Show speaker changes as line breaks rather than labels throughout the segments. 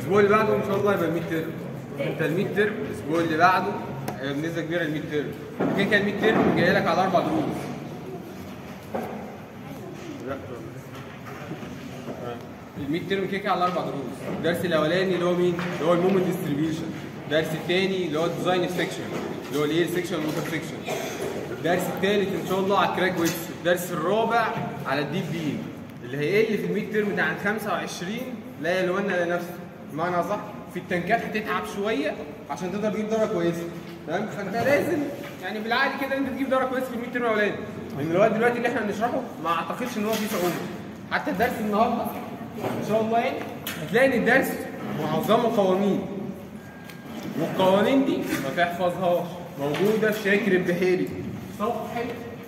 الاسبوع اللي بعده ان شاء الله يبقى الميد ترم انت الميد ترم الاسبوع اللي بعده هيبقى بنسبه كبيره الميد ترم كده كده الميد ترم جاي لك على اربع دروس الميد ترم كده كده على اربع دروس الدرس الاولاني اللي هو مين؟ اللي هو المومنت ديستريبيوشن الدرس الثاني اللي هو الديزاين سيكشن اللي هو الاير سيكشن والووتر سيكشن الدرس الثالث ان شاء الله على الكراك ويتس الدرس الرابع على الديب بيم اللي هيقل في الميد ترم بتاع 25 لا يلومن على نفسه بمعنى صح في التنكات هتتعب شويه عشان تقدر تجيب درجه كويسه تمام فانت لازم يعني بالعقل كده انت تجيب درجه كويسه في الميد ترم الاولاني لان الوقت دلوقتي اللي احنا بنشرحه ما اعتقدش ان هو فيه صعوبه حتى الدرس النهارده ان شاء الله يعني هتلاقي ان الدرس معظمه قوانين والقوانين دي ما تحفظهاش موجوده في شاكر البحيري صفحه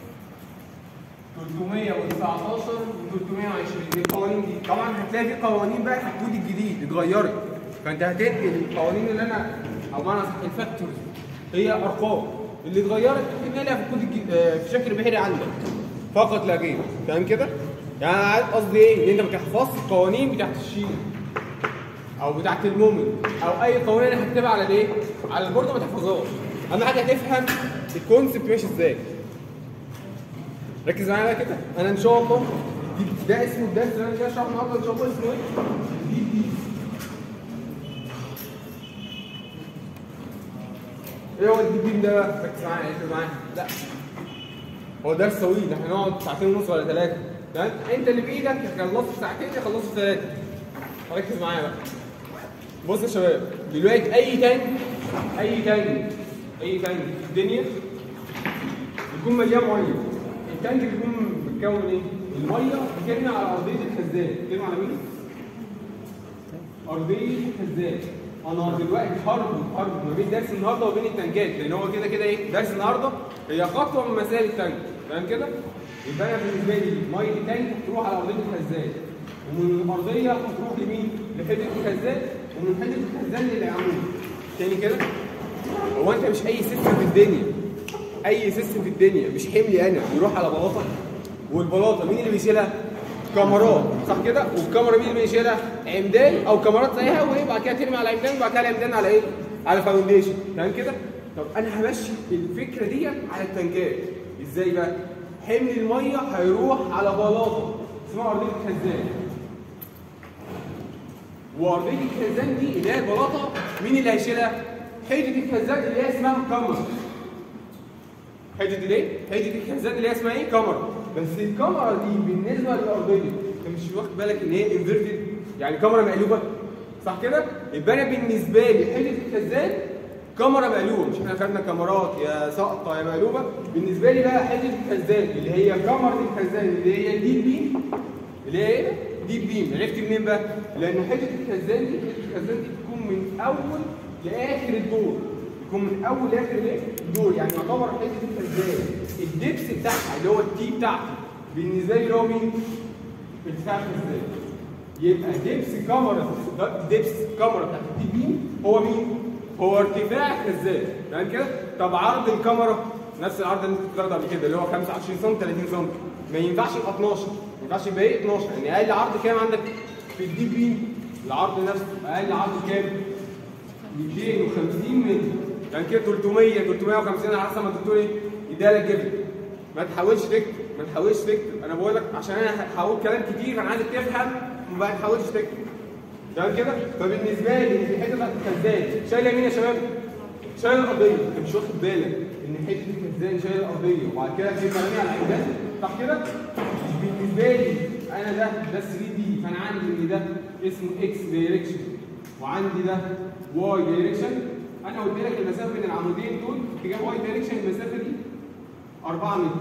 319 و 320 دي القوانين دي طبعا هتلاقي في قوانين بقى في الكود الجديد اتغيرت فانت هتنقل القوانين اللي انا او معنى صح الفاكتورز هي ارقام اللي اتغيرت هتنقلها في الكود الجديد آه، في شكل بحيري عندك فقط لا غير تمام كده؟ يعني أنا عايز قصدي ايه؟ ان انت ما تحفظش القوانين بتاعت الشيء او بتاعت المومنت او اي قوانين انا هكتبها على الايه؟ على البورد ما تحفظهاش اهم حاجه تفهم الكونسبت ماشي ازاي ركز معايا بقى كده انا ان شاء الله دي- ده اسمه الدرس اللي انا جاي اشرحه النهارده ان شاء الله اسمه ايه؟ دي دي ايه هو الدي بيم ده بقى؟ ركز معايا ركز معايا لا هو درس طويل احنا هنقعد ساعتين ونص ولا ثلاثه تمام انت اللي بايدك تخلصه في ساعتين تخلصه في ثلاثه ركز معايا بقى بص يا شباب دلوقتي اي تانك اي تانك اي تانك في الدنيا بيكون مليان ميه التانك بيكون بيتكون ايه؟ الميه بترمي على ارضيه الخزان بترمي على مين؟ ارضيه الخزان انا دلوقتي هربط هربط ما بين درس النهارده وبين التنكات لان هو كده كده ايه؟ درس النهارده هي خطوه من مسائل التانك فاهم كده؟ يبقى انا بالنسبه لي ميه التانك هتروح على ارضيه الخزان ومن الارضيه هتروح لمين؟ لحته الخزان ومن حته الخزان للعمود تاني كده هو انت مش اي سيستم في الدنيا اي سيستم في الدنيا مش حملي انا يروح على بلاطه والبلاطه مين اللي بيشيلها؟ كاميرات صح كده؟ والكاميرا مين اللي بيشيلها؟ عمدان او كاميرات زيها وايه بعد كده ترمي على عمدان وبعد كده العمدان على ايه؟ على فاونديشن تمام كده؟ طب انا همشي الفكره دي على التنكات ازاي بقى؟ حمل الميه هيروح على بلاطه اسمها ارضيه الخزان وارضيه الخزان دي اللي هي البلاطه مين اللي هيشيلها؟ حته الخزان اللي هي اسمها كاميرا حته الايه؟ حته الخزان اللي هي اسمها ايه؟ كاميرا بس الكاميرا دي بالنسبه للارضيه انت مش واخد بالك ان هي انفيرتد يعني كاميرا مقلوبه صح كده؟ يبقى انا بالنسبه لي حته الخزان كاميرا مقلوبه مش احنا خدنا كاميرات يا ساقطه يا مقلوبه بالنسبه لي بقى حته الخزان اللي هي كاميرا الخزان اللي هي دي بيم اللي هي ايه؟ دي بيم عرفت منين بقى؟ لان حته الخزان دي حته الخزان دي بتكون من اول لاخر الدور يكون من اول لاخر ايه؟ الدور يعني يعتبر حته الخزان الدبس بتاعها اللي هو التي بتاعتي بالنسبه لي اللي هو مين؟ بتاع الخزان يبقى دبس كاميرا دبس كاميرا بتاعت الدي بيم هو مين؟ هو ارتفاع الخزان تمام كده؟ طب عرض الكاميرا نفس العرض اللي انت بتاخده قبل كده اللي هو 25 سم 30 سم ما ينفعش يبقى 12 ما ينفعش يبقى ايه 12 يعني اقل عرض كام عندك في الدي بيم العرض نفسه اقل عرض كام؟ 250 متر يعني كده 300 350 على حسب ما الدكتور ايه يديها لك جبل ما تحاولش تكتب ما تحاولش تكتب انا بقول لك عشان انا هقول كلام كتير انا عايزك تفهم وما تحاولش تكتب تمام كده فبالنسبه لي في الحته بتاعت الخزان شايله مين يا شباب؟ شايله الارضيه انت مش واخد بالك ان حته الخزان شايله الارضيه وبعد كده في مرميه على العمدان صح كده؟ مش بالنسبه لي انا ده ده 3 دي فانا عندي ان ده اسمه اكس دايركشن وعندي ده واي دايركشن انا قلت لك المسافه بين العمودين دول اتجاه واي دايركشن المسافه دي 4 متر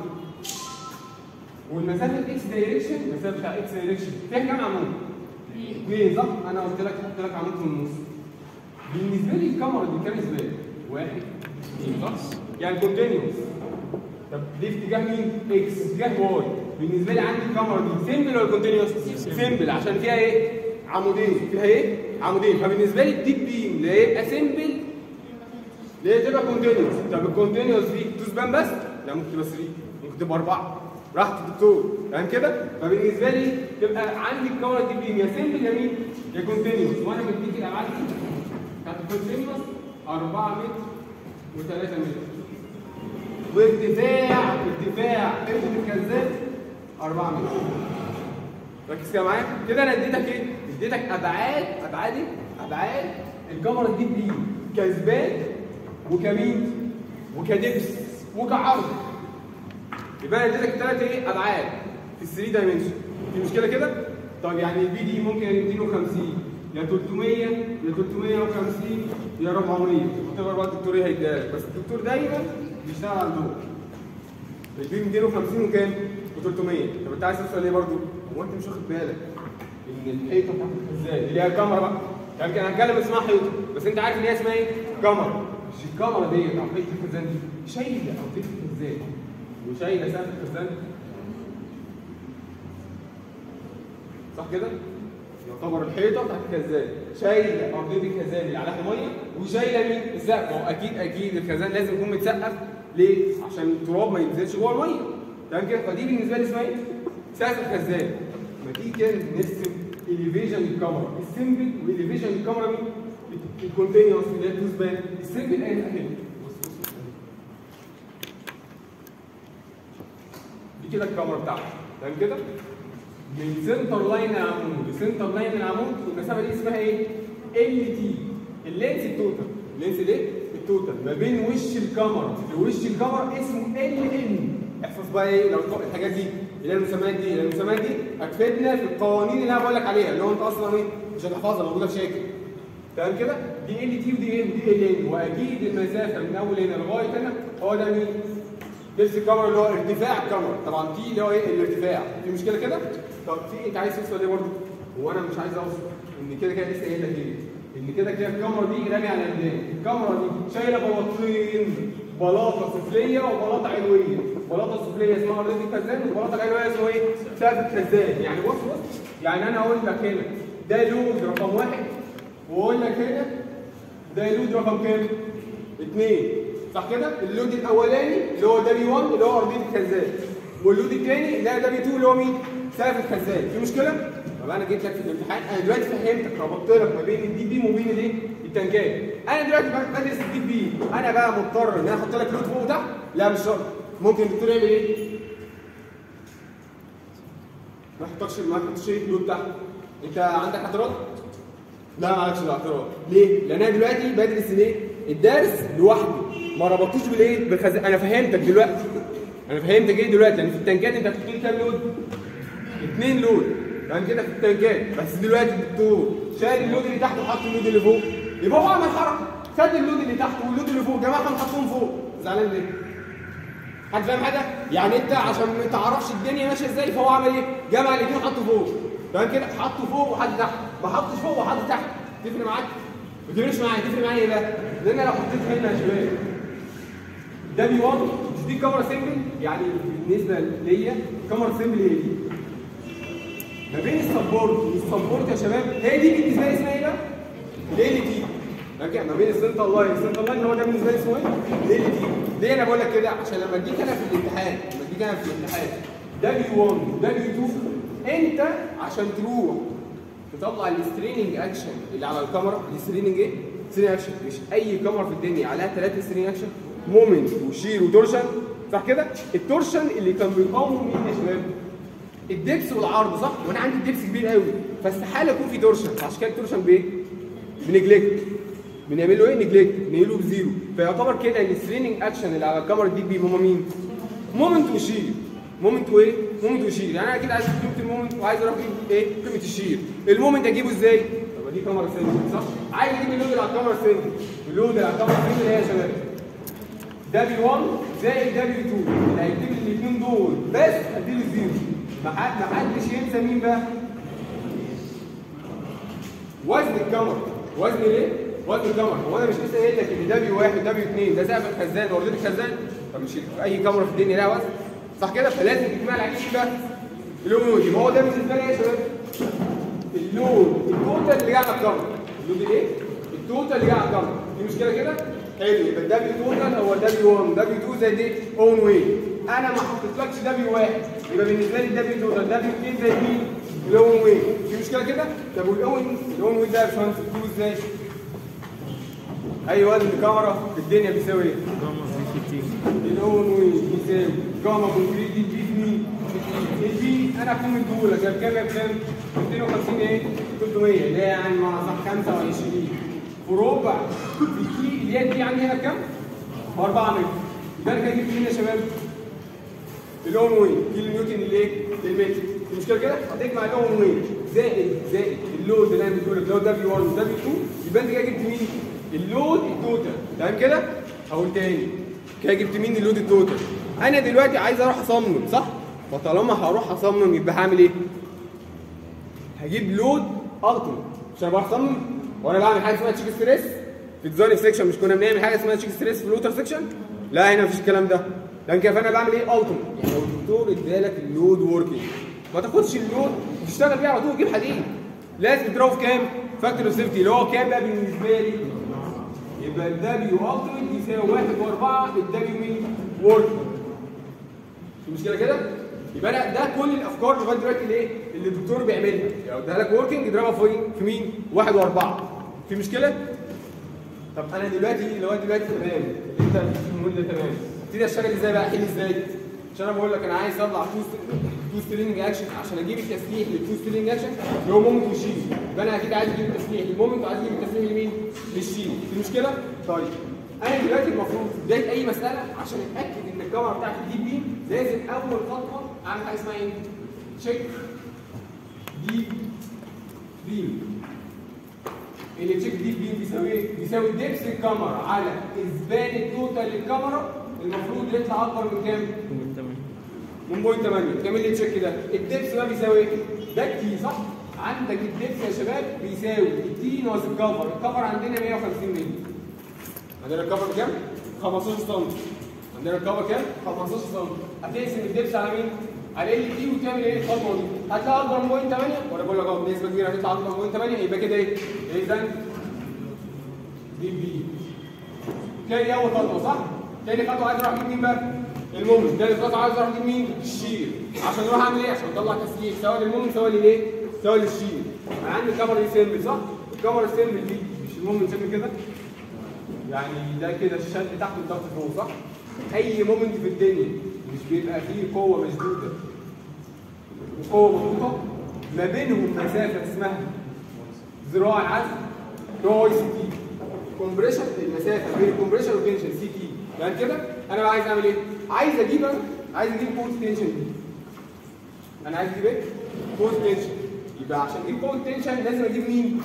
والمسافه اكس دايركشن المسافه بتاع اكس دايركشن فيها كام عمود؟ اثنين صح؟ انا قلت لك حط لك عمود في النص بالنسبه لي الكاميرا دي كام زباله؟ واحد اثنين صح؟ يعني كونتينيوس طب دي في اتجاه مين؟ اكس اتجاه واي بالنسبه لي عندي الكاميرا دي سيمبل ولا كونتينيوس؟ سيمبل عشان فيها ايه؟ عمودين فيها ايه؟ عمودين فبالنسبه لي الديب بيم اللي هيبقى سيمبل اللي هي تبقى كونتينيوس طب الكونتينيوس دي تسبان بس؟ لا ممكن تبقى 3 ممكن تبقى 4 راحت الدكتور فاهم كده؟ فبالنسبه لي تبقى عندي الكاميرا دي بيم يا سيمبل يا مين؟ يا كونتينيوس وانا مديك الابعاد دي كانت كونتينيوس 4 متر و3 متر وارتفاع ارتفاع حيطه الكذاب 4 متر ركز كده معايا كده انا اديتك ايه؟ اديتك ابعاد ابعاد ايه؟ ابعاد الكاميرا تجيب لي كثبان وكمين وكدبس وكعرض يبقى انا اديتك ثلاث ايه؟ ابعاد في ال 3 دايمنشن في مشكله كده؟ طب يعني البي دي ممكن 250 يا 300 يا 350 يا 400 وتقدر بقى الدكتور ايه هيديها لك بس الدكتور دايما بيشتغل على الدور البي 250 وكام؟ و300 طب انت عايز توصل ليه برضه؟ هو انت مش واخد بالك ان الحيطه بتاعت الخزان اللي هي الكاميرا بقى يمكن هنتكلم اسمها حيطه بس انت عارف ان هي اسمها ايه؟ كاميرا مش الكاميرا ديت او حيطه الخزان دي شايله ارضيه الخزان وشايله سقف الخزان صح كده؟ يعتبر الحيطه بتاعت الخزان شايله ارضيه الخزان اللي عليها ميه وشايله مين؟ السقف ما هو اكيد اكيد الخزان لازم يكون متسقف ليه؟ عشان التراب ما ينزلش جوه الميه تمام كده؟ فدي بالنسبه لي اسمها ايه؟ سقف الخزان ما تيجي كده نرسم اليفيجن الكاميرا السمبل واليفيجن الكاميرا مين؟ الكونتينيوس اللي هي الكوزبان السمبل اهي اهي بص بص بص دي كده الكاميرا بتاعتي تمام كده؟ من سنتر لاين العمود لسنتر لاين العمود المسافه دي اسمها ايه؟ ال تي اللينس التوتال اللينس ده التوتال ما بين وش الكاميرا لوش الكاميرا اسمه ال ان احفظ بقى ايه لو الحاجات دي اللي هي المسميات دي اللي هي المسميات دي هتفيدنا في القوانين اللي انا بقول لك عليها اللي هو انت اصلا ايه مش هتحفظها موجوده في شاكل تمام كده؟ دي ال تي ودي ام دي ال ان واكيد المسافه من اول هنا لغايه هنا هو ده مين؟ لبس الكاميرا اللي هو ارتفاع الكاميرا طبعا دي اللي هو ايه الارتفاع في مشكله كده طب في انت عايز توصل ايه برضه هو انا مش عايز اوصل ان كده كده لسه قايل لك ايه ان كده كده الكاميرا دي رامي على قدام الكاميرا دي شايله بلاطين بلاطه سفليه وبلاطه علويه البلاطه السفليه اسمها ارضيه الخزان والبلاطه العلويه اسمها ايه سقف الخزان يعني بص بص يعني انا اقول لك هنا ده لود رقم واحد واقول لك هنا ده لود رقم كام؟ اثنين صح كده؟ اللود الاولاني اللي هو ده بي 1 اللي هو ارضيه الخزان واللود الثاني اللي هو ده بي 2 اللي هو مين؟ سقف الخزان في مشكله؟ طب انا جيت لك في الامتحان انا دلوقتي فهمتك ربطت لك ما بين الدي بيم وبين الايه؟ التنكات انا دلوقتي بدرس الدي بيم انا بقى مضطر ان انا احط لك لود فوق وتحت؟ لا مش شرط ممكن الدكتور يعمل ايه؟ ما يحطكش ما يحطش ايه لود تحت انت عندك اعتراض؟ لا ما عندكش اعتراض ليه؟ لان انا دلوقتي بدرس الايه؟ الدرس لوحده ما ربطتوش بالايه؟ بالخزان انا فهمتك دلوقتي انا فهمتك ايه دلوقتي يعني في التنكات انت هتحط لي كام لود؟ اثنين لود تمام كده في التنكات بس دلوقتي الدكتور شايل اللود اللي تحت وحط اللود اللي فوق يبقى هو عمل حركه خد اللود اللي تحت واللود اللي فوق جماعه حطهم فوق زعلان ليه؟ حد فاهم حاجه؟ يعني انت عشان ما تعرفش الدنيا ماشيه ازاي فهو عمل ايه؟ جمع الاثنين حطه فوق تمام كده حطه فوق وحد تحت ما حطش فوق وحد تحت تفرق معاك؟ ما تفرقش معايا تفرق معايا ايه بقى؟ لان انا لو حطيت هنا يا شباب ده بي 1 مش دي كاميرا سيمبل يعني بالنسبه ليا كاميرا سيمبل هي دي ما بين السبورت والسبورت يا شباب هي دي بالنسبه لي اسمها ايه بقى؟ ال تي راجع ما بين السنتر لاين السنتر لاين هو ده بالنسبه لي اسمه ايه؟ ال تي ليه انا بقول لك كده؟ عشان لما اديك انا في الامتحان لما اديك انا في الامتحان ده بي 1 وده بي 2 انت عشان تروح تطلع الستريننج اكشن اللي على الكاميرا الستريننج ايه؟ ستريننج اكشن مش اي كاميرا في الدنيا عليها ثلاثه ستريننج اكشن مومنت وشير وتورشن صح كده؟ التورشن اللي كان بيقاوم مين يا شباب؟ الدبس والعرض صح؟ وانا عندي الدبس كبير قوي فاستحاله يكون في تورشن فعشان كده التورشن بايه؟ بنجلكت بنعمل له ايه؟ نجلكت بنقله بزيرو فيعتبر كده ان الستريننج اكشن اللي على الكاميرا دي بي هما مين؟ مومنت وشير مومنت وايه؟ مومنت وشير يعني انا كده عايز اجيب قيمه المومنت وعايز اروح اجيب ايه؟ قيمه الشير المومنت اجيبه ازاي؟ طب دي كاميرا سنجل صح؟ عايز اجيب اللود اللي على الكاميرا سنجل اللود اللي على الكاميرا سنجل ايه يا شباب؟ ده بي 1 زائد ده بي 2 اللي هيكتب لي الاثنين دول بس اديله زيرو ما حد ما حدش ينسى مين بقى؟ وزن الكاميرا وزن ليه؟ وزن الكاميرا هو انا مش لسه قايل لك ان ده بي 1 ده بي 2 ده سقف الخزان ورديه الخزان طب مش اي كاميرا في الدنيا لها وزن صح كده فلازم تجمع عليه ايه بقى؟ اللود يبقى هو ده بالنسبه لي ايه يا شباب؟ اللود التوتال اللي جاي على الكاميرا اللود الايه؟ التوتال اللي جاي على الكاميرا في مشكله كده؟ حلو يبقى ده بي توتال هو ده بي 1 ده بي 2 زي دي اون وي انا ما حطيتلكش ده بي 1 يبقى بالنسبه لي ده بي توتال ده بي 2 زي مين؟ الاون ويت في مشكله كده طب والاون الاون ويت ده يا باشمهندس بتجيبه ازاي؟ اي وزن كاميرا في الدنيا بيساوي ايه؟ الاون ويت بيساوي جاما كونكريت دي بي في مين؟ البي انا هكون مديهولك يا بكام يا بكام؟ 250 ايه؟ 300 اللي هي يعني مع صح 25 في ربع في الكي اللي هي البي عندي هنا بكام؟ 4 متر يبقى انا كده جبت مين يا شباب؟ الاون ويت كيلو نيوتن للايه؟ للمتر المشكله كده هتجمع الاون ويت زائد زائد اللود اللي انا بقول لك اللي هو دبليو 1 ودبليو 2 يبقى انت كده جبت مين؟ اللود التوتال تمام كده؟ هقول تاني كده جبت مين اللود التوتال انا دلوقتي عايز اروح اصمم صح؟ فطالما هروح اصمم يبقى هعمل ايه؟ هجيب لود التيمت مش انا بروح اصمم وانا بعمل حاجه اسمها تشيك ستريس في الديزاين سيكشن مش كنا بنعمل حاجه اسمها تشيك ستريس في الوتر سيكشن لا هنا مفيش الكلام ده لان كده فانا بعمل ايه التيمت يعني لو الدكتور ادالك اللود وركينج ما تاخدش اللود تشتغل بيه على طول تجيب حديد لازم تضربه في كام فاكتور سيفتي اللي هو كام بقى بالنسبه لي يبقى الدبليو التيمت يساوي 1 و4 الدبليو مين وركينج في مشكله كده يبقى انا ده كل الافكار لغايه دلوقتي اللي ايه اللي الدكتور بيعملها لو اديها لك وركينج اضربها في في مين؟ واحد واربعه في مشكله؟ طب انا دلوقتي لغايه دلوقتي تمام انت المده تمام ابتدي اشتغل ازاي بقى احل ازاي؟ عشان انا بقول لك انا عايز اطلع تو تو سترينج اكشن عشان اجيب التسليح للتو سترينج اكشن اللي هو مومنت وشيل يبقى انا اكيد عايز اجيب التسليح للمومنت وعايز اجيب التسليح لمين؟ للشيل في مشكله؟ طيب انا دلوقتي المفروض في بدايه اي مساله عشان اتاكد ان الكاميرا بتاعتي دي بي لازم اول خطوه اعمل حاجه اسمها ايه؟ تشيك دي بيم اللي تشيك دي بيم بيساوي ايه؟ بيساوي دبس الكاميرا على اسبان التوتال للكاميرا المفروض يطلع اكبر من كام؟ من بوينت 8 تعمل لي تشيك ده الدبس بقى بيساوي ايه؟ ده التي صح؟ عندك الدبس يا شباب بيساوي التي ناقص الكفر الكفر عندنا 150 مللي عندنا الكفر بكام؟ 15 سم عندنا الكفر كام؟ 15 سم هتقسم الدبس على مين؟ على ال تي وتعمل ايه الخطوه دي؟ هتلاقي اكبر من بوينت 8 وانا بقول لك اهو بنسبه كبيره هتطلع اكبر من بوينت 8 يبقى كده ايه؟ اذا دي بي كده دي اول خطوه صح؟ تاني خطوه عايز اروح اجيب مين بقى؟ المومنت تالت خطوه عايز اروح اجيب مين؟ الشير عشان اروح اعمل ايه؟ عشان اطلع تسليح سواء للمومنت سواء للايه؟ سواء للشير انا عندي الكاميرا دي سيمبل صح؟ الكاميرا سيمبل دي مش المومنت سيمبل كده؟ يعني ده كده الشد تحت والضغط فوق صح؟ اي مومنت في الدنيا مش بيبقى فيه قوه مشدوده وقوه مضغوطه ما بينهم مسافه اسمها ذراع العزم اللي هو اي سي تي كومبريشن المسافه بين الكومبريشن والتنشن سي تي يعني كده انا بقى عايز اعمل ايه؟ عايز اجيب أنا عايز اجيب قوه التنشن دي انا عايز اجيب ايه؟ قوه التنشن يبقى عشان اجيب قوه التنشن لازم اجيب مين؟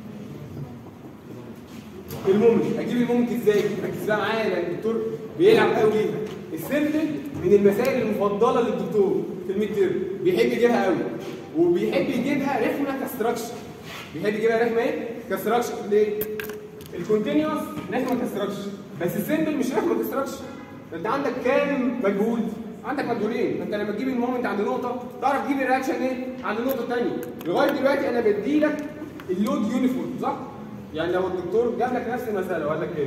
المومنت اجيب المومنت ازاي؟ ركز بقى معايا لان الدكتور بيلعب قوي ليها السيمبل من المسائل المفضله للدكتور في الميد تيرم بيحب يجيبها قوي وبيحب يجيبها رخمه كستراكشر بيحب يجيبها رخمه ايه؟ كستراكشر ليه؟ الكونتينوس رخمه كستراكشر بس السيمبل مش رخمه كستراكشر انت عندك كام مجهول؟ عندك مجهولين فانت لما تجيب المومنت عند نقطه تعرف تجيب الرياكشن ايه؟ عند النقطه الثانيه لغايه دلوقتي انا بدي لك اللود يونيفورم صح؟ يعني لو الدكتور جاب لك نفس المساله وقال لك ايه؟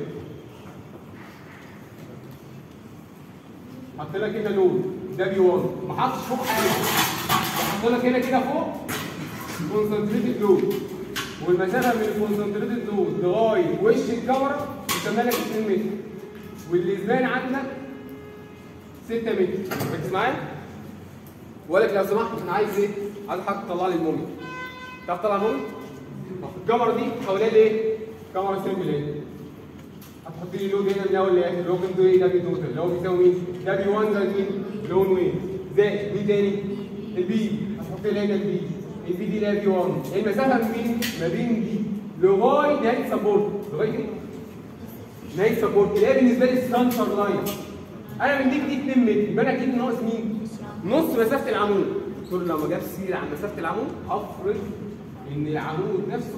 حط لك هنا لود ده بي 1 ما حطش فوق حاجه حط لك هنا كده فوق كونسنتريتد لود والمسافه من الكونسنتريتد لود لغايه وش الكاميرا يسمى لك 2 متر والاسبان عندك 6 متر ركز معايا بقول لك لو سمحت انا عايز ايه؟ عايز حد تطلع لي المومنت تعرف تطلع المومنت؟ الكاميرا دي حواليها ايه؟ كاميرا سيمبل ايه؟ هتحط لي لود هنا من اول لاخر اللي هو كام ايه ده توتال اللي هو بيساوي مين؟ ده بي 1 زائد مين؟ لون وين زائد مين تاني؟ البي هتحط لي هنا البي البي دي اللي هي بي 1 المسافه ما بين ما بين دي لغايه نهايه سبورت لغايه ايه؟ نهايه سبورت اللي هي بالنسبه لي السنتر لاين انا من دي دي 2 متر يبقى انا اكيد ناقص مين؟ نص مسافه العمود قلت له لو ما جابش سيره عن مسافه العمود افرض ان العمود نفسه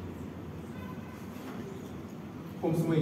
500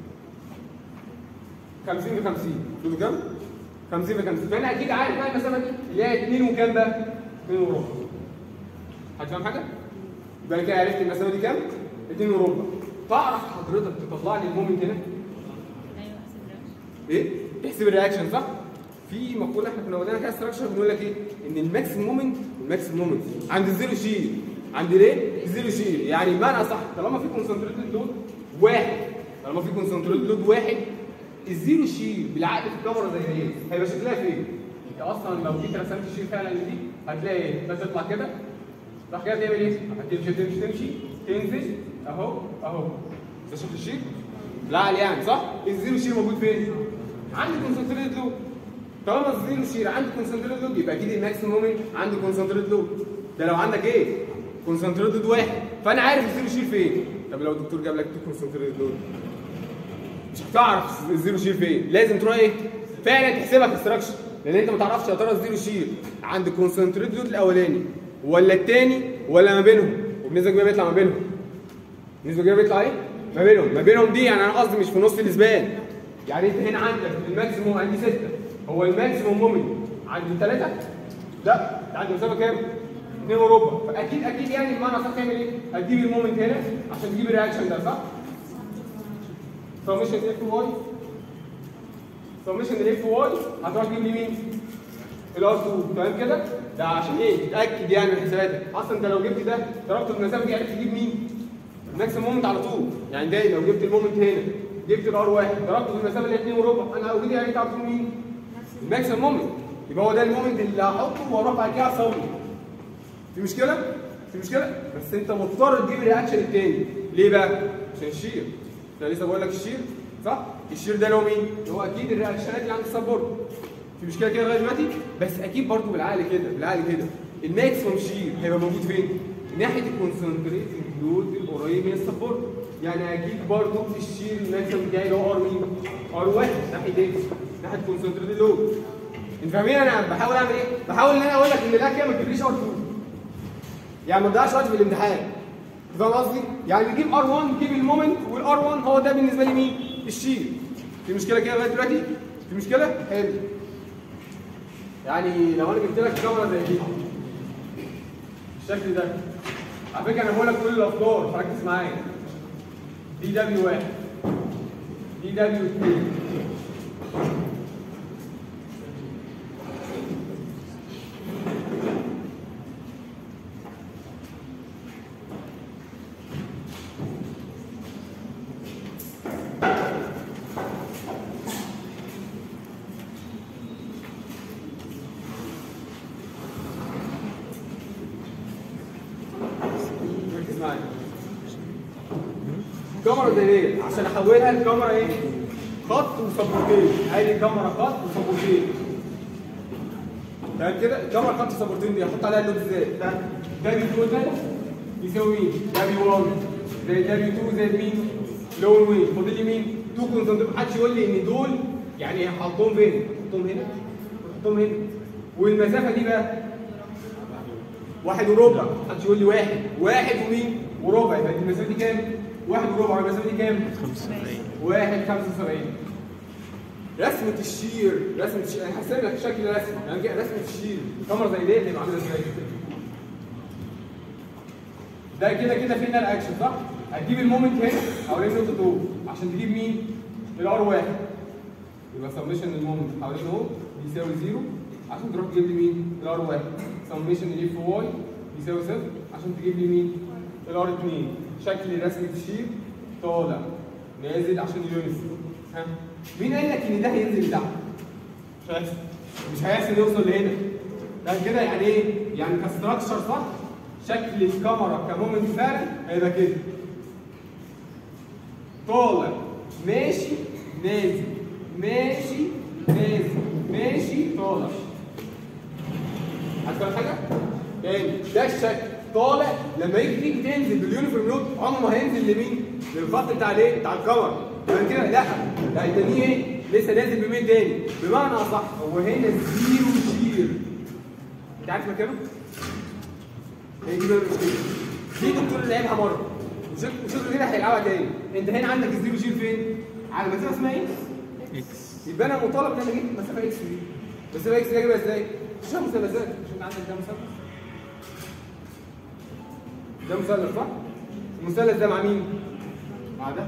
50 ب 50 تقولوا كام؟ 50 ب 50 فانا اكيد عارف بقى المسافه دي اللي هي 2 وكام بقى؟ 2 وربع حد فاهم حاجه؟ يبقى أنا كده عرفت المسافه دي كام؟ 2 وربع تعرف حضرتك تطلع لي المومنت هنا؟
ايوه احسب رياكشن
ايه؟ تحسب الرياكشن صح؟ في مقوله احنا كنا واخدينها كده ستراكشر بنقول لك ايه؟ ان الماكسيمم مومنت الماكسيمم مومنت عند الزيرو شير عند ليه؟ الزيرو شير يعني بمعنى اصح طالما في كونسنتريتد لود واحد طالما في كونسنتريتد لود واحد الزيرو شير بالعقل في الكاميرا زي دي هيبقى شكلها فين؟ انت اصلا لو جيت رسمت الشير فعلا اللي دي هتلاقي ايه؟ بس تطلع كده راح كده تعمل ايه؟ هتمشي تمشي تمشي تنزل اهو اهو ده شكل الشير؟ بالعقل يعني صح؟ الزيرو شير موجود فين؟ عند كونسنتريتد لود طالما الزيرو شير عندي كونسنتريت لود يبقى اكيد الماكسيمم مومنت عندي كونسنتريت لود ده لو عندك ايه كونسنتريت لود واحد فانا عارف الزيرو شير فين طب لو الدكتور جاب لك تو كونسنتريت لود مش هتعرف الزيرو شير فين لازم تروح ايه فعلا تحسبها في استراكشر لان انت ما تعرفش يا ترى الزيرو شير عند كونسنتريت لود الاولاني ولا الثاني ولا ما بينهم وبنسبه كبيره بيطلع ما بينهم نسبه كبيره بيطلع ايه ما بينهم ما بينهم دي يعني انا قصدي مش في نص الاسبان يعني انت هنا عندك الماكسيموم عندي 6 هو الماكسيموم مومنت عند الثلاثه لا ده عند مسافه كام 2 وربع فاكيد اكيد يعني بمعنى صح تعمل ايه هتجيب المومنت هنا عشان تجيب الرياكشن ده صح سمشن اف واي سمشن الاف واي هتروح تجيب لي مين الار 2 تمام كده ده عشان ايه تتاكد يعني من حساباتك اصلا انت لو جبت ده ضربته في المسافه دي عرفت تجيب مين الماكسيمم مومنت على طول يعني ده لو جبت المومنت هنا جبت الار واحد ضربته في المسافه اللي هي 2 وربع انا اوريدي يعني تعرف مين الماكسيمم مومنت يبقى هو ده المومنت اللي هحطه واروح بعد كده اصور في مشكله في مشكله بس انت مضطر تجيب الرياكشن التاني ليه بقى عشان الشير انا لسه بقول لك الشير صح الشير ده اللي هو مين اللي هو اكيد الرياكشنات اللي عند السبورت في مشكله كده لغايه دلوقتي بس اكيد برضه بالعقل كده بالعقل كده الماكسيمم شير هيبقى موجود فين ناحيه الكونسنتريت لود القريب من السبورت يعني اكيد برضه الشير الماكسيمم بتاعي اللي هو ار مين ار واحد ناحيه ايه ناحيه كونسنتريت لود انت فاهمين انا بحاول اعمل ايه بحاول ان انا اقول لك ان ده كده ما تجيبليش ار 2 يعني ما تضيعش وقت في الامتحان انت فاهم قصدي يعني نجيب ار 1 نجيب المومنت والار 1 هو ده بالنسبه لي مين الشير في مشكله كده لغايه دلوقتي في مشكله حلو يعني لو انا جبت لك كاميرا زي دي بالشكل ده على فكره انا بقول لك كل الافكار فركز معايا دي دبليو 1 دي دبليو 2 ركز معايا كاميرا زي دي عشان احولها لكاميرا ايه؟ خط وسبورتين ادي كاميرا خط وسبورتين تمام كده الكاميرا خط وسبورتين دي احط عليها اللود ازاي؟ ده دبليو 2 ده يساوي مين؟ دبليو 1 زي دبليو 2 زي مين؟ لون وين فاضل لي مين؟ تو كونسنتريت محدش يقول لي ان دول يعني هحطهم فين؟ احطهم هنا احطهم هنا والمسافه دي بقى واحد وربع محدش يقول لي واحد واحد ومين وربع يبقى المسافه دي كام واحد وربع المسافه دي كام
75
واحد 75 رسمة الشير رسمة الشير انا هرسم لك شكل رسمة يعني كده رسمة الشير كاميرا زي دي هتبقى عاملة ازاي ده كده كده فينا الاكشن صح؟ هتجيب المومنت هنا حوالين نقطة او عشان تجيب مين؟ الار واحد يبقى سميشن المومنت حوالين او بيساوي زيرو عشان تروح تجيب لي مين؟ الار واحد سميشن الاف واي بيساوي صفر عشان تجيب لي مين؟ الار 2 شكل رسمة الشير طالع نازل عشان يونس ها مين قال لك ان ده هينزل تحت؟ مش هيحصل مش هيحصل يوصل لهنا ده كده يعني ايه؟ يعني كستراكشر صح؟ شكل الكاميرا كمومنت فعلا هيبقى كده طالع ماشي نازل ماشي نازل ماشي طالع عارف حاجه؟ تاني ده الشكل طالع لما يجي تيجي تنزل باليونيفورم لود عمره ما هينزل لمين؟ للخط بتاع الايه؟ بتاع الكاميرا فاهم كده؟ لا ده هيتنيه ايه؟ لسه نازل بمين تاني؟ بمعنى اصح هو هنا زيرو شير انت عارف مكانه؟ هي دي بقى المشكله دي الدكتور اللي لعبها مره وشكله وشكله كده هيلعبها تاني انت هنا عندك الزيرو شير فين؟ على مسافه اسمها ايه؟
اكس
يبقى انا مطالب ان انا اجيب مسافه اكس دي مسافه اكس دي اجيبها ازاي؟ مش مثلثات مش انت عندك ده مثلث ده مثلث صح؟ المثلث ده مع مين؟ مع ده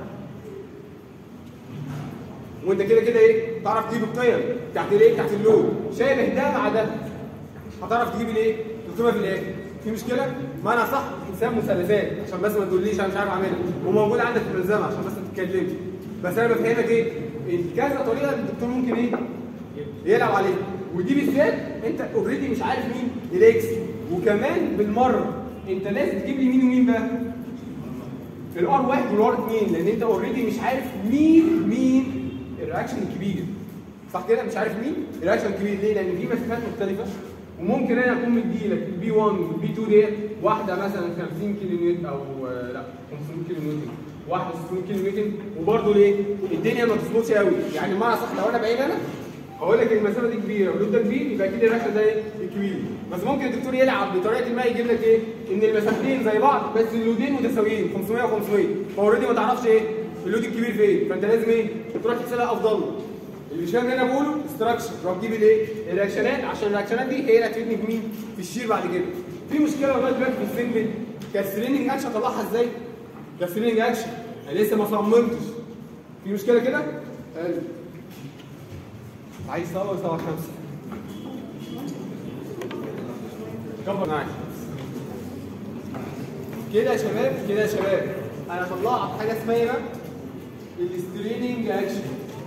وانت كده كده ايه؟ تعرف تجيب القيم بتاعت الايه؟ بتاعت اللون شابه ده مع ده هتعرف تجيب الايه؟ مكتوبه في الاخر في مشكله؟ معنى صح حساب مثلثات عشان بس ما تقوليش انا مش عارف اعملها وموجود عندك في الملزمه عشان بس ما تتكلمش بس انا بفهمك ايه؟ إن كذا طريقه الدكتور ممكن ايه؟ يلعب عليها ودي بالذات انت اوريدي مش عارف مين الاكس وكمان بالمره انت لازم تجيب لي مين ومين بقى؟ الار واحد والار اثنين لان انت اوريدي مش عارف مين مين الرياكشن الكبير صح كده مش عارف مين الرياكشن الكبير ليه؟ لان في مسافات مختلفه وممكن انا اكون مديلك البي 1 والبي 2 ديت واحده مثلا 50 كيلو نيوتن او آه، لا 500 كيلو نيوتن واحده 600 كيلو نيوتن وبرده ليه؟ الدنيا ما تظبطش قوي يعني بمعنى صح لو انا بعيد انا هقول لك المسافه دي كبيره واللود ده كبير يبقى اكيد الرياكشن ده ايه؟ كبير بس ممكن الدكتور يلعب بطريقه ما يجيب لك ايه؟ ان المسافتين زي بعض بس اللودين متساويين 500 و500 فاوريدي ما تعرفش ايه؟ اللود الكبير فين فانت لازم ايه؟ تروح تحسبها افضل لك. اللي مش فاهم اللي انا بقوله استراكشر روح تجيب الايه؟ الرياكشنات عشان الرياكشنات دي هي اللي هتفيدني في مين؟ في الشير بعد كده. في مشكله لغايه دلوقتي في السنجل كالسريننج اكشن اطلعها ازاي؟ كالسريننج اكشن انا لسه ما صممتش. في مشكله كده؟ حلو. عايز سوا سوا خمسه. كبر معايا. كده يا شباب كده يا شباب انا طلعت حاجه اسمها ايه بقى؟ الستريننج اكشن.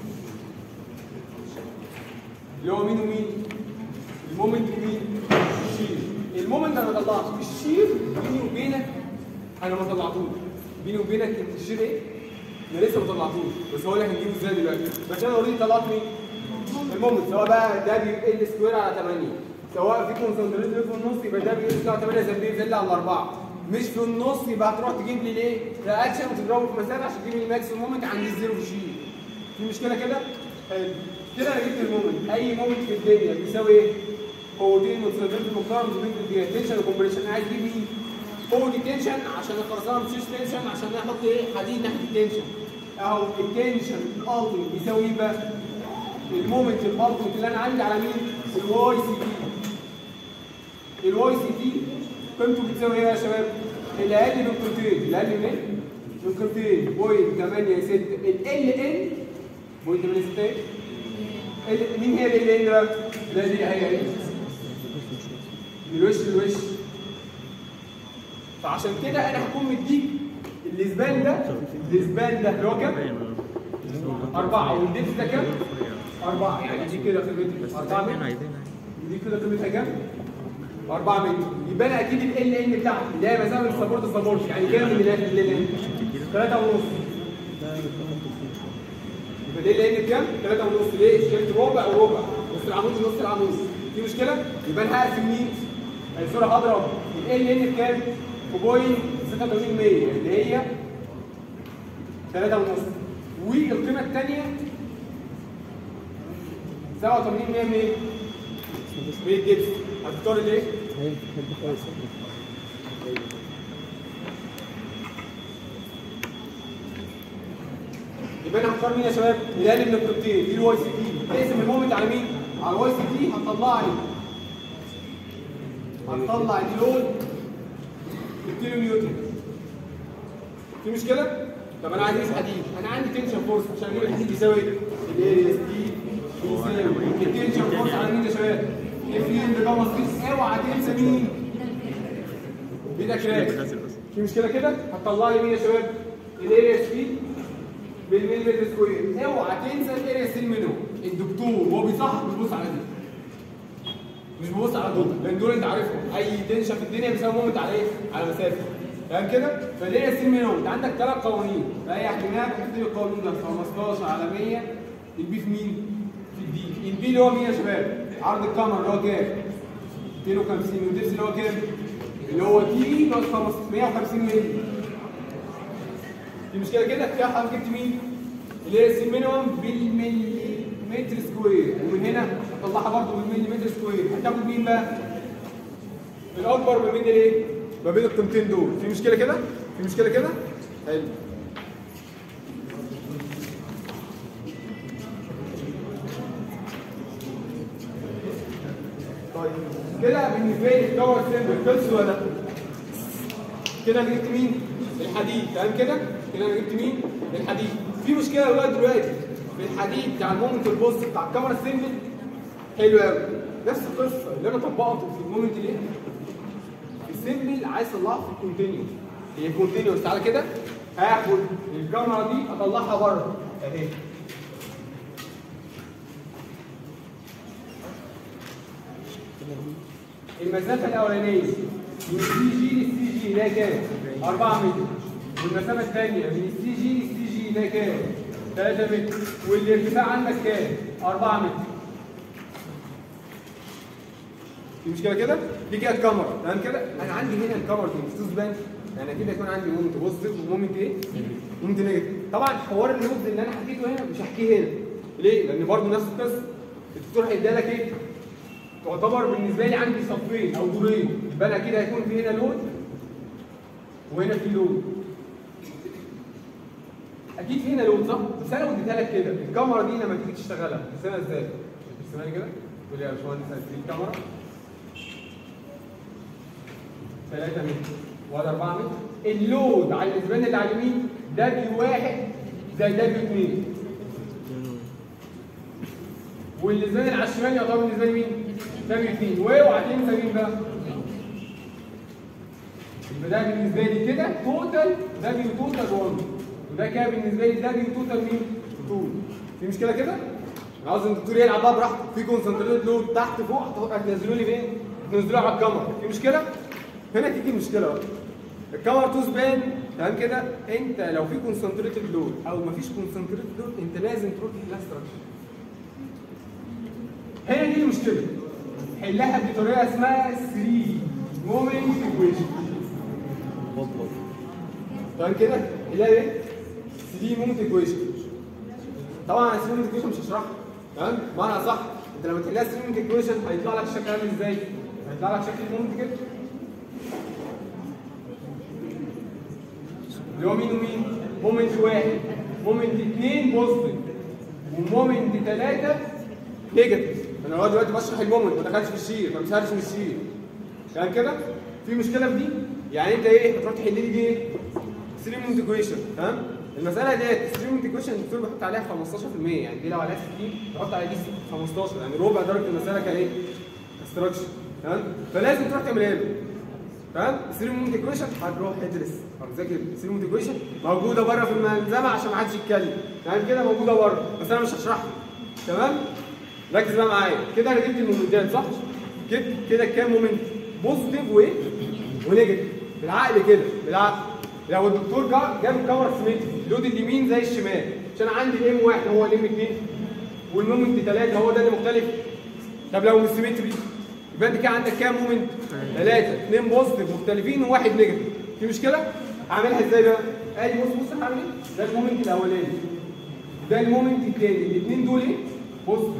اللي هو مين ومين؟ المومنت ومين؟ الشير المومنت انا ما طلعتش الشير بيني وبينك انا ما طلعتوش بيني وبينك انت الشير ايه؟ انا لسه ما طلعتوش بس هقول لك هنجيبه ازاي دلوقتي بس انا اوريدي طلعت مين؟ المومنت سواء بقى ده بيبقى ال سكوير على 8 سواء في كونسنتريت في النص يبقى ده بيقل على 8 زي بيقل على 4 مش في النص يبقى هتروح تجيب لي ليه؟ رياكشن وتضربه في مسافه عشان تجيب لي الماكسيمم مومنت عند الزيرو في الشير في مشكله كده؟ حلو كده انا جبت المومنت اي مومنت في الدنيا بيساوي ايه؟ قوتين متساويين في المقدار مضروبين في الاتجاه تنشن وكمبريشن انا عايز اجيب مين؟ قوه التنشن عشان الخرسانه ما تشيلش تنشن عشان احط ايه؟ حديد ناحيه التنشن اهو التنشن الالتيميت بيساوي ايه بقى؟ المومنت الالتيميت اللي انا عندي على مين؟ الواي سي تي الواي سي تي قيمته بتساوي ايه يا شباب؟ الاقل من قيمتين الاقل من ايه؟ من قيمتين بوينت 8 6 ال ان بوينت 8 6 ايه؟ ال- مين هي ال ان بقى؟ لا دي هي ايه؟ من الوش للوش فعشان كده انا هكون مديك الاسبان ده الاسبان ده اللي هو كام؟ أربعة والدبس ده كام؟ أربعة يعني دي كده قيمتها أربعة متر ودي كده قيمتها كام؟ 4 متر يبقى انا اكيد ال ان بتاعتي اللي هي مسافه السبورت السبورت يعني كام من الاخر ال ان؟ 3 ونص يبقى ده ال ان بكام؟ 3 ونص ليه؟ شلت ربع وربع نص العمود ونص العمود في مشكله؟ يبقى انا هقسم مين؟ الصوره هضرب ال ان بكام؟ في بوينت 86 اللي هي 3 ونص والقيمه الثانيه 87 100 من ايه؟ من الدبس هتختار الايه؟ يبقى انا هختار مين يا شباب؟ الاقل من القيمتين دي الواي سي تي تقسم المومنت على مين؟ على الواي سي تي هتطلع لي هتطلع اللود الكيلو نيوتن في مشكله؟ طب انا عايز اقيس حديد انا عندي تنشن فورس عشان اجيب الحديد يساوي الاريا اس دي يساوي التنشن فورس على مين يا شباب؟ اف ان ده مصريف اوعى تنسى مين؟ بايدك راك في مشكله كده؟ هتطلع لي مين يا شباب؟ الاريا اس دي بالمليمتر سكوير اوعى تنسى الاريا سي منهم الدكتور وهو بيصحح بيبص على دي مش ببص على دول لان دول انت عارفهم اي تنشن في الدنيا بيساوي مومنت على ايه؟ على مسافه تمام كده؟ فالاريا سي منهم انت عندك ثلاث قوانين فاي احتمال بتكتب القانون ده 15 على 100 البي في مين؟ في الدي البي اللي هو مين يا شباب؟ عرض الكاميرا اللي هو كام؟ 250 والدبس اللي هو كام؟ اللي هو تي ناقص 150 مللي في مشكله كده فيها حضرتك جبت مين؟ اللي هي السي مينيمم بالمليمتر سكوير ومن هنا هطلعها برضه بالمليمتر سكوير هتاخد مين بقى؟ الاكبر ما بين الايه؟ ما بين القيمتين دول في مشكله كده؟ في مشكله كده؟ حلو طيب كده بالنسبه لي الدور سيمبل خلص ولا لا؟ كده انا جبت مين؟ الحديد تمام كده؟ كده انا جبت مين؟ الحديد في مشكله لغايه دلوقتي في الحديد بتاع المومنت البوست بتاع الكاميرا السيمبل حلو قوي نفس القصه اللي انا طبقته في المومنت الايه؟ السيمبل عايز اطلعها في الكونتينيوس هي كونتينيوس تعالى كده هاخد الكاميرا دي اطلعها بره اهي المسافة الأولانية من السي جي للسي جي ده كام؟ 4 متر والمسافة الثانية من السي جي للسي جي ده كام؟ 3 متر والارتفاع عندك كام؟ 4 متر في مشكلة كده؟ دي كده الكاميرا تمام كده؟ أنا عندي هنا الكاميرا دي مش تبان يعني أكيد هيكون عندي مومنت بوزيتيف ومومنت إيه؟ مومنت نيجاتيف طبعا حوار اللوبز اللي أنا حكيته هنا مش هحكيه هنا ليه؟ لأن برضه نفس القصة الدكتور هيديها لك إيه؟ تعتبر بالنسبه لي عندي صفين او دورين يبقى انا اكيد هيكون في هنا لود وهنا في لود اكيد في هنا لود صح بس انا اديتها لك كده الكاميرا دي لما تيجي تشتغلها ترسمها ازاي ترسمها لي كده تقول لي يا باشمهندس هتجيب الكاميرا 3 متر ولا 4 متر اللود على الاسبان اللي على اليمين دبليو واحد زي دبليو 2 واللسان اللي على الشمال يعتبر بالنسبه لي مين؟ دبليو 2 واوعى تنسى مين بقى؟ يبقى ده بالنسبه لي كده توتال دبليو توتال 1 وده كده بالنسبه لي دبليو توتال مين؟ 2 في مشكله كده؟ انا عاوز الدكتور يلعب بقى براحته في كونسنتريت لود تحت فوق هتنزلوا لي فين؟ هتنزلوه على الكاميرا في مشكله؟ هنا تيجي المشكله بقى الكاميرا تو سبان تمام كده انت لو في كونسنتريتد لود او مفيش كونسنتريتد لود انت لازم تروح تحلها ستراكشر هي دي المشكله حلها بطريقه اسمها 3 مومنت ايكويشن تمام كده حلها ايه 3 مومنت ايكويشن طبعا 3 مومنت ايكويشن مش هشرحها تمام معنى صح انت لما تحلها 3 مومنت ايكويشن هيطلع لك الشكل عامل ازاي هيطلع لك شكل المومنت كده اللي هو مين ومين مومنت واحد مومنت اثنين بوزيتيف ومومنت ثلاثه نيجاتيف انا هو دلوقتي بشرح المومنت ما دخلش في الشير ما بيسالش من الشير تمام كده في مشكله في دي يعني انت ايه هتروح تحل لي دي ايه 3 مومنت ايكويشن تمام المساله ديت 3 مومنت ايكويشن الدكتور بيحط عليها 15% يعني دي لو عليها 60 تحط عليها دي 15 يعني ربع درجه المساله كايه كستراكشر تمام فلازم تروح تعملها له تمام 3 مومنت ايكويشن هتروح تدرس او تذاكر 3 مومنت ايكويشن موجوده بره في الملزمه عشان ما حدش يتكلم تمام كده موجوده بره بس انا مش هشرحها تمام ركز بقى معايا كده انا جبت المومنتات صح كده كده كام مومنت بوزيتيف وايه ونيجاتيف بالعقل كده بالعقل لو الدكتور جا- جاب الكاميرا سيمتري اللود اليمين زي الشمال عشان عندي الام واحد هو الام اثنين والمومنت ثلاثه هو ده اللي مختلف طب لو مش سيمتري يبقى انت كده عندك كام مومنت؟ ثلاثه اثنين بوزيتيف مختلفين وواحد نيجاتيف في مشكله؟ اعملها ازاي بقى؟ ادي بص بص هعمل ايه؟ ده المومنت الاولاني ده المومنت الثاني الاثنين دول ايه؟ بوزيتيف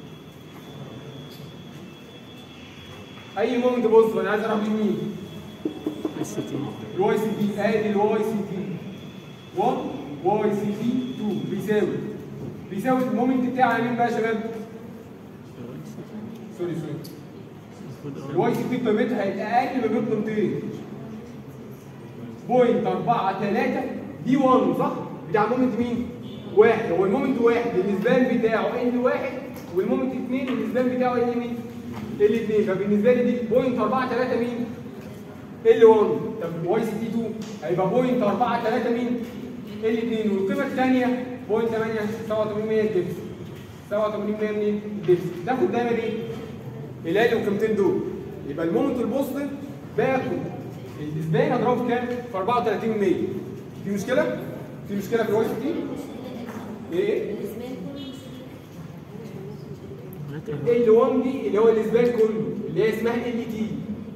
اي مومنت بوزيتيف انا عايز اروح لمين؟ الواي سي تي ادي الواي سي تي 1 واي سي تي 2 بيساوي بيساوي المومنت بتاعي مين بقى يا شباب؟ سوري سوري الواي سي تي قيمتها هيبقى اقل من قيمتين بوينت 4 3 دي 1 صح؟ بتاع مومنت مين؟ واحد هو المومنت واحد النسبان بتاعه ال واحد والمومنت اثنين النسبان بتاعه ال مين؟ ال 2 فبالنسبه لي دي بوينت 4 3 مين؟ ال 1 طب واي سي تي 2 هيبقى بوينت 4 3 مين؟ ال 2 والقيمه الثانيه بوينت 8 87 الدبس 87 منين؟ الدبس تاخد دايما ايه؟ الالي والقيمتين دول يبقى المومنت البوزيتيف باخد الاسبان اضربه في كام؟ في 34 100 في مشكله؟ في مشكله في الواي سي تي؟ ايه؟ ال 1 دي اللي هو الاسبان كله اللي هي اسمها ال تي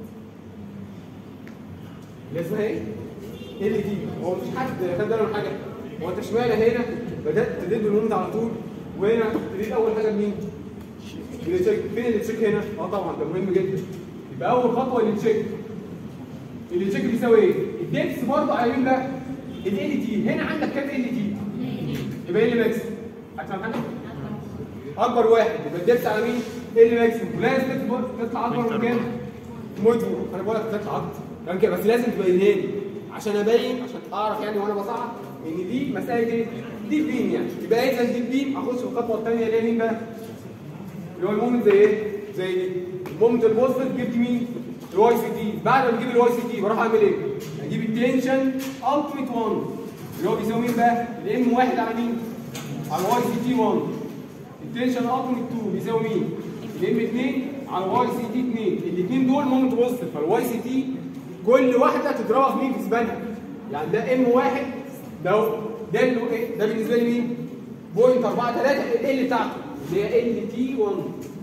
اللي اسمها ايه؟ ال تي هو مفيش حد خد باله من حاجه هو انت اشمعنى هنا بدات تدب المومنت على طول وهنا تريد اول حاجه مين؟ التشيك فين التشيك هنا؟ اه طبعا ده مهم جدا يبقى اول خطوه التشيك التشيك بيساوي ايه؟ الدبس برضه على مين بقى؟ ال تي هنا عندك كام ال تي؟ يبقى ال ماكس هتفهم حاجه؟ اكبر واحد يبقى الدبس على مين؟ ال ماكس ولازم تطلع- تطلع اكبر من كام؟ موت انا بقول لك تطلع اكتر تمام كده بس لازم تبينها لي عشان ابين عشان اعرف يعني وانا بصعد ان دي مساله ايه؟ دي بيم يعني يبقى اذا دي بيم اخش في الخطوه الثانيه اللي هي مين بقى؟ اللي هو المومنت زي ايه؟ زي دي المومنت البوزيتيف جبت مين؟ الواي سي تي بعد ما بجيب الواي سي تي بروح اعمل ايه؟ اجيب التنشن التيميت 1 اللي هو بيساوي مين بقى؟ الام 1 على مين؟ على الواي سي تي 1 التنشن التيميت 2 بيساوي مين؟ الام 2 على الواي سي تي 2 الاثنين دول مومنت بوزيتيف فالواي سي تي كل واحده تضربها في مين في سبانها يعني ده ام 1 ده ده اللي هو ايه؟ ده بالنسبه لي مين؟ بوينت 4 3 ال بتاعته اللي هي ال تي 1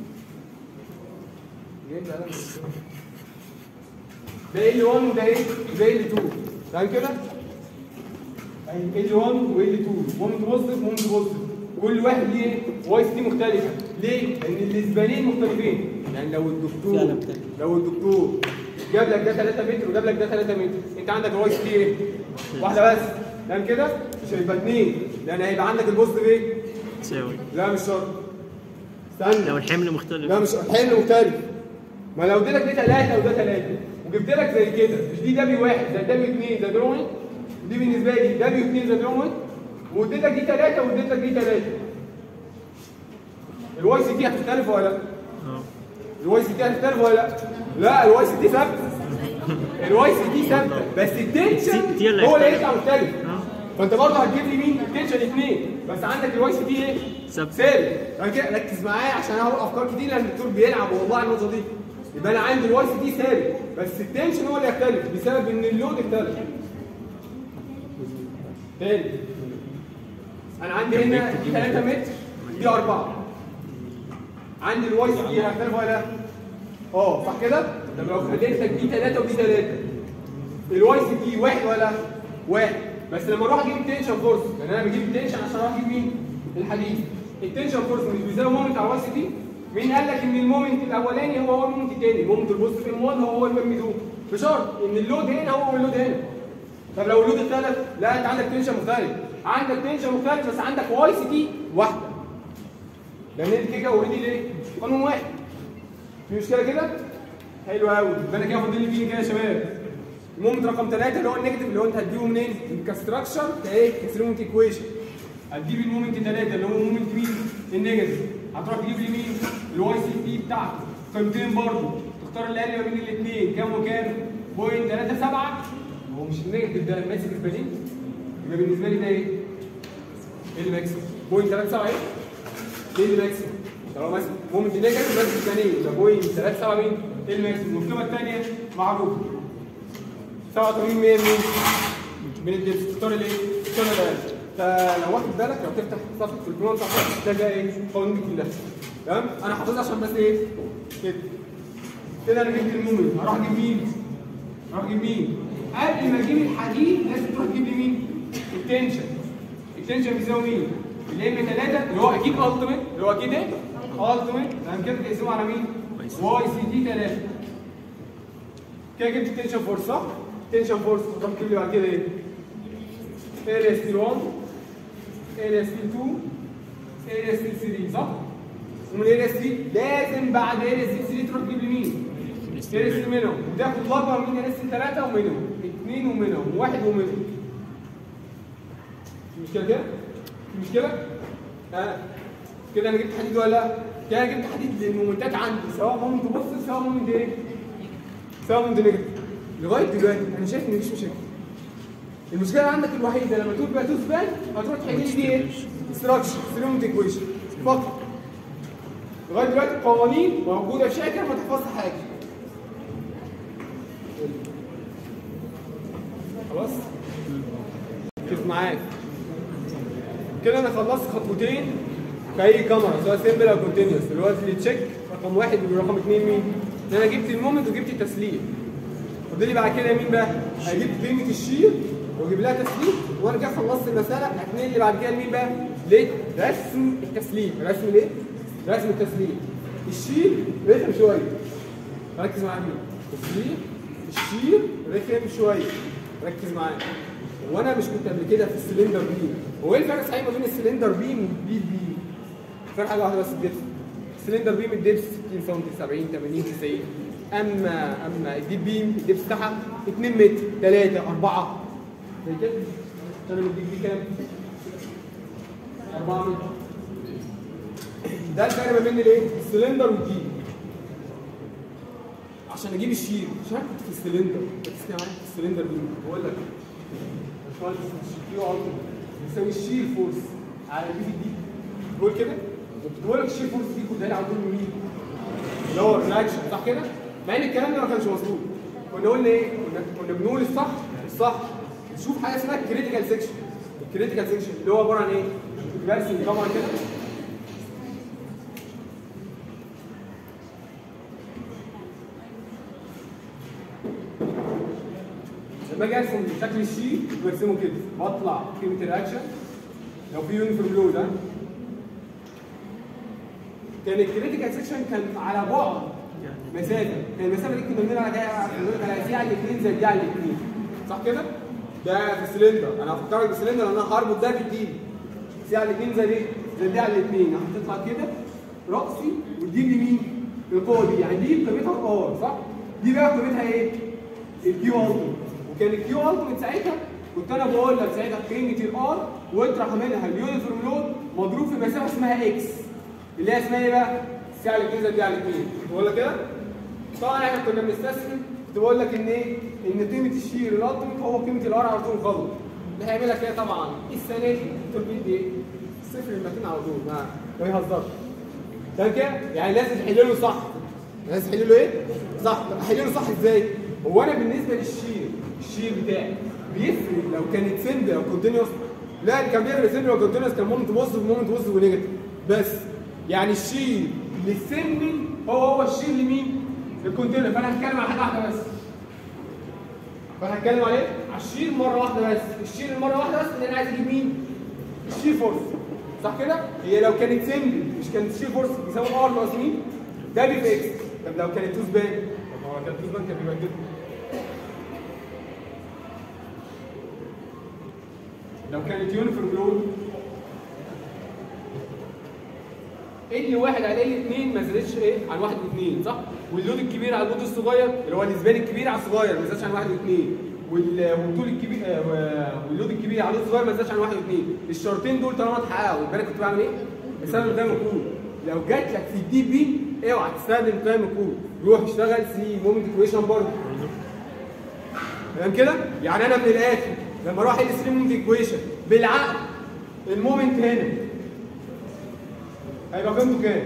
ده ال 1 وده ايه؟ وده ال 2 تمام كده؟ ال 1 وال 2 مومنت بوزيتيف مومنت بوزيتيف كل واحد ليه ايه؟ واي سي مختلفه ليه؟ لان الاسبانين مختلفين يعني لو الدكتور
فعلا مختلف.
لو الدكتور جاب لك ده 3 متر وجاب لك ده 3 متر انت عندك الواي سي ايه؟ واحده بس تمام كده؟ مش هيبقى اثنين لان هيبقى عندك البوزيتيف ايه؟
تساوي
لا مش شرط استنى
لو الحمل مختلف
لا مش الحمل مختلف ما لو اديتك دي ثلاثة وده ثلاثة وجبت لك زي كده مش دي دبي واحد ده دبي اثنين ده درومت ودي بالنسبة لي دبي اثنين ده درومت واديت لك دي ثلاثة واديت لك دي ثلاثة الواي سي تي هتختلف ولا لا؟
اه
الواي سي تي هتختلف ولا لا؟ لا الواي سي تي ثابتة الواي سي تي ثابتة بس التنشن
تي اللي
هو اللي
هيختلف.
هيطلع مختلف
اه
فانت برضه هتجيب لي مين؟ التنشن اثنين بس عندك الواي سي تي ايه؟
ثابت.
ثابت يعني كده ركز معايا عشان انا هقول افكار كتير لان الدكتور بيلعب والله على النقطه دي يبقى انا عندي الواي سي تي ثابت بس التنشن هو اللي يختلف بسبب ان اللود اختلف تاني انا عندي هنا دي 3 متر دي 4 عندي الواي سي تي هيختلف ولا لا؟ اه صح كده؟ طب لو خليت لك دي 3 ودي 3 الواي سي تي واحد ولا واحد بس لما اروح اجيب التنشن فورس يعني انا بجيب التنشن عشان اروح اجيب مين الحديد التنشن فورس مش بيساوي مومنت على الواي سي تي مين قال لك ان المومنت الاولاني هو هو المومنت الثاني المومنت البوزيتيف ام 1 هو هو الام 2 بشرط ان اللود هنا هو هو اللود هنا طب لو اللود اختلف لا انت عندك تنشن مختلف عندك تنشن مختلف بس عندك واي سي تي واحده لان انت كده اوريدي ليه قانون واحد في مشكله كده حلو قوي يبقى انا كده فاضل لي مين كده يا شباب المومنت رقم ثلاثة اللي هو النيجاتيف اللي هو انت هتجيبه منين؟ كستراكشر كايه؟ كسلومنت ايكويشن هتجيب المومنت ثلاثة اللي هو مومنت مين؟ النيجاتيف هتروح تجيب لي مين؟ الواي سي تي بتاعته قيمتين برضه تختار اللي اقل ما بين الاثنين كام وكام؟ بوينت 3 7 هو مش النيجاتيف ده ماسك البنين يبقى بالنسبه لي ده ايه؟ ايه اللي ماكسيمم؟ بوينت 3 7 ايه؟ ايه اللي ماكسيمم؟ طالما ماسك مومنت نيجاتيف ماسك البنين يبقى بوينت 3 7 مين؟ ايه الماكسيمم؟ والقيمه الثانيه معروفه 87 100 مين؟ من الدبس تختار الايه؟ تختار الاقل فلو واخد بالك لو تفتح صفحه في البلون صفحه تلاقي ايه؟ القوانين دي كلها تمام؟ انا حافظها عشان بس ايه؟ كده كده انا جبت المومنت هروح اجيب مين؟ هروح اجيب مين؟ قبل ما اجيب الحديد لازم تروح تجيب لي مين؟ التنشن التنشن بيساوي مين؟ الام 3 اللي هو اكيد التيميت اللي هو اكيد ايه؟ التيميت هن كده تقسمه على مين؟ واي سي تي 3 كده جبت التنشن فورس صح؟ تنشن فورس تروح تجيب لي بعد كده ايه؟ اريا ستيل 1 اريا ستيل 2 اريا ستيل 3 صح؟ ومن اريا ستيل لازم بعد اريا ستيل 3 تروح تجيب لي مين؟ اريا ستيل مينيموم وتاخد الاكبر من اريا ستيل 3 ومينيموم 2 ومينيموم وواحد ومينيموم في مشكله كده؟ في مشكله؟ ها كده انا جبت حديد ولا لا؟ كده أنا جبت حديد للمومنتات عندي سواء مومنت بوزيتيف سواء مومنت ايه؟ سواء مومنت نيجاتيف لغايه دلوقتي انا شايف ان مفيش مشاكل المشكله عندك الوحيده لما تقول بقى تثبت هتروح تحل لي دي ايه؟ ستراكشر سيلومنت ايكويشن فقط لغايه دلوقتي القوانين موجوده في شكل ما تحفظش حاجه خلاص؟ ركز معاك كده انا خلصت خطوتين في اي كاميرا سواء سيمبل او كونتينوس اللي هو التشيك رقم واحد ورقم اثنين مين؟ ان انا جبت المومنت وجبت التسليم فاضل لي بعد كده مين بقى؟ هجيب قيمه الشير واجيب لها تسليم وارجع خلصت المساله هتنقل لي بعد كده لمين بقى؟ لرسم التسليم رسم الايه؟ رسم التسليم الشير رخم شويه ركز معايا فيه تسليم الشير رخم شويه ركز معايا وانا مش كنت قبل كده في السلندر بيم هو ايه الفرق صحيح ما بين السلندر بيم والبيت بيم فرق حاجه واحده بس الدبس السلندر بيم الدبس 60 سم 70 80 90 اما اما الديب بيم الدبس بتاعها 2 متر 3 4 زي كده انا مديك دي كام 4 متر ده الفرق ما بين الايه السلندر والديب عشان اجيب الشير عشان أنا كنت في السلندر بتسمع معايا في السلندر دي بقول لك باشمهندس الكيو اوت بيساوي الشير فورس على البي في دي بقول كده كنت بقول لك الشير فورس دي كلها لي على طول مين؟ اللي هو الرياكشن صح كده؟ مع ان الكلام ده ما كانش مظبوط كنا قلنا ايه؟ كنا كنا بنقول الصح الصح تشوف حاجه اسمها الكريتيكال سيكشن الكريتيكال سيكشن اللي هو عباره عن ايه؟ كنت برسم طبعا كده لما اجي ارسم شكل الشيء برسمه كده بطلع قيمه الرياكشن لو في يونيفورم لود ها كان الكريتيكال سيكشن كان على بعد مسافه كان المسافه دي كنا بنقول عليها بنقول عليها سي على الاثنين زائد دي على الاثنين صح كده؟ ده في السلندر انا هفكرك بالسلندر لان انا هربط ده بالدي سي على الاثنين زائد ايه؟ زائد دي على الاثنين هتطلع كده راسي وتجيب لي مين؟ القوه دي يعني دي قيمتها ار صح؟ دي بقى قيمتها ايه؟ الكيو التيمت وكان الكيو التيمت ساعتها كنت انا بقول لك ساعتها قيمه الار واطرح منها اليونيفورم لود مضروب في مسافه اسمها اكس اللي هي اسمها ايه بقى؟ سي على الاثنين زائد دي على الاثنين بقول لك كده؟ طبعا احنا كنا بنستسلم كنت بقول لك ان ايه؟ ان قيمه الشير الالتيمت هو قيمه الار على طول غلط. اللي هيعمل لك ايه طبعا؟ السنه دي تربيت ايه؟ صفر المتين على طول ما ما يهزرش. تمام كده؟ يعني لازم تحل له صح. لازم تحل له ايه؟ صح، طب احل له صح ازاي؟ هو انا بالنسبه للشير الشير بتاعي بيفرق لو كانت سند او كونتينوس لا اللي كان بيفرق سند او كونتينوس كان مومنت بوزيتيف ومومنت بوزيتيف ونيجاتيف بس يعني الشير للسند هو هو الشير لمين؟ للكونتينر فانا هتكلم على حاجه واحده بس فانا هتكلم على ايه؟ على الشير مره واحده بس الشير المره واحده بس ان انا عايز اجيب مين؟ الشير فورس صح كده؟ هي لو كانت سنجل مش كانت الشير فورس بيساوي ار ناقص مين؟ ده بي في اكس طب لو كانت توز بان طب ما هو كانت توز بان كان بيبقى كده لو كانت يونيفورم لود ال واحد على ال اثنين ما زادتش ايه عن واحد واثنين صح؟ واللود الكبير على اللود الصغير اللي هو الاسبان الكبير على الصغير ما زادش عن واحد واثنين وال- والطول الكبير آه، و- واللود الكبير على اللود الصغير ما زادش عن واحد واثنين الشرطين دول طالما اتحققوا يبقى انا كنت بعمل ايه؟ بستخدم تايم كود لو جات لك في الدي بي اوعى تستخدم تايم كود روح اشتغل سي مومنت ايكويشن برضه تمام كده؟ يعني انا من الاخر لما اروح احل 3 مومنت ايكويشن بالعقل المومنت هنا هيبقى قيمته كام؟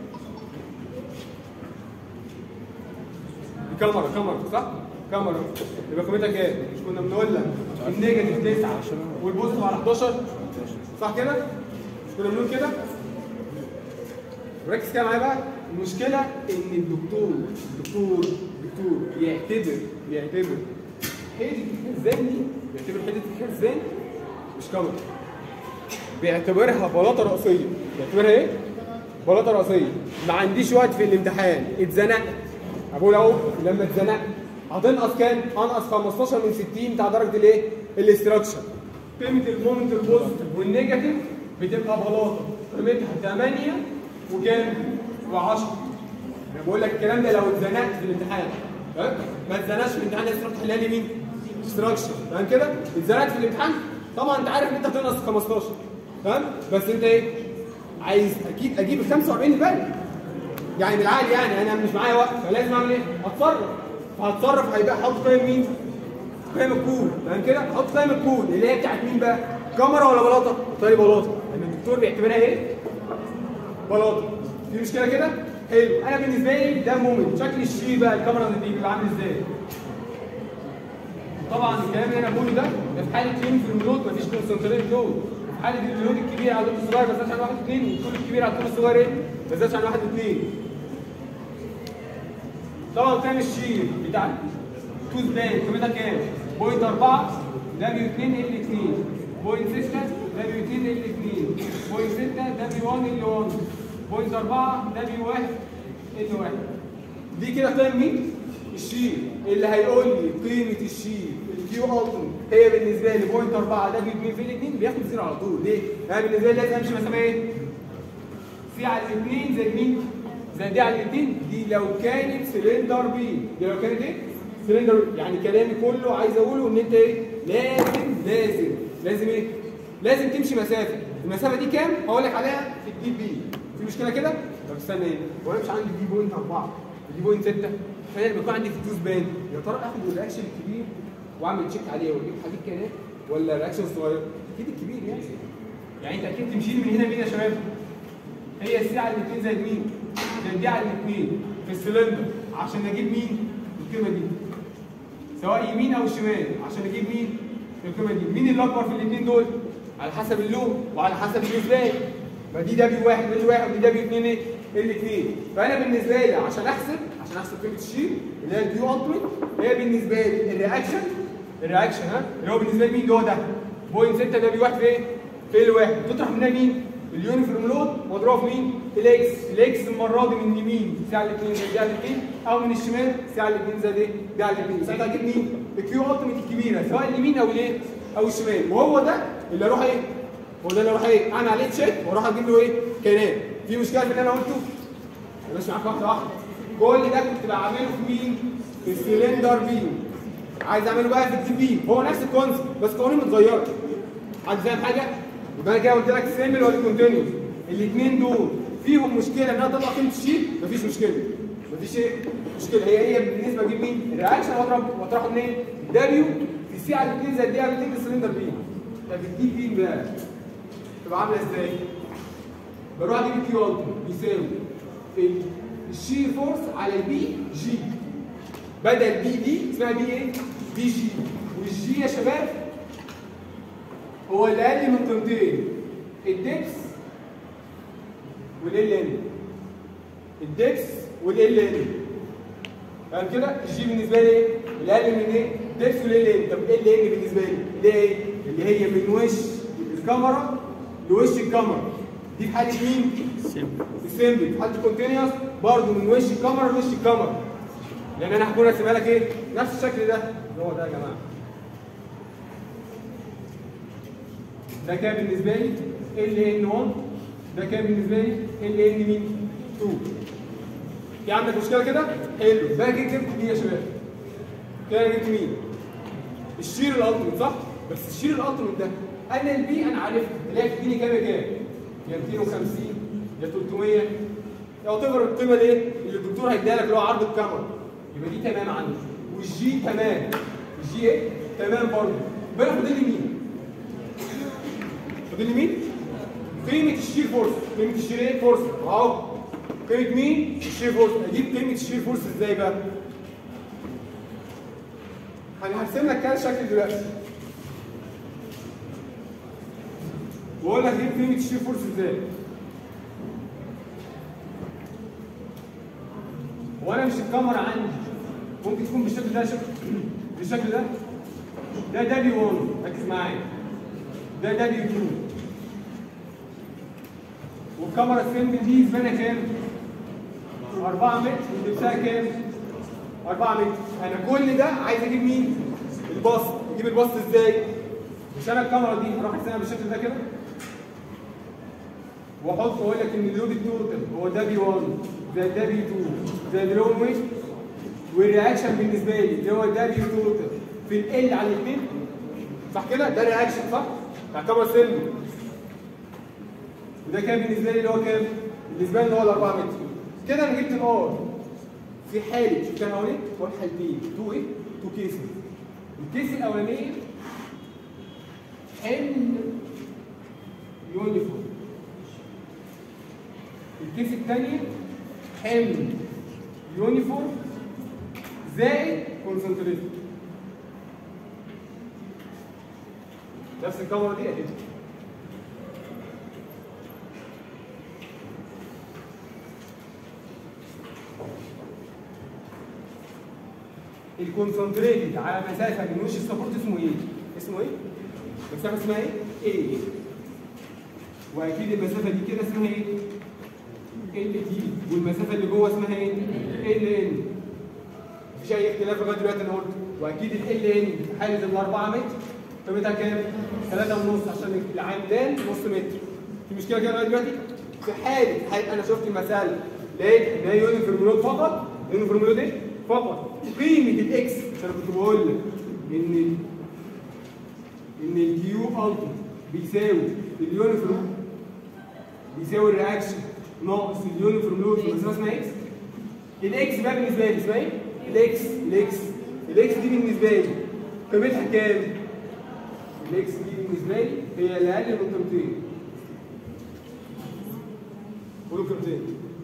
دي كاميرا كاميرا صح؟ كاميرا يبقى قيمتها كام؟ مش كنا بنقول لك النيجاتيف 9 والبوزيتيف على 11 صح كده؟ مش كنا بنقول كده؟ ركز كده معايا بقى المشكلة إن الدكتور الدكتور الدكتور بيعتبر بيعتبر حيطة الخزان دي بيعتبر حيطة الخزان مش كاميرا بيعتبرها بلاطه رئيسيه بيعتبرها ايه؟ بلاطه رئيسيه ما عنديش وقت في الامتحان اتزنقت بقول اهو لما اتزنقت هتنقص كام؟ انقص 15 من 60 بتاع درجه الايه؟ الاستراكشر قيمه المومنت البوزيتيف والنيجاتيف بتبقى بلاطه قيمتها 8 وكام؟ و10 انا بقول لك الكلام ده لو اتزنقت في الامتحان تمام؟ ما اتزنقش في الامتحان لازم تروح تحلها لي مين؟ استراكشر تمام كده؟ اتزنقت في الامتحان طبعا انت عارف ان انت هتنقص 15 تمام؟ بس انت ايه؟ عايز اكيد اجيب ال 45 الباقي يعني بالعقل يعني انا مش معايا وقت فلازم اعمل ايه؟ اتصرف فهتصرف هيبقى احط قيم مين؟ قيم الكود تمام كده؟ احط قيم الكود اللي هي بتاعت مين بقى؟ كاميرا ولا بلاطه؟ طيب بلاطه لان الدكتور بيعتبرها ايه؟ بلاطه في مشكله كده؟ حلو انا بالنسبه لي ده مومنت شكل الشيء بقى الكاميرا دي بيبقى عامل ازاي؟ طبعا الكلام اللي انا بقوله ده ده في حاله يونيفورم لود مفيش كونسنتريت لود في حاله اللود الكبير على اللود الصغير ما زادش عن واحد واثنين والطول الكبير على الطول الصغير ايه؟ ما زادش عن واحد واثنين طبعا كام الشير بتاع توز بان قيمتها كام؟ بوينت 4 دبليو 2 ال 2 بوينت 6 دبليو 2 ال 2 بوينت 6 دبليو 1 ال 1 بوينت 4 دبليو 1 ال 1 دي كده قيم مين؟ الشير اللي هيقول لي قيمه الشير الكيو التيمت هي بالنسبه لي بوينت 4 ده بيجي في الاثنين بياخد زيرو على طول ليه؟ انا بالنسبه لي لازم امشي مسافه ايه؟ سي على الاثنين زي مين؟ زي دي على الاثنين دي لو كانت سلندر بي دي لو كانت ايه؟ سلندر يعني كلامي كله عايز اقوله ان انت ايه؟ لازم لازم لازم ايه؟ لازم تمشي مسافه المسافه دي كام؟ هقول لك عليها في الدي بي في مشكله كده؟ طب استنى ايه؟ هو انا مش عندي دي بوينت 4 ودي بوينت 6 فانا لما يكون عندي فيتوز بان يا ترى اخد الرياكشن الكبير واعمل تشيك عليه واجيب حديد كنات ولا الرياكشن الصغير؟ اكيد الكبير يعني يعني انت اكيد تمشي من هنا مين يا شباب؟ هي السي على الاثنين زائد مين؟ زائد دي على الاثنين في السلندر عشان اجيب مين؟ القيمه دي سواء يمين او شمال عشان اجيب مين؟ القيمه دي مين اللي اكبر في الاثنين دول؟ على حسب اللون وعلى حسب النسبان ما دي دبليو واحد ودي واحد ودي دبليو اثنين ايه؟ الاثنين فانا بالنسبه لي عشان احسب عشان احسب قيمه الشير اللي هي الكيو التيميت هي بالنسبه لي الرياكشن الرياكشن ها اللي هو بالنسبه لي مين اللي هو ده بوينت 6 دبليو واحد في ايه؟ في ال واحد تطرح منها مين؟ اليونيفورم لود واضربه في مين؟ الاكس الاكس المره دي من اليمين ساعه الاثنين زائد دي على الاثنين او من الشمال ساعه الاثنين زائد ايه؟ دي على الاثنين ساعتها اجيب مين؟ الكيو التيميت الكبيره سواء اليمين او الايه؟ او الشمال وهو ده اللي اروح ايه؟ هو ده اللي اروح ايه؟ اعمل عليه تشيك واروح اجيب له ايه؟ كيانات في مشكله في اللي انا قلته؟ ماشي معاك واحده واحده كل ده كنت بعمله في مين؟ في السلندر بيم عايز اعمله بقى في الدي بيم هو نفس الكونسيبت بس قوانين متغيره حد فاهم حاجه؟ يبقى انا كده قلت لك سيمبل ولا كونتينيوس الاثنين دول فيهم مشكله ان انا اطلع قيمه الشيت مفيش مشكله مفيش ايه؟ مشكله هي هي بالنسبه اجيب مين؟ الرياكشن واضرب واطرحه منين؟ دبليو في سي على الاثنين زائد دي على الاثنين السلندر بيم طب الدي بيم بقى تبقى عامله ازاي؟ بروح اجيب الكيو التيميت بيساوي ال- الشير فورس على البي جي بدل بي دي اسمها بي ايه؟ بي جي والجي يا شباب هو اللي اقل من قيمتين الدبس والال ان الدبس والال ان فاهم كده؟ الجي بالنسبه لي ايه؟ الاقل من ايه؟ الدبس والال ان طب ال ان بالنسبه لي اللي هي ايه؟ اللي هي من وش الكاميرا لوش الكاميرا دي في حاله مين؟ السيمبل في حاله الكونتينيوس برضه من وش الكاميرا لوش الكاميرا لان انا هكون راسمها لك ايه؟ نفس الشكل ده اللي هو ده يا جماعه ده كام بالنسبه لي؟ ال ان 1 ده كام بالنسبه لي؟ ال ان مين؟ 2 في عندك مشكله كده؟ حلو بقى جبت مين يا شباب؟ كده جبت مين؟ الشير الالتيميت صح؟ بس الشير الالتيميت ده انا البي انا عارفها تلاقي تديني كام يا كام؟ يا 250 يا 300 يعتبر القيمه الايه؟ اللي الدكتور هيديها لك اللي هو عرض الكاميرا يبقى دي تمام عندي والجي تمام الجي ايه؟ تمام برضه يبقى انا فاضل لي مين؟ فاضل لي مين؟ قيمة الشير فورس قيمة الشير ايه؟ فورس اهو قيمة مين؟ الشير فورس اجيب قيمة الشير فورس ازاي بقى؟ انا هرسم لك كده شكل دلوقتي واقول لك اجيب قيمة الشير فورس ازاي؟ وانا مش الكاميرا عندي ممكن تكون بالشكل ده شكل بالشكل ده ده دبليو 1 ركز معايا ده دبليو 2 والكاميرا السيمبل دي زمانها كام؟ 4 متر ولبسها كام؟ 4 متر انا كل ده عايز اجيب مين؟ الباص اجيب الباص ازاي؟ مش انا الكاميرا دي اروح ارسمها بالشكل ده كده واحط واقول لك ان اللود التوتال هو دبليو 1 زائد دبليو 2 زائد اللون ويت والرياكشن بالنسبه لي اللي هو دبليو توتال في ال على الاثنين صح كده؟ ده رياكشن صح؟ بتاع كاميرا سيمبل وده كام بالنسبه لي اللي هو كام؟ بالنسبه لي اللي هو ال 4 متر كده انا جبت الار في حاله شوف كان اهو هو حالتين تو ايه؟ تو كيسز الكيس الاولانيه حمل يونيفورم الكيس الثانيه حمل يونيفورم زائد كونسنتريشن نفس الكاميرا دي اهي الكونسنتريتد على مسافه من وش السبورت اسمه ايه؟ اسمه ايه؟ مسافه اسمها ايه؟ ايه واكيد المسافه دي كده اسمها ايه؟ ال دي والمسافه اللي جوه اسمها ايه؟ ال ان مفيش اي اختلاف لغايه دلوقتي انا قلت واكيد ال ان في حاله ال 4 متر قيمتها كام؟ 3 ونص عشان العمدان نص متر في مشكله كده لغايه دلوقتي؟ في حاله حاله انا شفت المساله لقيت ان هي يونيفورم لود فقط يونيفورم لود ايه؟ فقط قيمه الاكس عشان كنت بقول لك ان ان الكيو التيمت بيساوي اليونيفورم بيساوي الرياكشن ناقص اليونيفورم لود في المسافه اسمها اكس الاكس بقى بالنسبه لي اسمها ايه؟ الاكس الاكس الاكس دي بالنسبه لي قيمتها كام؟ الاكس دي بالنسبه لي هي الاقل من قيمتين قولوا قيمتين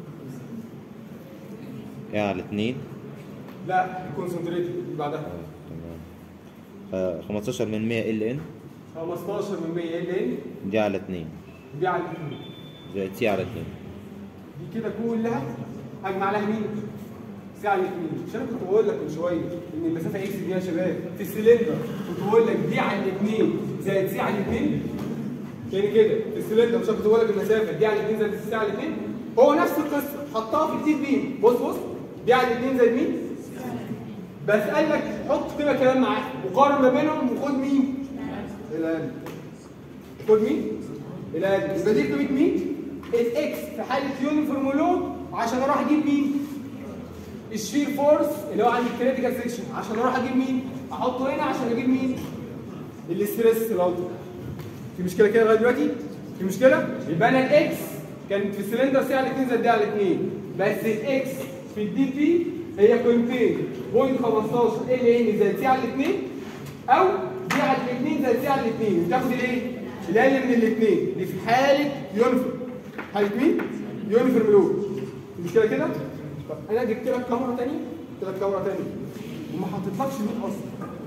ايه على اتنين
لا الكونسنتريتد اللي بعدها
تمام 15 من 100 ال ان
15 من 100 ال ان
دي على اتنين
دي على الاثنين
زائد سي على اتنين
دي كده كلها اجمع لها مين؟ سي على الاثنين مش انا كنت بقول لك من شويه ان المسافه اكس دي يا شباب في السلندر كنت بقول لك دي على الاثنين زائد سي على الاثنين يعني كده في السلندر مش أنا كنت بقول لك المسافه دي على الاثنين زائد سي على الاثنين هو نفس القصه حطها في التيت بيم بص بص دي على الاثنين زائد مين؟ بس قال لك حط قيمه كمان معاها وقارن ما بينهم وخد مين؟ الاقل خد مين؟ الاقل يبقى دي قيمه مين؟ الاكس في حاله يونيفورم لود عشان اروح اجيب مين؟ الشير فورس اللي هو عند الكريتيكال سيكشن عشان اروح اجيب مين؟ احطه هنا عشان اجيب مين؟ الاستريس الاوتر في مشكله كده لغايه دلوقتي؟ في مشكله؟ يبقى انا الاكس كانت في السلندر سي على 2 زائد دي على 2 بس الاكس في الدي بي هي قيمتين بوينت 15 ال ان زائد سي على 2 او دي على 2 زائد سي على 2 وتاخد الايه؟ الاقل من الاثنين دي في حاله يونيفورم حاله مين؟ يونيفورم لود مش كده كده؟ طب انا جبت لك كاميرا ثانيه جبت لك كاميرا ثانيه وما حطيتلكش لود اصلا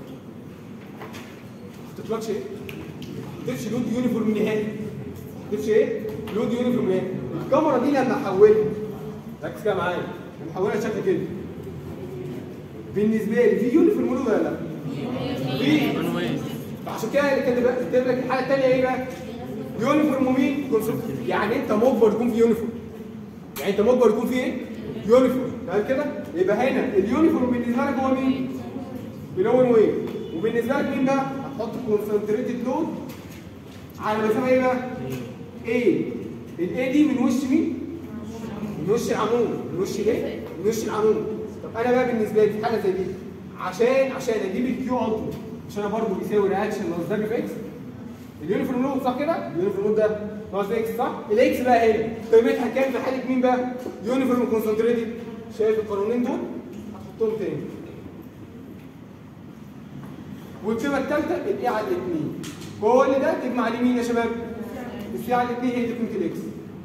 ما حطيتلكش ايه؟ ما حطيتش لود يونيفورم نهائي ما حطيتش ايه؟ لود يونيفورم نهائي الكاميرا دي لما احولها ركز كده معايا لما احولها شكل كده بالنسبه لي في يونيفورم لود ولا لا؟ في عشان كده اللي كاتب كاتب لك الحاله الثانيه ايه بقى؟ يونيفورم ومين؟ كونسبت يعني انت مجبر يكون في يونيفورم يعني انت مجبر يكون في ايه؟ يونيفورم تمام كده؟ يبقى هنا اليونيفورم بالنسبه لك هو مين؟ بلون وين وبالنسبه لك مين بقى؟ هتحط كونسنتريتد لود على مسافه ايه بقى؟ ايه؟ الاي دي من وش مين؟ من وش العمود من وش ايه؟ من وش العمود طب انا بقى بالنسبه لي في حاجه زي دي عشان عشان اجيب الكيو التو مش انا برضه بيساوي رياكشن ناقص دبليو في اكس اليونيفورم لود صح كده؟ اليونيفورم لود ده ناقص اكس صح؟ الاكس بقى هنا قيمتها كام في حاله مين بقى؟ يونيفورم كونسنتريتد شايف القانونين دول؟ هتحطهم تاني والقيمه الثالثه الاي على الاثنين كل ده تجمع عليه مين يا شباب؟ السي على الاثنين هي دي قيمه الاكس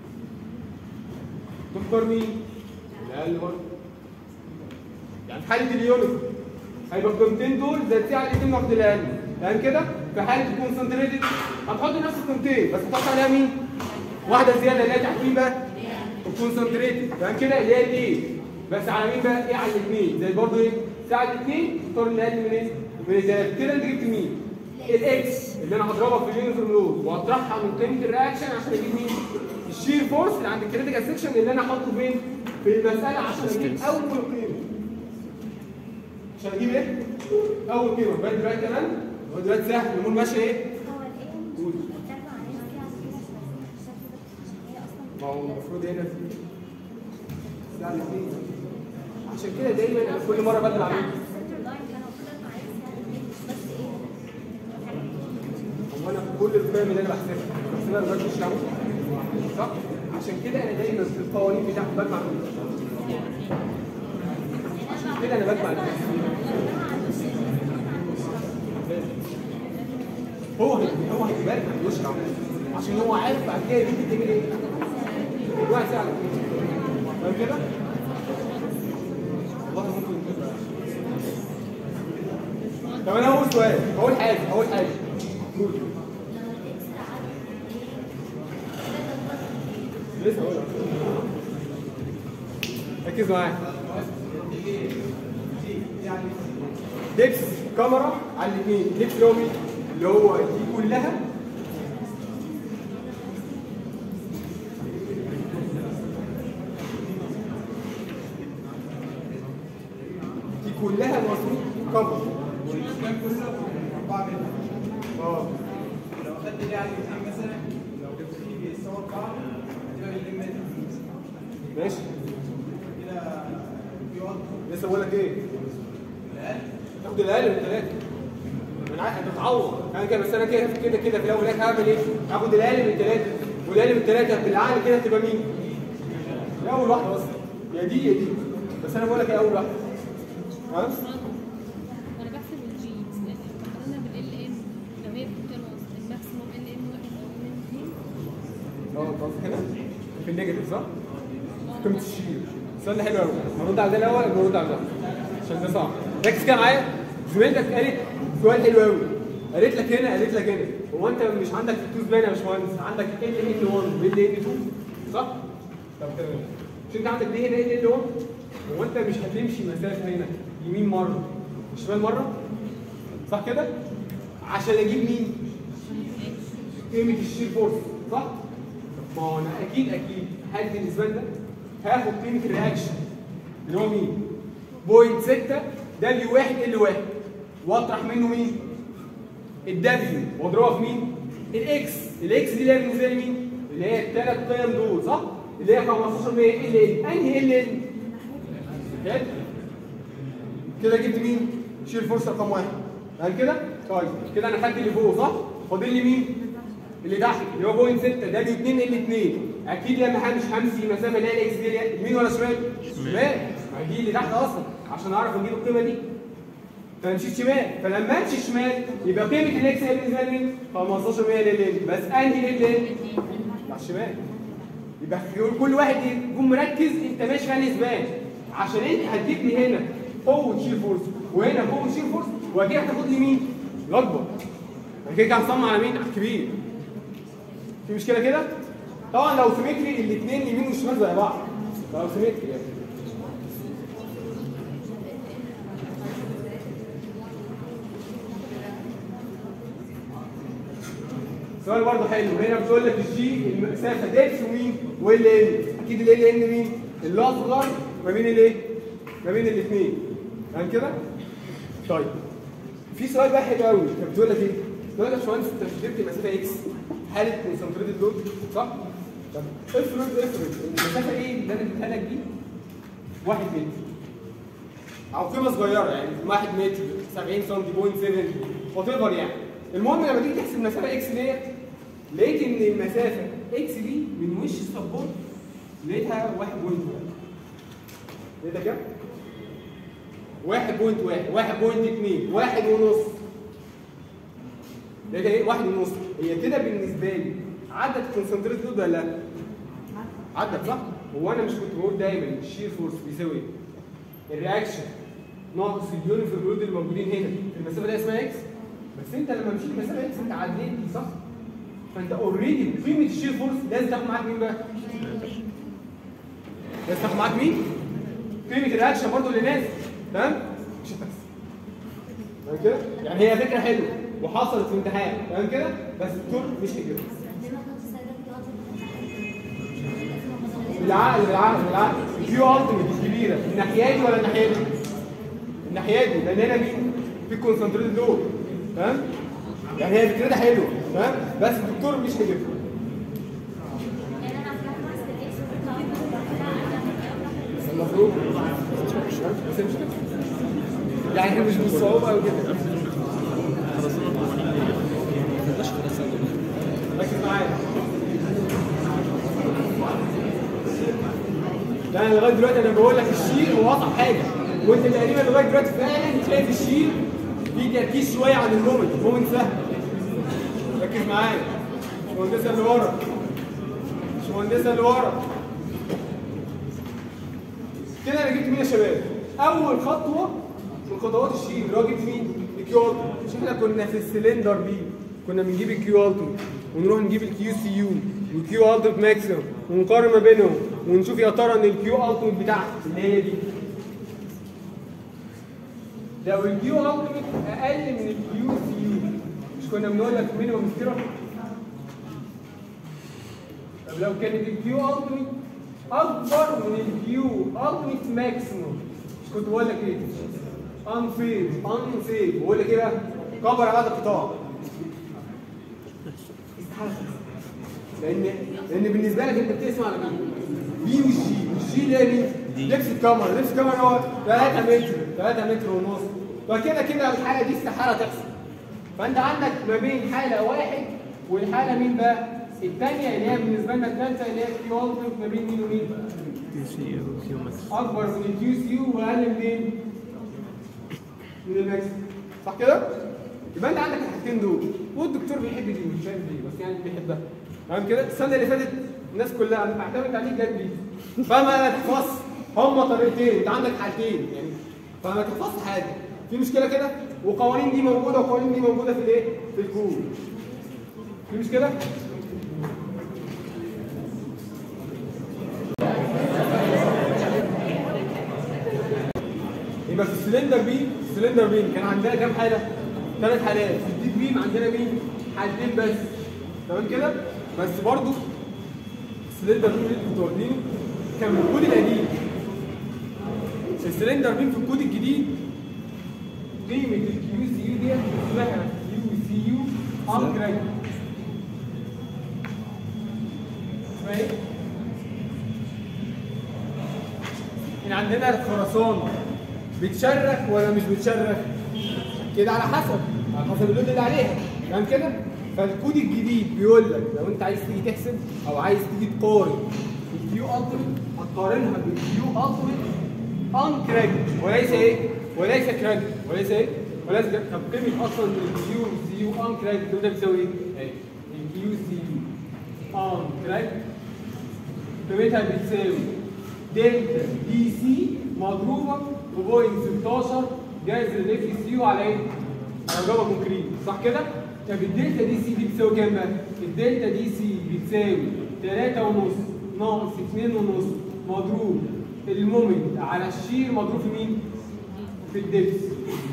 تختار مين؟ الاقل برضه يعني في حاله اليونيفورم هيبقى القيمتين دول زي سي على الاثنين واخد الاقل تمام كده؟ في حاله الكونسنتريتد هتحط نفس القيمتين بس هتحط عليها مين؟ واحده زياده اللي هي تحت مين بقى؟ الكونسنتريتد تمام كده اللي هي الايه؟ بس على مين بقى؟ ايه على الاثنين زي برضه ايه؟ سي على الاثنين تختار اللي اقل من ايه؟ من الزياده كده انت جبت مين؟ الاكس اللي انا هضربها في اليونيفورم لود واطرحها من قيمه الرياكشن عشان اجيب مين؟ الشير فورس اللي عند الكريتيكال سيكشن اللي انا احطه فين؟ في المساله عشان اجيب اول قيمه عشان اجيب ايه؟ اول قيمه بقى دلوقتي تمام؟ هو دلوقتي سهل الامور ماشيه ايه؟
هو الايه
قول.
بتاعته عليه فيها كده هي اصلا
ما هو المفروض هنا في الساعه الاثنين عشان كده دايما انا كل مره بدل عليه
السنتر لاين كانوا بتاعته عليه فيها بس ايه
هو انا في كل القيم اللي انا بحسبها بحسبها لغايه مش عامل صح؟ عشان كده انا دايما في القوانين بتاعتي بجمع عشان كده انا بجمع هو هو هيبقى لك يشرح عشان هو عارف بعد كده دي بتعمل ايه؟ واحد ساعه فاهم كده؟ والله ممكن كده طب انا هقول سؤال هقول حاجه هقول حاجه قول لسه هقول ركز معايا دبس كاميرا على الاثنين دبس اللي هو مين؟ اللي هو دي كلها دي كلها مصروف كاميرا اه
لو خدت لي على الاثنين مثلا لو جبت لي بيساووا بعض هتبقى مليون متر
ماشي
كده في وقت
لسه بقول لك ايه؟
الاقل
تاخد الاقل من ثلاثه انا عارف هتتعوض انا كده بس انا كده كده كده في الاول هناك هعمل ايه؟ هاخد الاقل من ثلاثه والاقل من ثلاثه بالعقل كده تبقى مين؟ الاول واحده بس يا دي يا دي بس بس انا بقول لك ايه اول واحده خلاص
انا بحسب الجي قارنا بالال ام لو هي بتنقص الماكسيموم ال ام واحد او من اثنين
اه انت قصدك هنا في النيجاتيف صح؟ قيمه الشير السؤال ده حلو قوي نرد على ده الاول ولا نرد على ده عشان ده صعب ركز كده معايا زميلتك قالت سؤال حلو قوي قالت لك هنا قالت لك هنا هو انت مش عندك التوز باين يا باشمهندس عندك ال ان 1 وال ان 2 صح؟ طب تمام مش انت عندك دي هنا ال ان 1 هو انت مش هتمشي مسافه هنا يمين مره وشمال مره صح كده؟ عشان اجيب مين؟ قيمه الشير فورس صح؟ ما هو انا اكيد اكيد هدي الاسبان ده هاخد قيمه الرياكشن اللي هو مين؟ بوينت 6 دبليو 1 ال 1 واطرح منه مين؟ الدبليو واضربها في مين؟ الاكس الاكس دي اللي هي بالنسبه لي مين؟ اللي هي الثلاث قيم دول صح؟ اللي هي 15% ال ال انهي ال ال؟ حلو؟ كده جبت مين؟ شيل فرصه رقم واحد هل كده؟ طيب كده انا خدت اللي فوق صح؟ فاضل لي مين؟ اللي تحت اللي هو بوينت 6 ده دي 2 ال 2 اكيد لما همشي همشي مسافه اللي هي الاكس دي اللي هي يمين ولا شمال؟ شمال ما دي اللي تحت اصلا عشان اعرف اجيب القيمه دي فمشيت شمال فلما امشي شمال يبقى قيمه الاكس هي بالنسبه لي مين؟ 15% ال ال بس انهي ال ال؟ على الشمال يبقى كل واحد يكون مركز انت ماشي في انهي سبان عشان انت هتجيب لي هنا قوه شير فورس وهنا قوه شير فورس وبعد كده هتاخد لي مين؟ الاكبر بعد كده هنصمم على مين؟ على الكبير في مشكله كده؟ طبعا لو سيمتري الاثنين يمين وشمال زي بعض لو سيمتري يعني سؤال برضه حلو هنا بتقول لك الجي المسافه ديكس ومين وال ان اكيد ال ان مين الاصغر ما بين الايه ما بين الاثنين فاهم كده طيب في سؤال بقى حلو قوي كانت بتقول لك ايه بتقول لك يا باشمهندس انت مش جبت المسافه اكس حاله كونسنتريتد لود صح طب افرض افرض المسافه ايه اللي انا اديتها لك دي 1 متر او قيمه صغيره يعني 1 متر 70 سم بوينت 7 وات ايفر يعني المهم لما تيجي تحسب المسافه اكس ديت لقيت ان المسافه اكس دي من وش السبورت لقيتها 1.1 لقيتها كام؟ 1.1 1.2 1 ونص لقيتها ايه؟ 1 ونص هي كده بالنسبه لي عدت كونسنتريت لود ولا لا؟ عدت صح؟ هو انا مش كنت بقول دايما الشير فورس بيساوي ايه؟ الرياكشن ناقص اليونيفورم لود اللي موجودين هنا في المسافه دي اسمها اكس بس انت لما مشيت المسافه اكس انت عديت دي صح؟ فانت اوريدي قيمه الشير فورس لازم تاخد معاك مين بقى؟ لازم تاخد معاك مين؟ قيمه الرياكشن برضه اللي نازل تمام؟ مش هتحصل تمام كده؟ يعني هي فكره حلوه وحصلت في امتحان تمام كده؟ بس الدكتور مش هيجيبها بالعقل بالعقل بالعقل الكيو التيميت الكبيره الناحيه دي ولا الناحيه دي؟ الناحيه دي لان هنا مين؟ في كونسنتريتد لود تمام؟ يعني هي فكرتها حلوه تمام؟ بس الدكتور مش هيجيبها بس المفروض بس مش يعني مش بالصعوبه قوي كده ركز معايا لا انا لغايه دلوقتي انا بقول لك الشير هو اصعب حاجه وانت تقريبا لغايه دلوقتي فعلا تلاقي في الشير في تركيز شويه عن المومنت المومنت سهل ركز معايا مش مهندسه اللي ورا مش مهندسه اللي ورا كده انا جبت مين يا شباب؟ اول خطوه من خطوات الشيل اللي هو جبت مين؟ الكيو التيميت مش احنا كنا في السلندر بي كنا بنجيب الكيو التيميت ونروح نجيب الكيو سي يو والكيو التيميت ماكسيمم ونقارن ما بينهم ونشوف يا ترى ان الكيو التيميت بتاعتي اللي هي دي لو الكيو التيميت اقل من الكيو سي يو مش كنا بنقول لك مينيمم ستيرر طب لو كانت الكيو التيميت اكبر من الكيو التيميت ماكسيموم مش كنت بقول لك ايه؟ انفيد انسيف بقول لك ايه بقى؟ كبر على هذا القطاع استحاله لان لان بالنسبه لك انت بتقسم على مين؟ بي والجي والجي اللي هي مين؟ لبس الكاميرا لبس الكاميرا هو 3 متر 3 متر ونص فكده كده الحاله دي استحاله تحصل فانت عندك ما بين حاله واحد والحاله مين بقى؟ الثانيه اللي هي بالنسبه لنا الثالثه اللي هي كيو التيمت ما بين مين ومين؟
كيو سي او كيو ماكس
اكبر من الكيو سي يو واقل منين؟ من الماكس صح كده؟ يبقى انت عندك الحاجتين دول والدكتور بيحب دي مش فاهم ليه بس يعني بيحبها تمام كده؟ السنه اللي فاتت الناس كلها انا بعتمد عليك جت دي فما تحفظش هم طريقتين انت عندك حالتين يعني فما تحفظش حاجه في مشكله كده وقوانين دي موجوده وقوانين دي موجوده في الايه؟ في الكود في مشكله؟ يبقى في السلندر بيم السلندر بيم كان عندنا كام حاله؟ ثلاث حالات في الديب بيم عندنا مين؟ حالتين بس تمام كده؟ بس برضو السلندر بيم اللي انتوا واخدينه كان من الكود القديم السلندر بيم في الكود الجديد قيمه الكيو سي يو ديت اسمها كيو سي يو انكرايد اسمها ايه؟ احنا عندنا الخرسانه بتشرخ ولا مش بتشرخ؟ كده على حسب على حسب اللود اللي عليها تمام كده؟ فالكود الجديد بيقول لك لو انت عايز تيجي تحسب او عايز تيجي تقارن الكيو التيمت هتقارنها بالكيو التيمت ان كريدت وليس ايه؟ وليس كريدت وليس ايه؟ وليس كريدت طب قيمه اصلا الكيو سي يو ان كريدت ده بتساوي ايه؟ اهي الكيو سي يو ان كريدت قيمتها بتساوي دلتا دي سي مضروبه ب 0.16 جايز الاف سي يو على ايه؟ على جابا كونكريت صح كده؟ طب الدلتا دي سي دي بتساوي كام بقى؟ الدلتا دي سي بتساوي 3 ونص ناقص 2 ونص مضروب المومنت على الشير مضروب في مين؟ في الدبس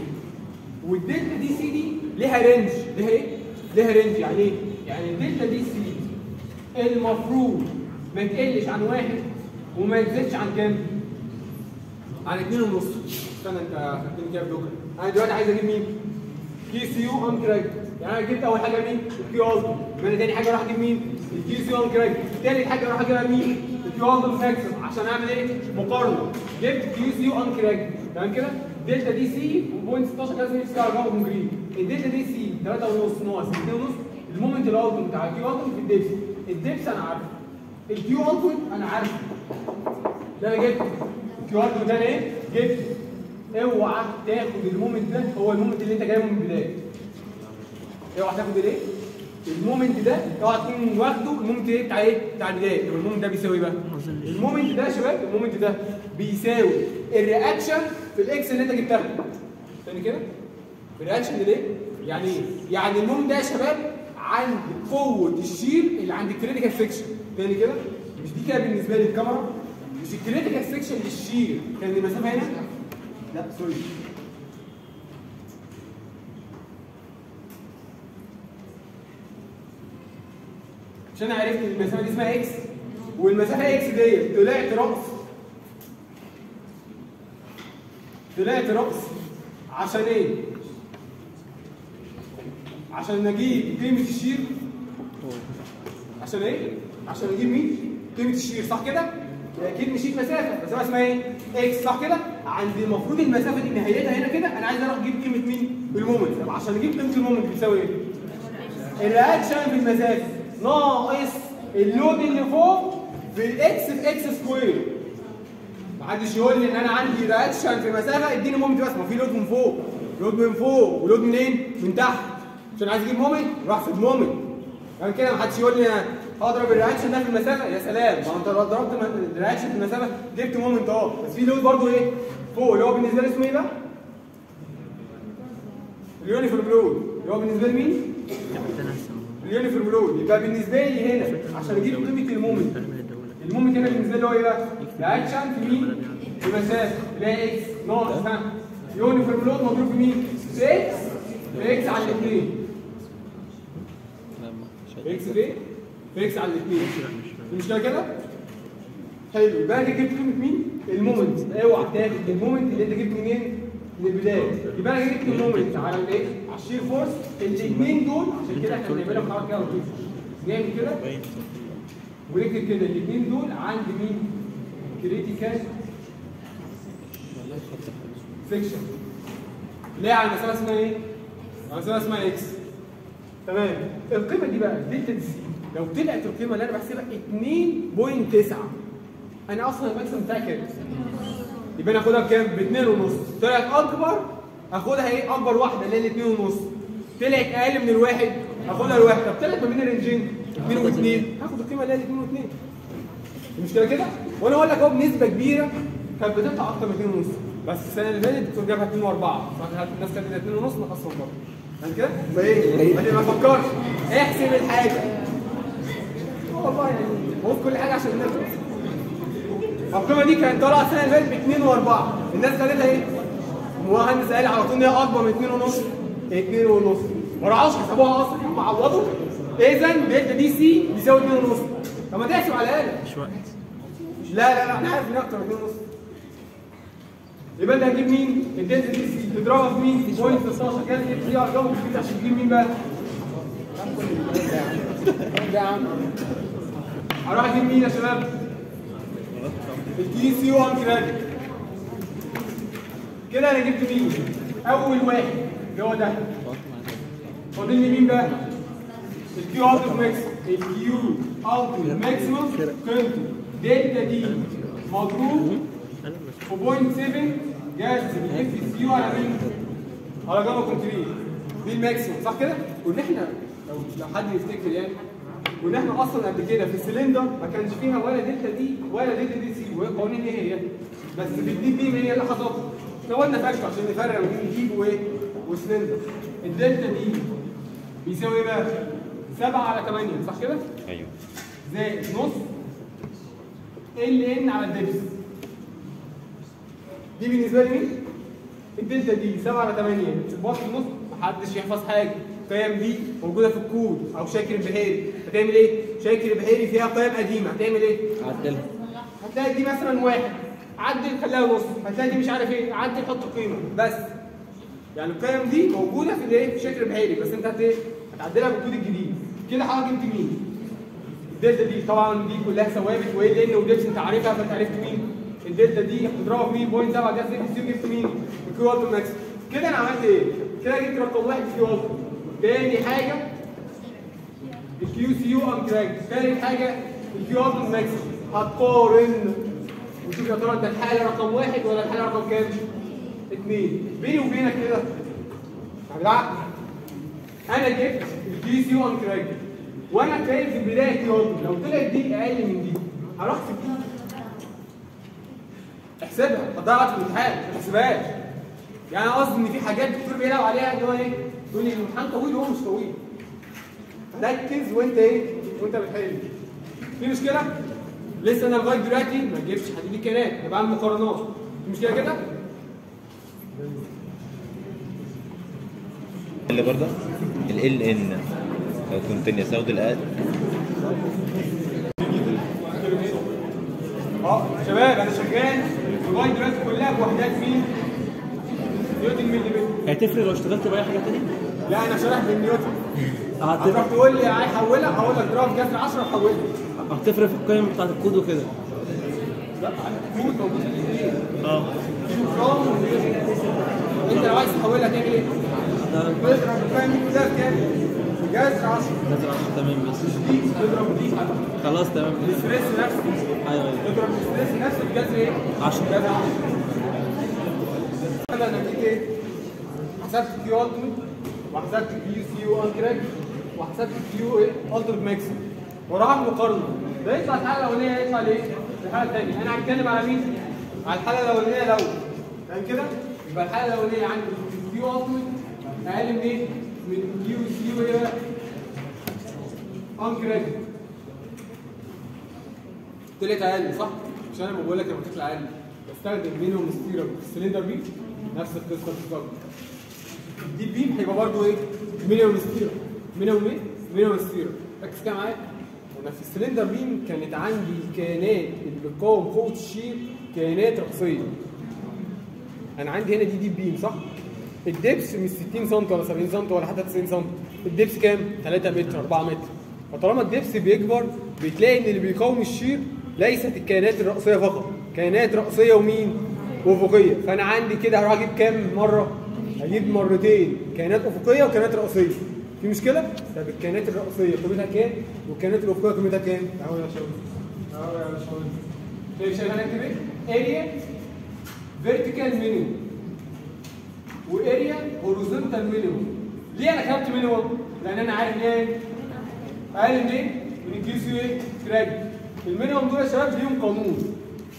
والدلتا دي سي دي ليها رينج ليها ايه؟ ليها رينج يعني ايه؟ يعني الدلتا دي سي المفروض ما تقلش عن واحد وما تزيدش عن كام؟ عن اتنين ونص استنى انت خدتني كده بدوكر انا دلوقتي عايز اجيب مين؟ كي سي يو ان كراك يعني انا جبت اول حاجه مين؟ الكيو التو يبقى انا تاني حاجه اروح اجيب مين؟ الكي سي يو ان كراك تالت حاجه اروح اجيبها مين؟ الكيو التو فاكسر عشان اعمل ايه؟ مقارنه جبت كيو سي يو ان كراك تمام كده؟ دلتا دي سي و.16 كده زي سكار جابا كونكريت الدلتا دي سي 3 ونص ناقص 2 ونص المومنت الالتو بتاع الكيو التو في الدبس الدبس انا عارفه الكيو التو انا عارفه ده انا جبت الكيو التو ده انا ايه؟ جبت اوعى تاخد المومنت ده هو المومنت اللي انت جايبه من البدايه اوعى تاخد الايه؟ المومنت ده اوعى تكون واخده المومنت ايه بتاع ايه؟ بتاع البدايه طب المومنت ده بيساوي ايه بقى؟ المومنت ده يا شباب المومنت ده بيساوي الرياكشن في الاكس اللي انت جبتها تاني كده؟ الرياكشن ليه؟ يعني ايه؟ يعني المومنت ده يا شباب عند قوه الشير اللي عند الكريتيكال سيكشن تاني كده؟ مش دي كده بالنسبه لي الكاميرا مش الكريتيكال سيكشن للشير كان المسافه هنا لا سوري مش انا عرفت ان المسافه دي اسمها اكس والمسافه اكس ديت طلعت رأس طلعت رأس عشان ايه؟ عشان نجيب قيمة الشير عشان ايه؟ عشان نجيب مين؟ قيمة الشير صح كده؟ اكيد مشيت مسافة مسافة اسمها ايه؟ اكس صح كده؟ عند المفروض المسافة دي نهايتها هنا كده انا عايز اروح اجيب قيمة مين؟ المومنت طب عشان اجيب قيمة المومنت بتساوي ايه؟ الرياكشن في المسافة ناقص اللود اللي فوق في الاكس في اكس سكوير محدش يقول لي ان انا عندي رياكشن في مسافه اديني مومنت بس ما في لود من فوق لود من فوق ولود منين؟ من تحت عشان عايز اجيب مومنت راح في المومنت يعني كده محدش يقول لي انا هضرب الرياكشن ده في المسافه يا سلام ما انت لو ضربت م- الرياكشن في المسافه جبت مومنت اه بس في لود برضه ايه؟ فوق اللي هو بالنسبه لي اسمه ايه بقى؟ اليونيفورم لود اللي هو بالنسبه لي مين؟ اليونيفورم لود يبقى بالنسبه لي هنا عشان اجيب قيمه المومنت المومنت هنا بالنسبه لي هو ايه بقى؟ رياكشن في مين؟ في مسافه اللي هي اكس ناقص ها يونيفورم لود مضروب في مين؟ في اكس في اكس على الاثنين في اكس في في اكس على الاثنين في مشكله كده؟ حلو يبقى انا جبت قيمه مين؟ المومنت اوعى تاخد المومنت اللي انت جبته منين؟ من البدايه يبقى انا جبت المومنت على الايه؟ على الشير فورس الاثنين دول عشان كده احنا بنعملها بنقعد كده لطيف جامد كده ونكتب كده الاثنين دول عند مين؟ كريتيكال سيكشن اللي هي على المسافه اسمها ايه؟ على المسافه اسمها اكس تمام القيمه دي بقى دلتا دي سي لو طلعت القيمه اللي انا بحسبها 2.9 انا اصلا الماكسيمم بتاعي كام؟ يبقى انا اخدها بكام؟ ب 2 ونص طلعت اكبر اخدها ايه؟ اكبر واحده اللي هي ال 2 ونص طلعت اقل من الواحد اخدها الواحد طب طلعت ما بين الرينجين 2 و2 هاخد القيمه اللي هي ال 2 و2 المشكله كده وانا اقول لك اهو بنسبه كبيره كانت بتطلع اكتر من 2 ونص بس السنه اللي فاتت الدكتور جابها 2 و4 الناس كانت 2 ونص نقصهم برضه يعني كده فايه ما ما تفكرش احسب الحاجه آه والله يعني بص كل حاجه عشان الناس بس. القيمه دي كانت طالعه السنه اللي فاتت ب 2 و4 الناس خدتها ايه؟ المهندس قال على طول ان هي اكبر من 2 ونص 2 ونص ما راحوش حسبوها اصلا هم عوضوا اذا دلتا دي سي بيساوي 2 ونص طب ما تحسب على الاقل
مش وقت
لا لا لا انا عارف ان هي اكتر من 2 ونص يبقى انت هتجيب مين؟ الدلتا دي سي تضربها في مين؟ بوينت 16 كده تجيب فيها ارقام كتير عشان تجيب مين بقى؟ ده يا عم هروح اجيب مين يا شباب؟ الكي سي 1 كريدت كده انا جبت مين؟ اول واحد اللي هو ده فاضل لي مين بقى؟ الكيو التيف ماكس الكيو التيف ماكسيمم قيمته دلتا دي مضروب في بوينت 7 جاز بالاف سي يو على مين؟ على جاما كونترين دي الماكسيمم صح كده؟ وان احنا لو لو حد يفتكر يعني وان احنا اصلا قبل كده في السلندر ما كانش فيها ولا دلتا دي ولا دلتا دي سي وهي قوانين ايه هي؟ بس في الدي بي هي اللي حصلت احنا قلنا فاكر عشان نفرق بين ديب وايه؟ وسلندر الدلتا دي بيساوي ايه بقى؟ 7 على 8 صح كده؟
ايوه
زائد نص ال ان على الدبس دي بالنسبه لي مين؟ الدلتا دي 7 على 8 تبص النص محدش يحفظ حاجه القيم دي موجوده في الكود او شاكر البحيري هتعمل ايه؟ شاكر البحيري فيها قيم قديمه هتعمل ايه؟
عدلها
هتلاقي دي مثلا واحد عدل خليها نص هتلاقي دي مش عارف ايه عدل حط قيمه بس يعني القيم دي موجوده في الايه؟ في شكل بحيري بس انت هت ايه؟ هتعدلها بالكود الجديد كده حضرتك جبت مين؟ الدلتا دي طبعا دي كلها ثوابت وايه لان ودبس انت عارفها فانت عرفت مين؟ الدلتا دي هتضربها في مين؟ بوينت 7 جاز سي جبت مين؟ الكيو التر ماكس كده انا عملت ايه؟ كده جبت رقم واحد كيو التر تاني حاجه الكيو سي يو ام كراك تالت حاجه الكيو التر ماكس هتقارن وشوف يا ترى انت الحاله رقم واحد ولا الحاله رقم كام؟ اثنين بيني وبينك كده يا جدعان انا جبت الكيو سي يو ام كراك وانا كاين في البدايه كيو لو طلعت دي اقل من دي هروح في دي احسبها هتضيع في الامتحان ما تحسبهاش يعني انا قصدي ان في حاجات الدكتور بيلعب عليها ان هو ايه يقول لي الامتحان طويل وهو مش طويل ركز وانت ايه وانت بتحل في مشكله لسه انا لغايه دلوقتي ما جبتش حديد الكيانات انا بعمل مقارنات في مشكله كده
اللي برضه ال ان لو كونتينيوس اخد الاقل
اه شباب انا شغال لغايه دلوقتي كلها بوحدات مين؟ نيوتن ملي متر
هتفرق لو اشتغلت باي حاجه تانية؟
لا انا شارح بالنيوتن هتروح
هتفرق
تقول لي عايز احولها هقول لك جرام جذر 10 حولها
هتفرق في القيم بتاعت الكود وكده
لا الكود موجود في الاثنين
اه
جرام ونيوتن. انت لو عايز تحولها تعمل ايه؟
ده
تضرب القيم دي كلها في كام؟ في جذر 10
نزل عشان تمام بس
دي تضرب دي
خلاص تمام
الاستريس نفسه
ايوه ايوه
تضرب الاستريس نفسه في جذر ايه؟
10
جذر 10 انا نتيجه ايه؟ حسبت كيو التيمت وحسبت كيو سي يو انكراك وحسبت كيو ايه؟ التيمت ماكسيم وراح مقارنه ده يطلع الحاله الاولانيه يطلع ليه؟ الحاله الثانيه انا هتكلم على مين؟ على الحاله الاولانيه الاول فاهم كده؟ يبقى الحاله الاولانيه عندي كيو التيمت اقل من ايه؟ من كيو سي يو ايه؟ انكراك طلعت اقل صح؟ مش انا بقول لك لما تطلع اقل بستخدم مينيموم ستيرم في السلندر بيم نفس القصه بالظبط دي بيم هيبقى برضه ايه؟ مينيموم ستيرم مينيموم ايه؟ مينيموم ستيرم ركز كده معايا انا في السلندر بيم كانت عندي الكيانات اللي بتقاوم قوه الشير كيانات رأسيه انا عندي هنا دي دي بيم صح؟ الدبس مش 60 سم ولا 70 سم ولا حتى 90 سم الدبس كام؟ 3 متر 4 متر فطالما الدبس بيكبر بتلاقي ان اللي بيقاوم الشير ليست الكيانات الرأسية فقط كيانات رأسية ومين؟ وأفقية فأنا عندي كده هروح أجيب كام مرة؟ هجيب مرتين كيانات أفقية وكيانات رأسية في مشكله؟ طب الكائنات الرئيسيه قيمتها كام؟ والكائنات الافقيه قيمتها كام؟ اهو يا شباب اهو يا باشمهندس شايف شايف هنكتب ايه؟ اريا فيرتيكال مينيموم واريا هوريزونتال مينيموم ليه انا كتبت مينيموم؟ لان انا عارف ليه؟ اقل من ايه؟ من الكيو سي ايه؟ كراجل المينيموم دول يا شباب ليهم قانون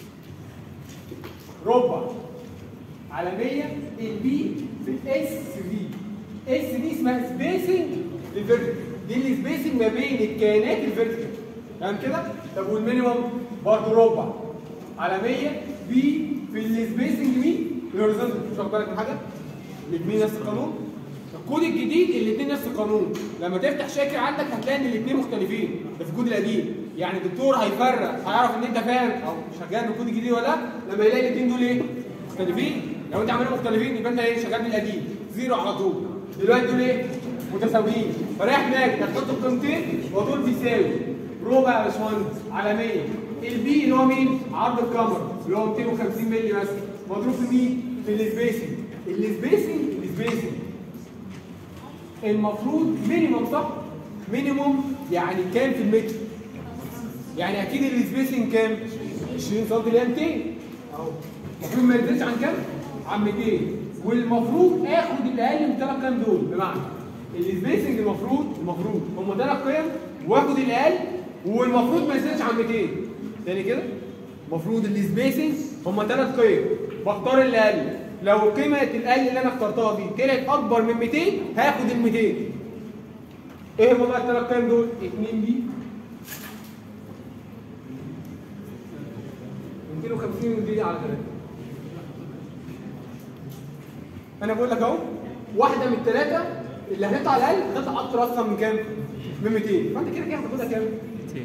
ربع على 100 البي في الاس في اس دي اسمها سبيسنج للفيرتيكال دي السبيسنج ما بين الكائنات الفيرتيكال تمام كده؟ طب والمينيموم برضه ربع على 100 بي في السبيسنج مين؟ الهوريزونتال مش واخد بالك من حاجه؟ الاثنين نفس القانون الكود الجديد الاثنين نفس القانون لما تفتح شاكر عندك هتلاقي ان الاثنين مختلفين ده في الكود القديم يعني الدكتور هيفرق هيعرف ان انت فاهم او شغال بالكود الجديد ولا لا لما يلاقي الاثنين دول ايه مختلفين لو انت عاملهم مختلفين يبقى انت ايه شغال بالقديم زيرو على طول دلوقتي دول ايه متساويين فرايح هناك هتحط القيمتين ودول بيساوي ربع يا باشمهندس على 100 البي اللي هو مين عرض الكاميرا اللي هو 250 مللي مثلا مضروب في مين في السبيسنج السبيسنج السبيسنج المفروض مينيموم صح؟ مينيموم يعني كام في المتر؟ يعني اكيد السبيسنج كام؟ 20 سم اللي هي 200 اهو المفروض ما يزيدش عن كام؟ عن 200 والمفروض اخد الاقل من ثلاث قيم دول بمعنى السبيسنج المفروض المفروض هم ثلاث قيم واخد الاقل والمفروض ما يزيدش عن 200 تاني كده المفروض السبيسنج هم ثلاث قيم بختار الاقل لو قيمه الاقل اللي انا اخترتها دي طلعت اكبر من 200 هاخد ال 200 ايه هم بقى الثلاث قيم دول 2 بي 250 دي على 3 انا بقول لك اهو واحده من الثلاثه اللي هتطلع على الاقل هتطلع اكتر اصلا من كام؟ من 200 فانت كده كده هتاخدها كام؟ 200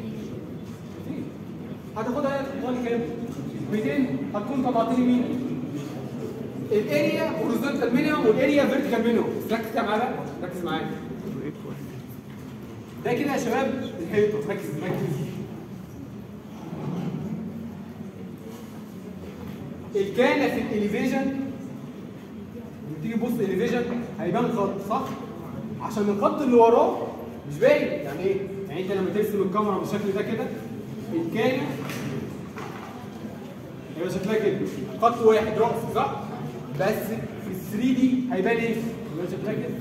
هتاخدها حوالي كام؟ 200 هتكون طلعت لي مين؟ الاريا هوريزونتال مينيمم والاريا فيرتيكال مينيمم ركز كده معايا بقى ركز معايا ده كده يا شباب الحيطه ركز ركز الكانه في الاليفيجن لما تيجي تبص الاليفيجن هيبان خط صح؟ عشان الخط اللي وراه مش باين يعني ايه؟ يعني انت لما ترسم الكاميرا بالشكل ده كده الكانه هيبقى شكلها كده خط واحد رأس صح؟ بس في ال 3 دي هيبان ايه؟ هيبان شكلها كده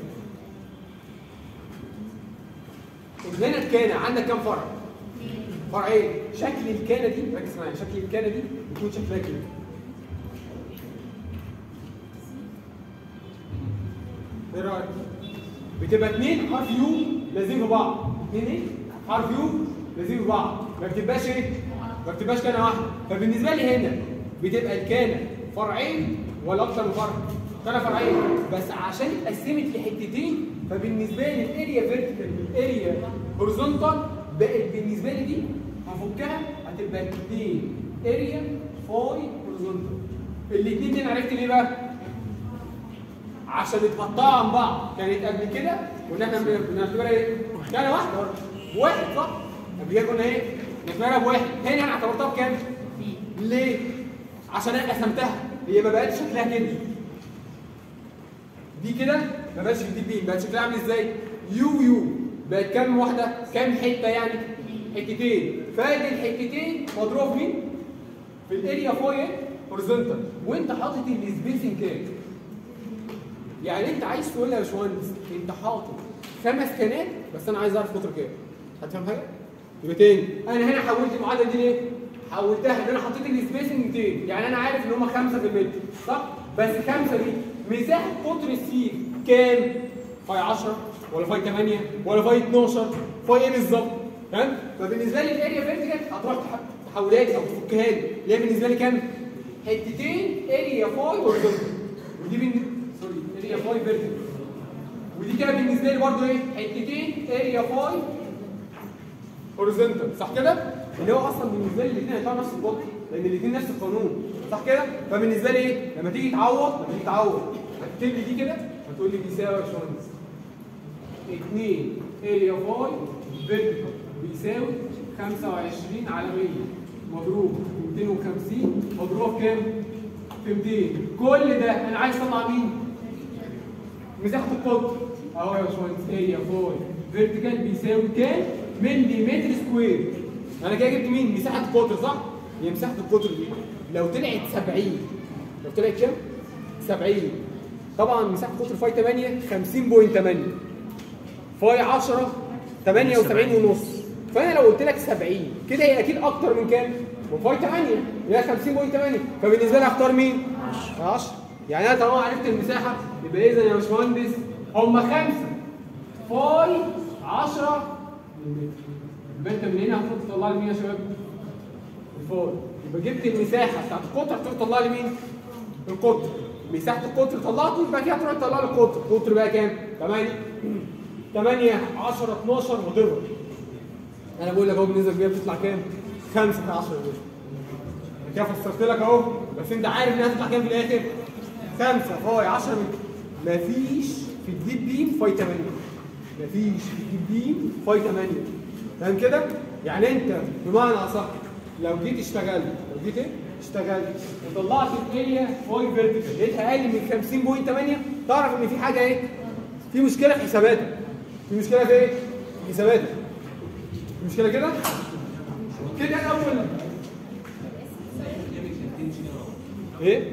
هنا الكانه عندك كام فرع؟ فرعين شكل الكانه دي ركز معايا شكل الكانه دي بيكون شكلها كده ايه رايك؟ بتبقى اثنين حرف يو لازم في بعض اثنين ايه؟ حرف يو لازم في بعض ما بتبقاش ايه؟ ما بتبقاش كانه واحده فبالنسبه لي هنا بتبقى الكانه فرعين ولا اكتر من فرع؟ كانه فرعين بس عشان اتقسمت لحتتين فبالنسبه لي الاريا فيرتيكال والاريا هوريزونتال بقت بالنسبه لي دي هفكها هتبقى اثنين اريا فاي هوريزونتال الاثنين دي انا عرفت ليه بقى؟ عشان اتقطعوا عن بعض كانت قبل كده كنا احنا بنعتبرها ايه؟ كان واحده برضه واحد صح؟ قبل كده كنا ايه؟ نعتبرها بواحد هنا انا اعتبرتها بكام؟ ليه؟ عشان انا قسمتها هي ما بقتش شكلها كده دي كده ما بقتش دي بي بقت شكلها عامل ازاي؟ يو يو بقت كام واحده؟ كام حته يعني؟ حتتين فادي الحتتين مضروب مين؟ في الاريا فوق هوريزونتال وانت حاطط السبيسنج كام؟ يعني انت عايز تقول لي يا باشمهندس انت حاطط خمس كانات بس انا عايز اعرف قطر كام هتفهم حاجه؟ يبقى تاني انا هنا حولت المعادله دي ليه؟ حولتها ان انا حطيت السبيسنج 200 يعني انا عارف ان هم 5 في المتر صح؟ بس 5 دي مساحه قطر السير كام؟ فاي 10 ولا فاي 8 ولا فاي 12 فاي ايه بالظبط؟ تمام؟ فبالنسبه لي الاريا فيرتيكال هتروح تح- تحولها لي او تفكها لي اللي هي بالنسبه لي كام؟ حتتين اريا فاي هوريزونتال ودي بالنسبه سوري اريا فاي فيرتيكال ودي كده بالنسبه لي برضه ايه؟ حتتين اريا فاي هوريزونتال صح كده؟ اللي هو اصلا بالنسبه لي الاثنين هيطلعوا نفس القطر لان الاثنين نفس القانون صح كده؟ فبالنسبه لي ايه؟ لما تيجي تعوض لما تيجي تعوض هتكتب لي دي كده هتقول لي بيساوي يا باشمهندس 2 اريا فاي فيرتيكال بيساوي 25 على 100 مضروب في 250 مضروب كام؟ في 200 كل ده انا عايز اطلع مين؟ مساحه القطر اهو يا باشمهندس هي فاي فيرتيكال بيساوي كام؟ ملي متر سكوير انا كده جبت مين؟ مساحه القطر صح؟ هي مساحه القطر دي لو طلعت 70 لو طلعت كام؟ 70 طبعا مساحه قطر فاي 8 50.8 فاي 10 78 ونص فانا لو قلت لك 70 كده هي اكيد اكتر من كام؟ من فاي 8 هي 50.8 فبالنسبه لي اختار مين؟ 10 يعني انا طالما عرفت المساحه يبقى اذا يا باشمهندس هم خمسه فاي 10 يبقى انت من هنا هتروح تطلع لي مين يا شباب؟ الفاي يبقى جبت المساحه بتاعت القطر هتروح تطلع لي مين؟ القطر مساحه القطر طلعته يبقى كده هتروح تطلع لي القطر القطر بقى كام؟ 8 8 10 12 وضرب انا بقول لك اهو بالنسبه كبيره بتطلع كام؟ 5 في 10 دول انا كده فسرت لك اهو بس انت عارف انها هتطلع كام في الاخر؟ 5 فاي 10 متر مفيش في الديب بيم فاي 8 مفيش في الديب بيم فاي 8 فاهم كده؟ يعني انت بمعنى اصح لو جيت اشتغلت لو جيت ايه؟ اشتغلت وطلعت الاريا فاي فيرتيكال لقيتها اقل من 50.8 تعرف ان في حاجه ايه؟ في مشكله في حساباتك في مشكله في ايه؟ في حساباتك في مشكله كده؟ كده اول ايه؟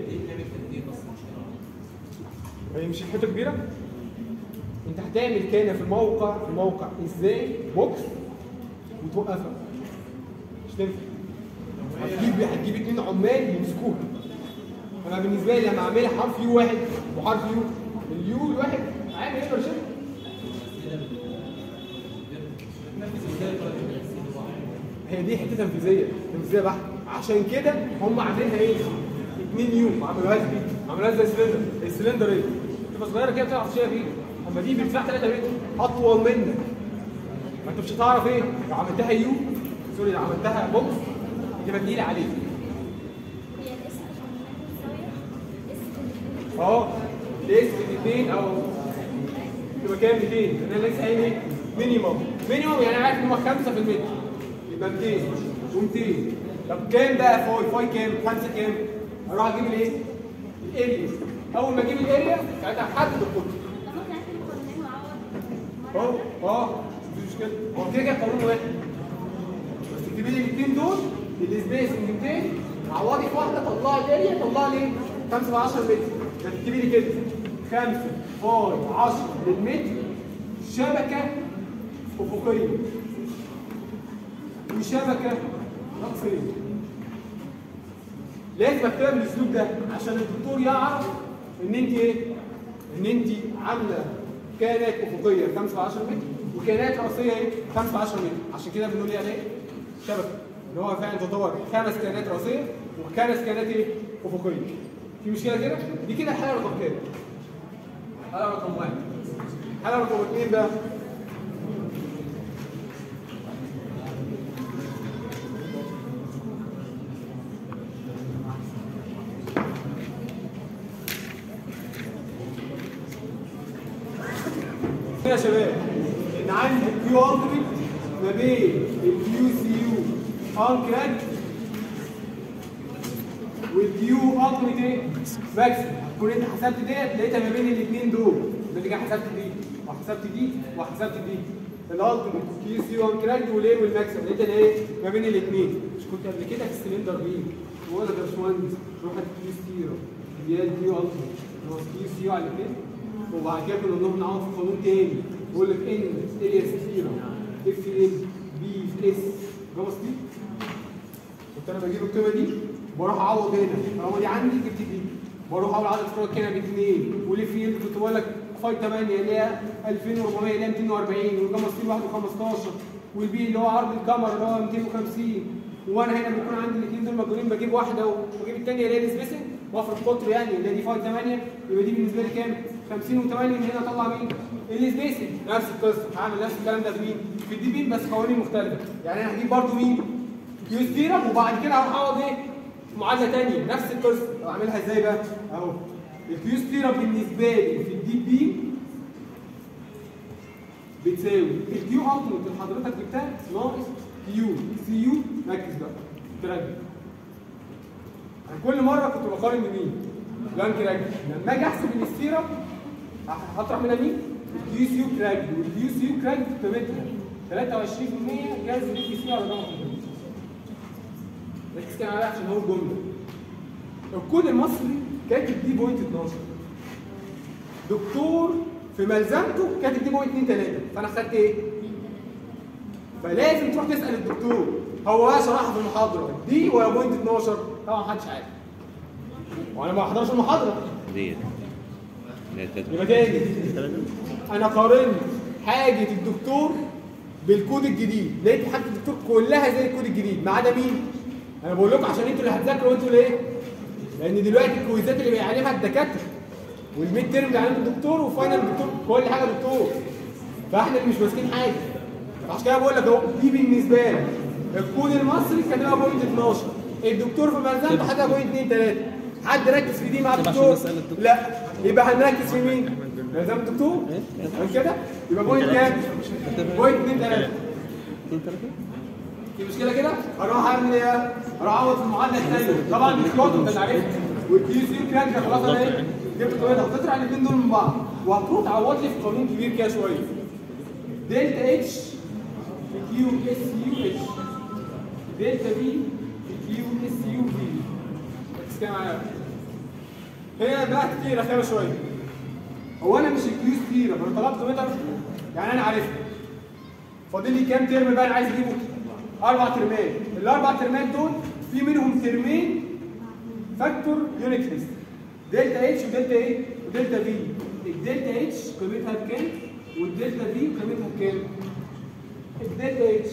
هي مش حته كبيره؟ انت هتعمل كان في الموقع في الموقع ازاي بوكس وتوقفها مش تنفع هتجيب هتجيب اتنين عمال يمسكوها انا بالنسبه لي لما اعملها حرف يو واحد وحرف يو اليو الواحد عامل ايه برشام هي دي حته تنفيذيه تنفيذيه بحت عشان كده هم عاملينها ايه؟ 2 يو ما عملوهاش بي عملوها زي السلندر السلندر ايه؟ تبقى صغيره كده بتعرف تشيلها بايدك اما دي بارتفاع 3 متر اطول منك ما انت مش هتعرف ايه؟ لو عملتها يو سوري لو عملتها بوكس تبقى تقيله عليك
هي الاس عشان مساوية اس
اه الاس 200 او تبقى كام 200 انا لسه قايل ايه مينيموم مينيموم يعني عارف ان هو 5 في المتر يبقى 200 و200 طب كام بقى فاي فاي كام 5 كام اروح اجيب الايه الاريا اول ما اجيب الاريا ساعتها احدد القطر
طب ممكن اكتب القانونين واعوض
اه اه مفيش مشكله هو كده كده قانون واحد بس تكتبي لي الاثنين دول السبيسنج 200 عوضي في واحده طلعي الاريا طلعي لي 5 ب 10 متر تكتبي لي كده 5 فاي 10 للمتر شبكه افقيه وشبكه رأسيه لازم اكتبها بالاسلوب ده عشان الدكتور يعرف ان انت ايه؟ ان انت عامله كانت افقيه 5 ب 10 متر وكانت راسيه ايه؟ 5 ب 10 متر عشان كده بنقول عليه ايه؟ شبكه اللي هو فعلا تعتبر خمس كانات راسيه وخمس كانات ايه؟ افقيه في مشكله كده؟ دي كده الحاله رقم كام؟ حاله رقم واحد حاله رقم اثنين بقى يا شباب ان عندي الكيو انكريت ما بين الكيو سي يو انكريت والكيو انكريت ايه؟ ماكسيمم كل انت حسبت ديت لقيتها ما بين الاثنين دول اللي كده حسبت دي وحسبت دي وحسبت دي الالتيميت كيو سي يو انكريت والايه والماكسيمم لقيتها ايه؟ ما بين الاثنين مش كنت قبل كده في السلندر بيم بقول لك يا باشمهندس روح هات كيو ستيرو اللي هي الكيو التيميت هو كيو سي يو على الاثنين وبعد كده كنا نروح نعوض في قانون تاني يقول لك ان اريا ستيرا اف ام بي في اس فاهم قصدي؟ كنت انا بجيب القيمه دي بروح اعوض هنا طالما دي عندي جبت دي بروح اقول عدد فروع هنا باثنين والاف ام كنت بقول لك فاي 8 اللي هي 2400 اللي هي 240 والجاما ستيل 1 15 والبي اللي هو عرض الكاميرا اللي هو 250 وانا هنا بيكون عندي الاثنين دول مجهولين بجيب واحده واجيب الثانيه اللي هي السبيسنج وافرض قطر يعني اللي هي دي فاي 8 يبقى دي بالنسبه لي كام؟ 50 و8 من هنا اطلع مين؟ السبيسنج نفس القصه هعمل نفس الكلام ده في مين؟ في الدي بيم بس قوانين مختلفه يعني انا هجيب برضو مين؟ كيو ستيرم وبعد كده هروح اقعد ايه؟ في معادله ثانيه نفس القصه طب اعملها ازاي بقى؟ اهو الكيو ستيرم بالنسبه لي في الدي بيم بتساوي الكيو التيمت اللي حضرتك جبتها ناقص كيو سي يو ركز بقى ترجع انا كل مره كنت بقارن بمين؟ بلانك راجل لما اجي احسب الاستيرا هطرح منها مين؟ الكيو سي يو كراك والكيو سي يو كراك قيمتها 23% جاز الكيو سي على جمع ركز كده معايا عشان هو الجمله الكود المصري كاتب دي بوينت 12 دكتور في ملزمته كاتب دي بوينت 2 3 فانا خدت ايه؟ فلازم تروح تسال الدكتور هو بقى شرحها في المحاضره دي ولا بوينت 12 طبعا محدش عارف وانا ما بحضرش المحاضره
ديت اللي هي التالتة.
يبقى تاني انا قارنت حاجه الدكتور بالكود الجديد لقيت حاجه الدكتور كلها زي الكود الجديد ما عدا مين انا بقول لكم عشان انتوا اللي هتذاكروا وانتوا ليه لان دلوقتي الكويزات اللي بيعلمها الدكاتره والميد تيرم بيعلمها الدكتور وفاينل الدكتور كل حاجه دكتور فاحنا اللي مش ماسكين حاجه عشان كده بقول لك اهو دي بالنسبه لك الكود المصري كاتبها بوينت 12 الدكتور في ملزمته حاجه بوينت 2 3 حد ركز في دي مع
طب عشان
الدكتور
نسأل الدكتور.
لا يبقى هنركز في مين ملزمه الدكتور تمام كده يبقى بوينت كام بوينت 2 3
اتنين تلاتة
في مشكله كده هروح اعمل ايه هروح اعوض في المعادله الثانيه طبعا الكود انت عارف والكيو سي كراك ده خلاص انا ايه جبت قيمتها هتطلع الاثنين دول من بعض وهتروح تعوض لي في قانون كبير كده شويه دلتا اتش في كيو اس يو اتش دلتا بي في كيو اس يو في ركز كده معايا هنا بقى كتير رخامه شويه هو انا مش الكيو كتير انا طلبت قيمتها يعني انا عارفها فاضل لي كام ترم بقى انا عايز اجيبه؟ اربع ترمات، الاربع ترمات دول في منهم ترمين فاكتور يونت ليست دلتا اتش ودلتا ايه؟ ودلتا في الدلتا اتش قيمتها بكام؟ والدلتا في قيمتها بكام؟ الدلتا اتش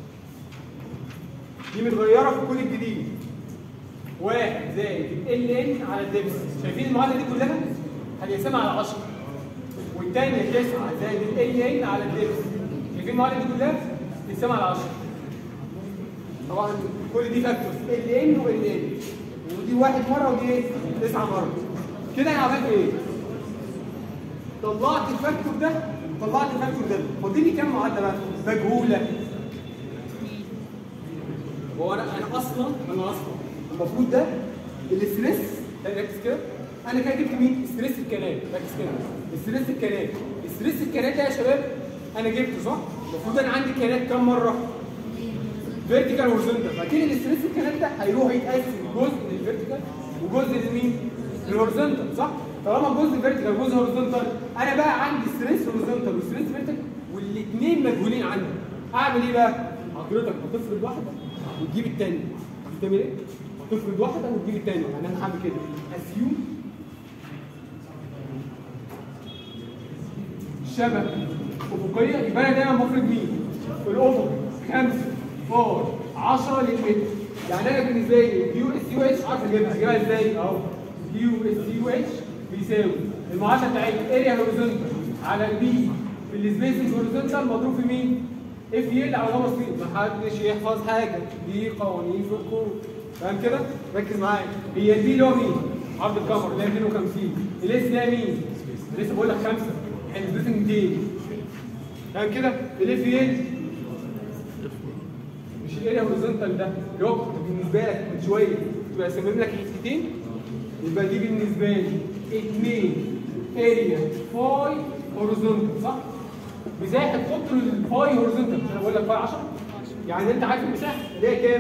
دي متغيره في الكود الجديد واحد زائد ال ان على الدبس شايفين المعادله دي كلها؟ هنقسمها على 10 والثانيه 9 زائد ال ان على الدبس شايفين المعادله دي كلها؟ تقسمها على 10 طبعا كل دي فاكتورز ال ان وال ان ودي واحد مره ودي ايه؟ تسعه مره كده انا عملت ايه؟ طلعت الفاكتور ده طلعت الفاكتور ده فاضل لي كام معادله بقى؟ مجهوله هو انا انا اصلا انا اصلا المفروض ده الاستريس ركز كده انا كده جبت مين؟ ستريس الكلام ركز كده ستريس الكلام ستريس الكلام ده يا شباب انا جبته صح؟ المفروض انا عندي كلام كام مره؟ فيرتيكال هورزونتال فاكيد الاستريس الكلام ده هيروح يتقسم جزء للفيرتيكال وجزء لمين؟ للهورزونتال صح؟ طالما جزء فيرتيكال وجزء هورزونتال انا بقى عندي ستريس هورزونتال وستريس فيرتيكال والاثنين مجهولين عندي اعمل ايه بقى؟ حضرتك هتفرض واحده وتجيب الثانيه هتعمل ايه؟ هتفرض واحده وتجيب الثانيه يعني انا هعمل كده اسيوم شبكه افقيه يبقى انا دايما بفرض مين؟ الافق 5 4 10 للمتر يعني انا بالنسبه لي كيو اس يو اتش عارف اجيبها اجيبها ازاي؟ اهو كيو اس يو اتش بيساوي المعادله بتاعتي اريا هوريزونتال على البي في السبيسنج هوريزونتال مضروب في مين؟ اف يل على غمص مين؟ محدش يحفظ حاجه دي قوانين في الكود فاهم كده؟ ركز معايا هي دي اللي هو مين؟ عرض الكاميرا اللي هي 250 الاس ده مين؟ لسه بقول لك خمسه احنا سبيسنج 200 فاهم كده؟ الاف يل مش الاريا هوريزونتال ده اللي هو كنت بالنسبه لك من شويه كنت بسمم لك حتتين يبقى دي بالنسبه لي 2 اريا فاي هوريزونتال صح؟ مساحه قطر الفاي هوريزونتال مش انا بقول لك فاي 10 يعني انت عارف المساحه اللي هي كام؟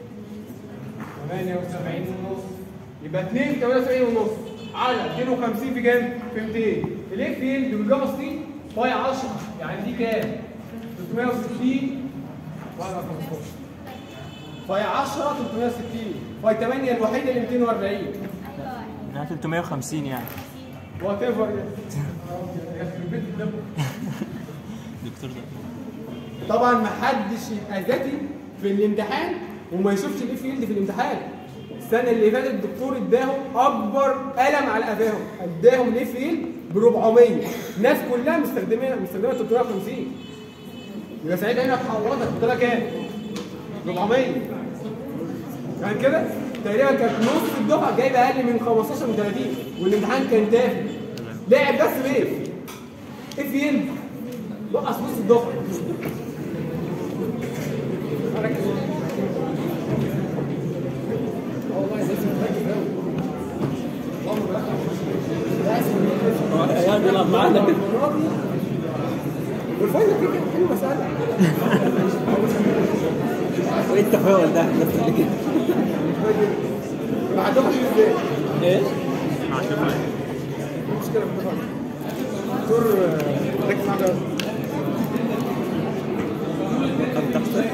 78 ونص يبقى 2 78 ونص على 250 في كام؟ في 200 الاف يلد بالجاما 60 فاي 10 يعني دي كام؟ 360 ولا 15 فاي 10 360 فاي 8 الوحيده اللي 240
يعني 350 يعني
وات ايفر يخرب بيت الدم
دكتور ده
طبعا ما حدش يبقى ذكي في الامتحان وما يشوفش الاف فيلد في الامتحان السنه اللي فاتت الدكتور اداهم اكبر قلم على قفاهم اداهم الاف فيلد ب 400 الناس كلها مستخدمه مستخدمه 350 يبقى ساعتها هنا اتحولت قلت لها كام؟ 400 كان كده تقريبا كانت نص الدفعه جايبه اقل من 15 من 30 والامتحان كان تافه لاعب بس بيف اف ين نقص نص الدفعه ركز. والله لازم تركز قوي اللهم بارك. لازم
هو عيال بيلعب معانا كده
المرة دي
هو ده بس اللي كده
بعدهم ازاي؟
ايه؟
مشكلة في الدفع. دكتور آه، ركز معاك أوي.
كم تحصل؟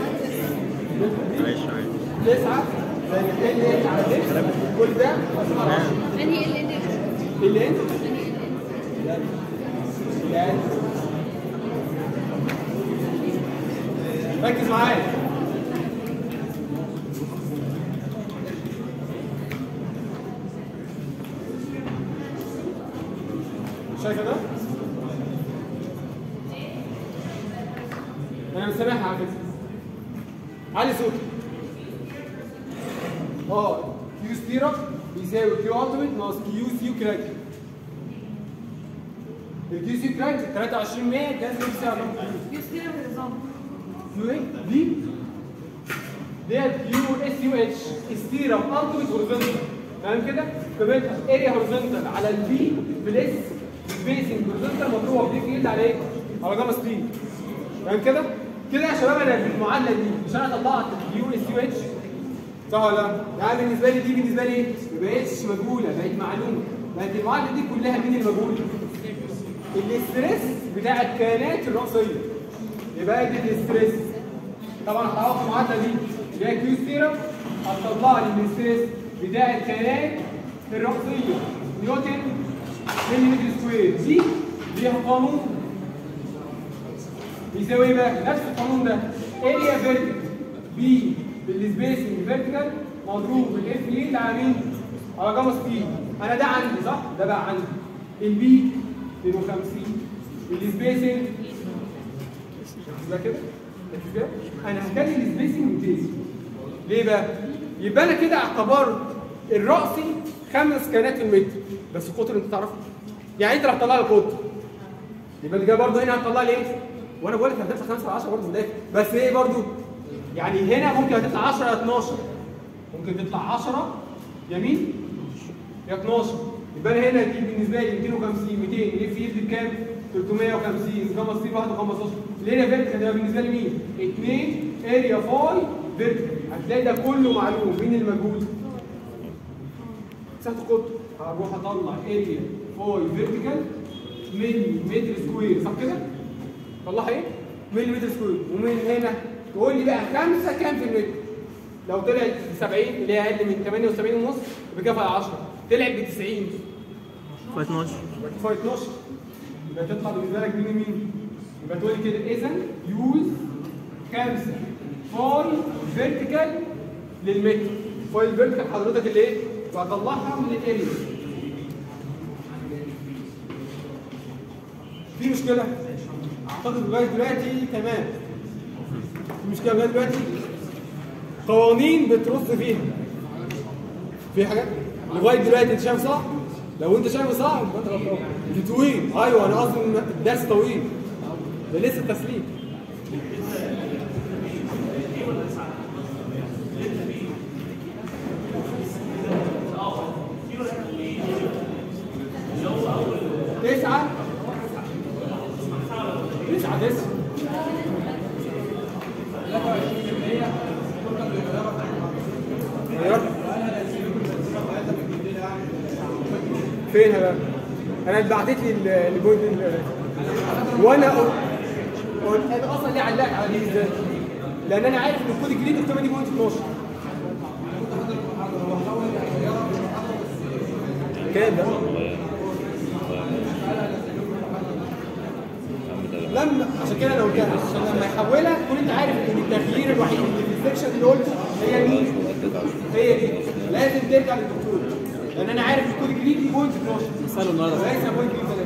تسعة زي ال ال على تسعة كل ده
انهي ال ان
ال ان
انهي ال ان
يعني ركز معايا شايفه ده؟ انا مسامحها على فكره علي صوتك اه كيو ستيرب بيساوي كيو التيميت ناقص كيو سيو كراك الكيو سيو كراك 23 100 لازم يساوي
يصير بالنظام
كيو ايه دي ديت كيو اس يو اتش ستيرب التيميت هوريزونتال تمام كده قيمتها اريا هوريزونتال على البي بلس سبيسنج هوريزونتال مضروبه بدي فيلد على ايه؟ على جاما ستيل تمام كده؟ كده يا شباب انا في المعادله دي مش انا طلعت كيو اس يو اتش صح ولا لا؟ يعني بالنسبه لي دي بالنسبه لي ايه؟ ما بقتش مجهوله بقت معلومه بقت المعادله دي كلها مين المجهول؟ الاستريس بتاع الكيانات الرأسيه يبقى دي الاستريس طبعا هتعرفوا المعادله دي اللي هي كيو ستيرم هتطلع لي الاستريس بتاع الكيانات الرأسيه نيوتن مليمتر سكوير دي ليها قانون بيساوي ايه بقى؟ نفس القانون ده اريا فيرتيكال بي بالسبيسنج فيرتيكال مضروب بالاف يلد على مين؟ على جاما ستيل انا ده عندي صح؟ ده بقى عندي البي 52 السبيسنج يبقى كده؟ ركز كده؟ انا هخلي السبيسنج 200 ليه بقى؟ يبقى انا كده اعتبرت الرأسي خمس كانات في المتر بس القطر انت تعرفه يعني انت اللي هتطلع لي القطر يبقى اللي جاي برضه هنا هتطلع لي ايه؟ وانا بقول لك هتطلع 5 10 برضه في الاخر بس ايه برضه؟ يعني هنا ممكن هتطلع 10 يا 12 ممكن تطلع 10 يمين يا 12 يبقى انا هنا دي بالنسبه لي 250 200 ليه في يد بكام؟ 350 جاما ستيل 1 15 ليه فيرتيكال ده بالنسبه لي مين؟ 2 اريا فاي فيرتيكال هتلاقي ده كله معلوم مين المجهول؟ مساحه القطر هروح اطلع اريا فاي فيرتيكال ملي متر سكوير صح كده؟ طلعها ايه؟ ملي متر سكوير ومن هنا تقول لي بقى 5 كام في المتر؟ لو طلعت ب 70 اللي هي اقل من 78 ونص يبقى كده 10 طلعت ب 90
ف 12
يبقى كفايه 12 يبقى تطلع بالنسبه لك مين مين؟ يبقى تقول لي كده اذا يوز 5 فاي فيرتيكال للمتر فاي الفيرتيكال حضرتك اللي ايه؟ بطلعها من الاريا في مشكله؟ اعتقد لغايه دلوقتي تمام في مشكله لغايه دلوقتي قوانين بترص فيها في حاجات لغايه دلوقتي انت شايف صح؟ لو انت شايفه صعب يبقى انت غلطان انت طويل ايوه انا قصدي ان الدرس طويل ده لسه التسليم تسعة تسعة تسعة غيرت فين بقى؟ انا اللي بعتت لي ال- البوينت ال- وانا قلت قلت انا اصلا ليه علقت على دي ازاي؟ لان انا عارف ان الكود الجديد القيمه دي بوينت 12 كام ده؟ لما عشان كده انا قلتها عشان لما يحولها تكون انت عارف ان التغيير الوحيد اللي في السكشن اللي قلته هي مين؟ هي دي لازم ترجع للدكتور لان انا عارف الكود الجديد دي بوينت 12
سألوا النهارده
وليس بوينت 3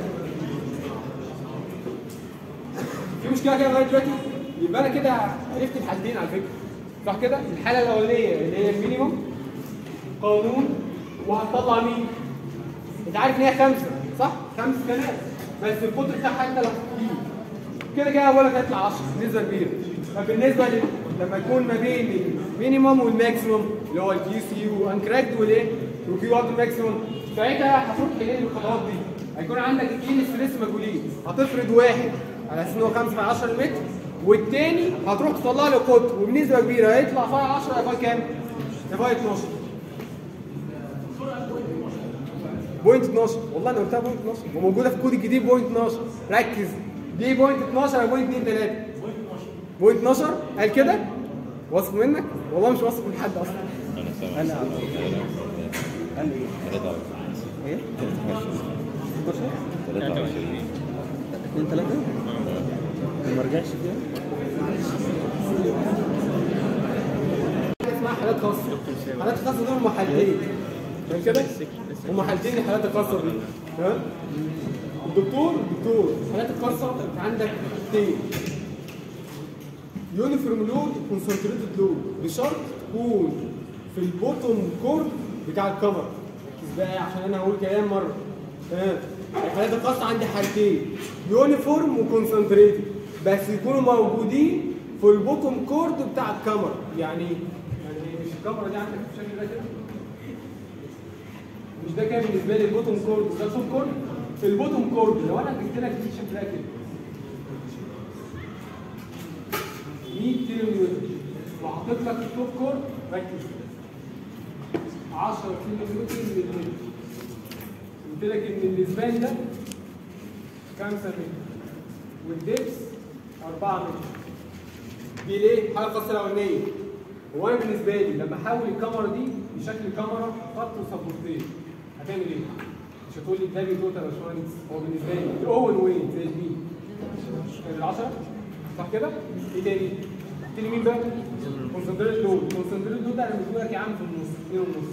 في مشكله كده لغايه دلوقتي يبقى انا كده عرفت الحالتين على فكره صح كده؟ الحاله الاولانيه اللي هي المينيموم قانون وهتطلع مين؟ انت عارف ان هي خمسه صح؟ خمس كنات بس القطر بتاعها انت اللي هتجيبه كده كده بقول لك هيطلع 10 نسبه كبيره فبالنسبه لل... لما يكون ما بين المينيموم والماكسيموم اللي هو الكيو سي وانكراكد والايه؟ وكيو اوت ماكسيموم ساعتها هتروح تحل الخطوات دي هيكون عندك اثنين ستريس مجهولين هتفرض واحد على اساس ان هو 5 في 10 متر والتاني هتروح تطلع له قطر وبنسبه كبيره هيطلع فاي 10 يا فاي كام؟ يا فاي 12 بوينت 12 والله انا قلتها بوينت 12 وموجوده في الكود الجديد بوينت 12 ركز دي بوينت 12 ولا بوينت 2 3 بوينت 12 قال كده واثق منك والله مش واثق من حد اصلا
انا سامع
أنا أعرف. قال لي ايه؟
23
2 3 ما رجعش فيها
اسمها حالات خاصه حالات خاصه دول هم حالتين فاهم كده؟ هم حالتين الحالات الخاصه دي تمام؟ الدكتور الدكتور الحالات الخاصه انت عندك حاجتين يونيفورم لود كونسنتريتد لود بشرط تكون في البوتوم كورد بتاع الكفر ركز بقى عشان انا هقول كلام مره تمام الحالات الخاصه عندي حالتين يونيفورم وكونسنتريتد بس يكونوا موجودين في البوتوم كورد بتاع الكاميرا يعني يعني مش الكاميرا دي عندك بالشكل ده كده مش ده كان بالنسبه لي البوتوم كورد ده التوب كورد في البوتوم كورد لو انا جبت لك دي شكلها كده 100 كيلو نيوتن وحطيت لك التوب كورد ركز 10 كيلو نيوتن للمتر قلت لك ان الاسبان ده 5 متر والدبس 4 متر دي ليه؟ الحاله الخاصه الاولانيه هو انا بالنسبه لي لما احول الكاميرا دي لشكل كاميرا خط وسبورتين هتعمل ايه؟ مش هتقول لي ده توتال يا باشمهندس هو بالنسبه لي الاول وين زي مين؟ ال 10 صح كده؟ ايه تاني؟ قلت لي مين بقى؟ كونسنتريت لود كونسنتريت لود انا بقول لك يا عم في النص 2 ونص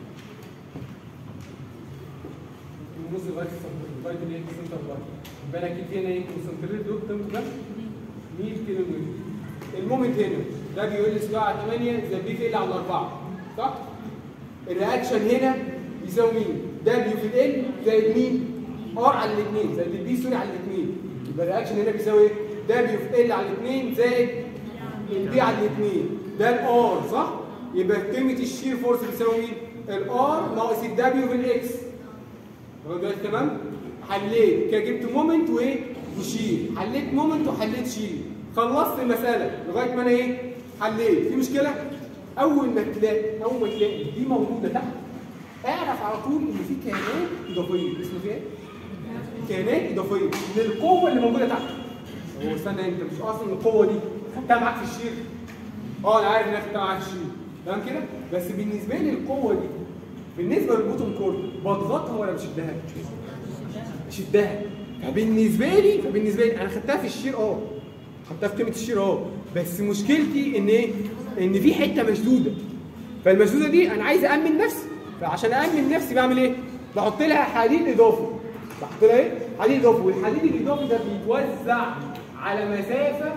النص لغايه السبورت لغايه الايه؟ السنتر لاين يبقى انا اكيد هنا ايه؟ كونسنتريت لود قيمته كام؟ 100 كيلو نيوتن المومنت هنا ده بيقول لي سباع على 8 زي بي في ال على 4 صح؟ الرياكشن هنا بيساوي مين؟ دبليو في ال زائد مين؟ ار على الاثنين زائد البي سوري على الاثنين يبقى الرياكشن هنا بيساوي ايه؟ دبليو في ال على الاثنين زائد البي على الاثنين ده الار صح؟ يبقى قيمه الشير فورس بيساوي مين؟ الار ناقص الدبليو في الاكس لغايه دلوقتي تمام؟ حليت كده جبت مومنت وايه؟ وشيل حليت مومنت وحليت شيل خلصت المساله لغايه ما انا ايه؟ حليت في مشكله؟ اول ما تلاقي اول ما تلاقي دي موجوده تحت اعرف على طول ان في كيانات اضافيه اسمه ايه؟ كيانات اضافيه للقوه اللي موجوده تحت هو استنى انت مش اصلا القوه دي خدتها معاك في الشير اه انا عارف ان انا خدتها معاك في الشير تمام كده بس بالنسبه لي القوه دي بالنسبه للبوتوم كورد بضغطها ولا بشدها؟ بشدها فبالنسبه لي فبالنسبه لي انا خدتها في الشير اه خدتها في قيمه الشير اه بس مشكلتي ان ايه؟ ان في حته مشدوده فالمشدوده دي انا عايز امن نفسي فعشان امن نفسي بعمل ايه؟ بحط لها حديد اضافي بحط لها ايه؟ حديد اضافي والحديد الاضافي ده بيتوزع على مسافه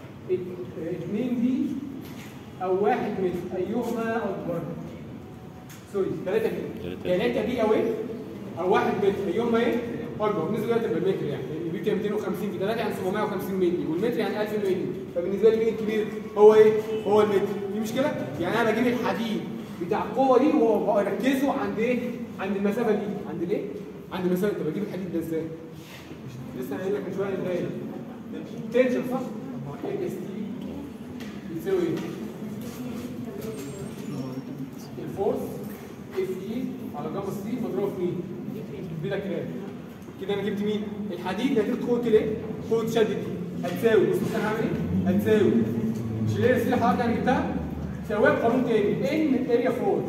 2 دي او 1 متر ايهما اكبر سوري 3 متر 3 دي او ايه؟ او 1 متر ايهما ايه؟ اكبر بالنسبه دلوقتي بالمتر يعني لان بي 250 في 3 يعني 750 مللي والمتر يعني 1000 مللي فبالنسبه لي مين الكبير؟ هو ايه؟ هو المتر في مشكله؟ يعني انا بجيب الحديد بتاع القوه دي واركزه عند ايه؟ عند المسافه دي عند الايه؟ عند المسافه طب اجيب الحديد ده ازاي؟ لسه قايل لك من شويه ازاي؟ تنشن صح؟ ايه اس تي بيساوي ايه؟ الفورس اف اي على جاما سي مضروب في مين؟ بلا كلام كده انا جبت مين؟ الحديد نتيجه قوه الايه؟ قوه شد دي هتساوي بص انا هعمل ايه؟ هتساوي مش اللي هي السي حضرتك انا جبتها؟ سواء قانون تاني ان اريا 4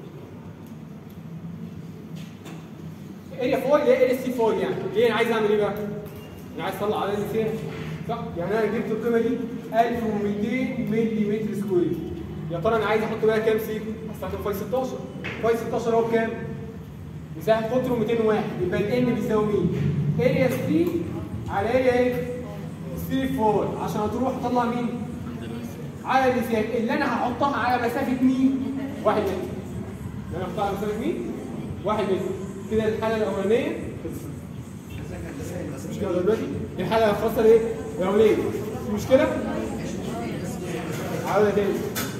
اريا 4 اللي هي اريا سي 4 يعني ليه انا عايز اعمل ايه بقى؟ انا عايز اطلع عدد السي صح؟ يعني انا جبت القيمه دي 1200 ملي متر سكوير يا ترى انا عايز احط بقى كام سي؟ هستخدم فاي 16 فاي 16 هو بكام؟ مساحه قطره 201 يبقى الان بيساوي مين؟ اريا 3 على اريا ايه؟ 3 4 عشان هتروح اطلع مين؟ على المسافه اللي انا هحطها على مسافه مين؟ 1 متر. اللي انا هحطها على مسافه مين؟ 1 متر. كده الحاله الاولانيه خلصت. مش كده دلوقتي؟ دي الحاله الخاصه لايه؟ الاولانيه. في مشكله؟ عاوزه تاني.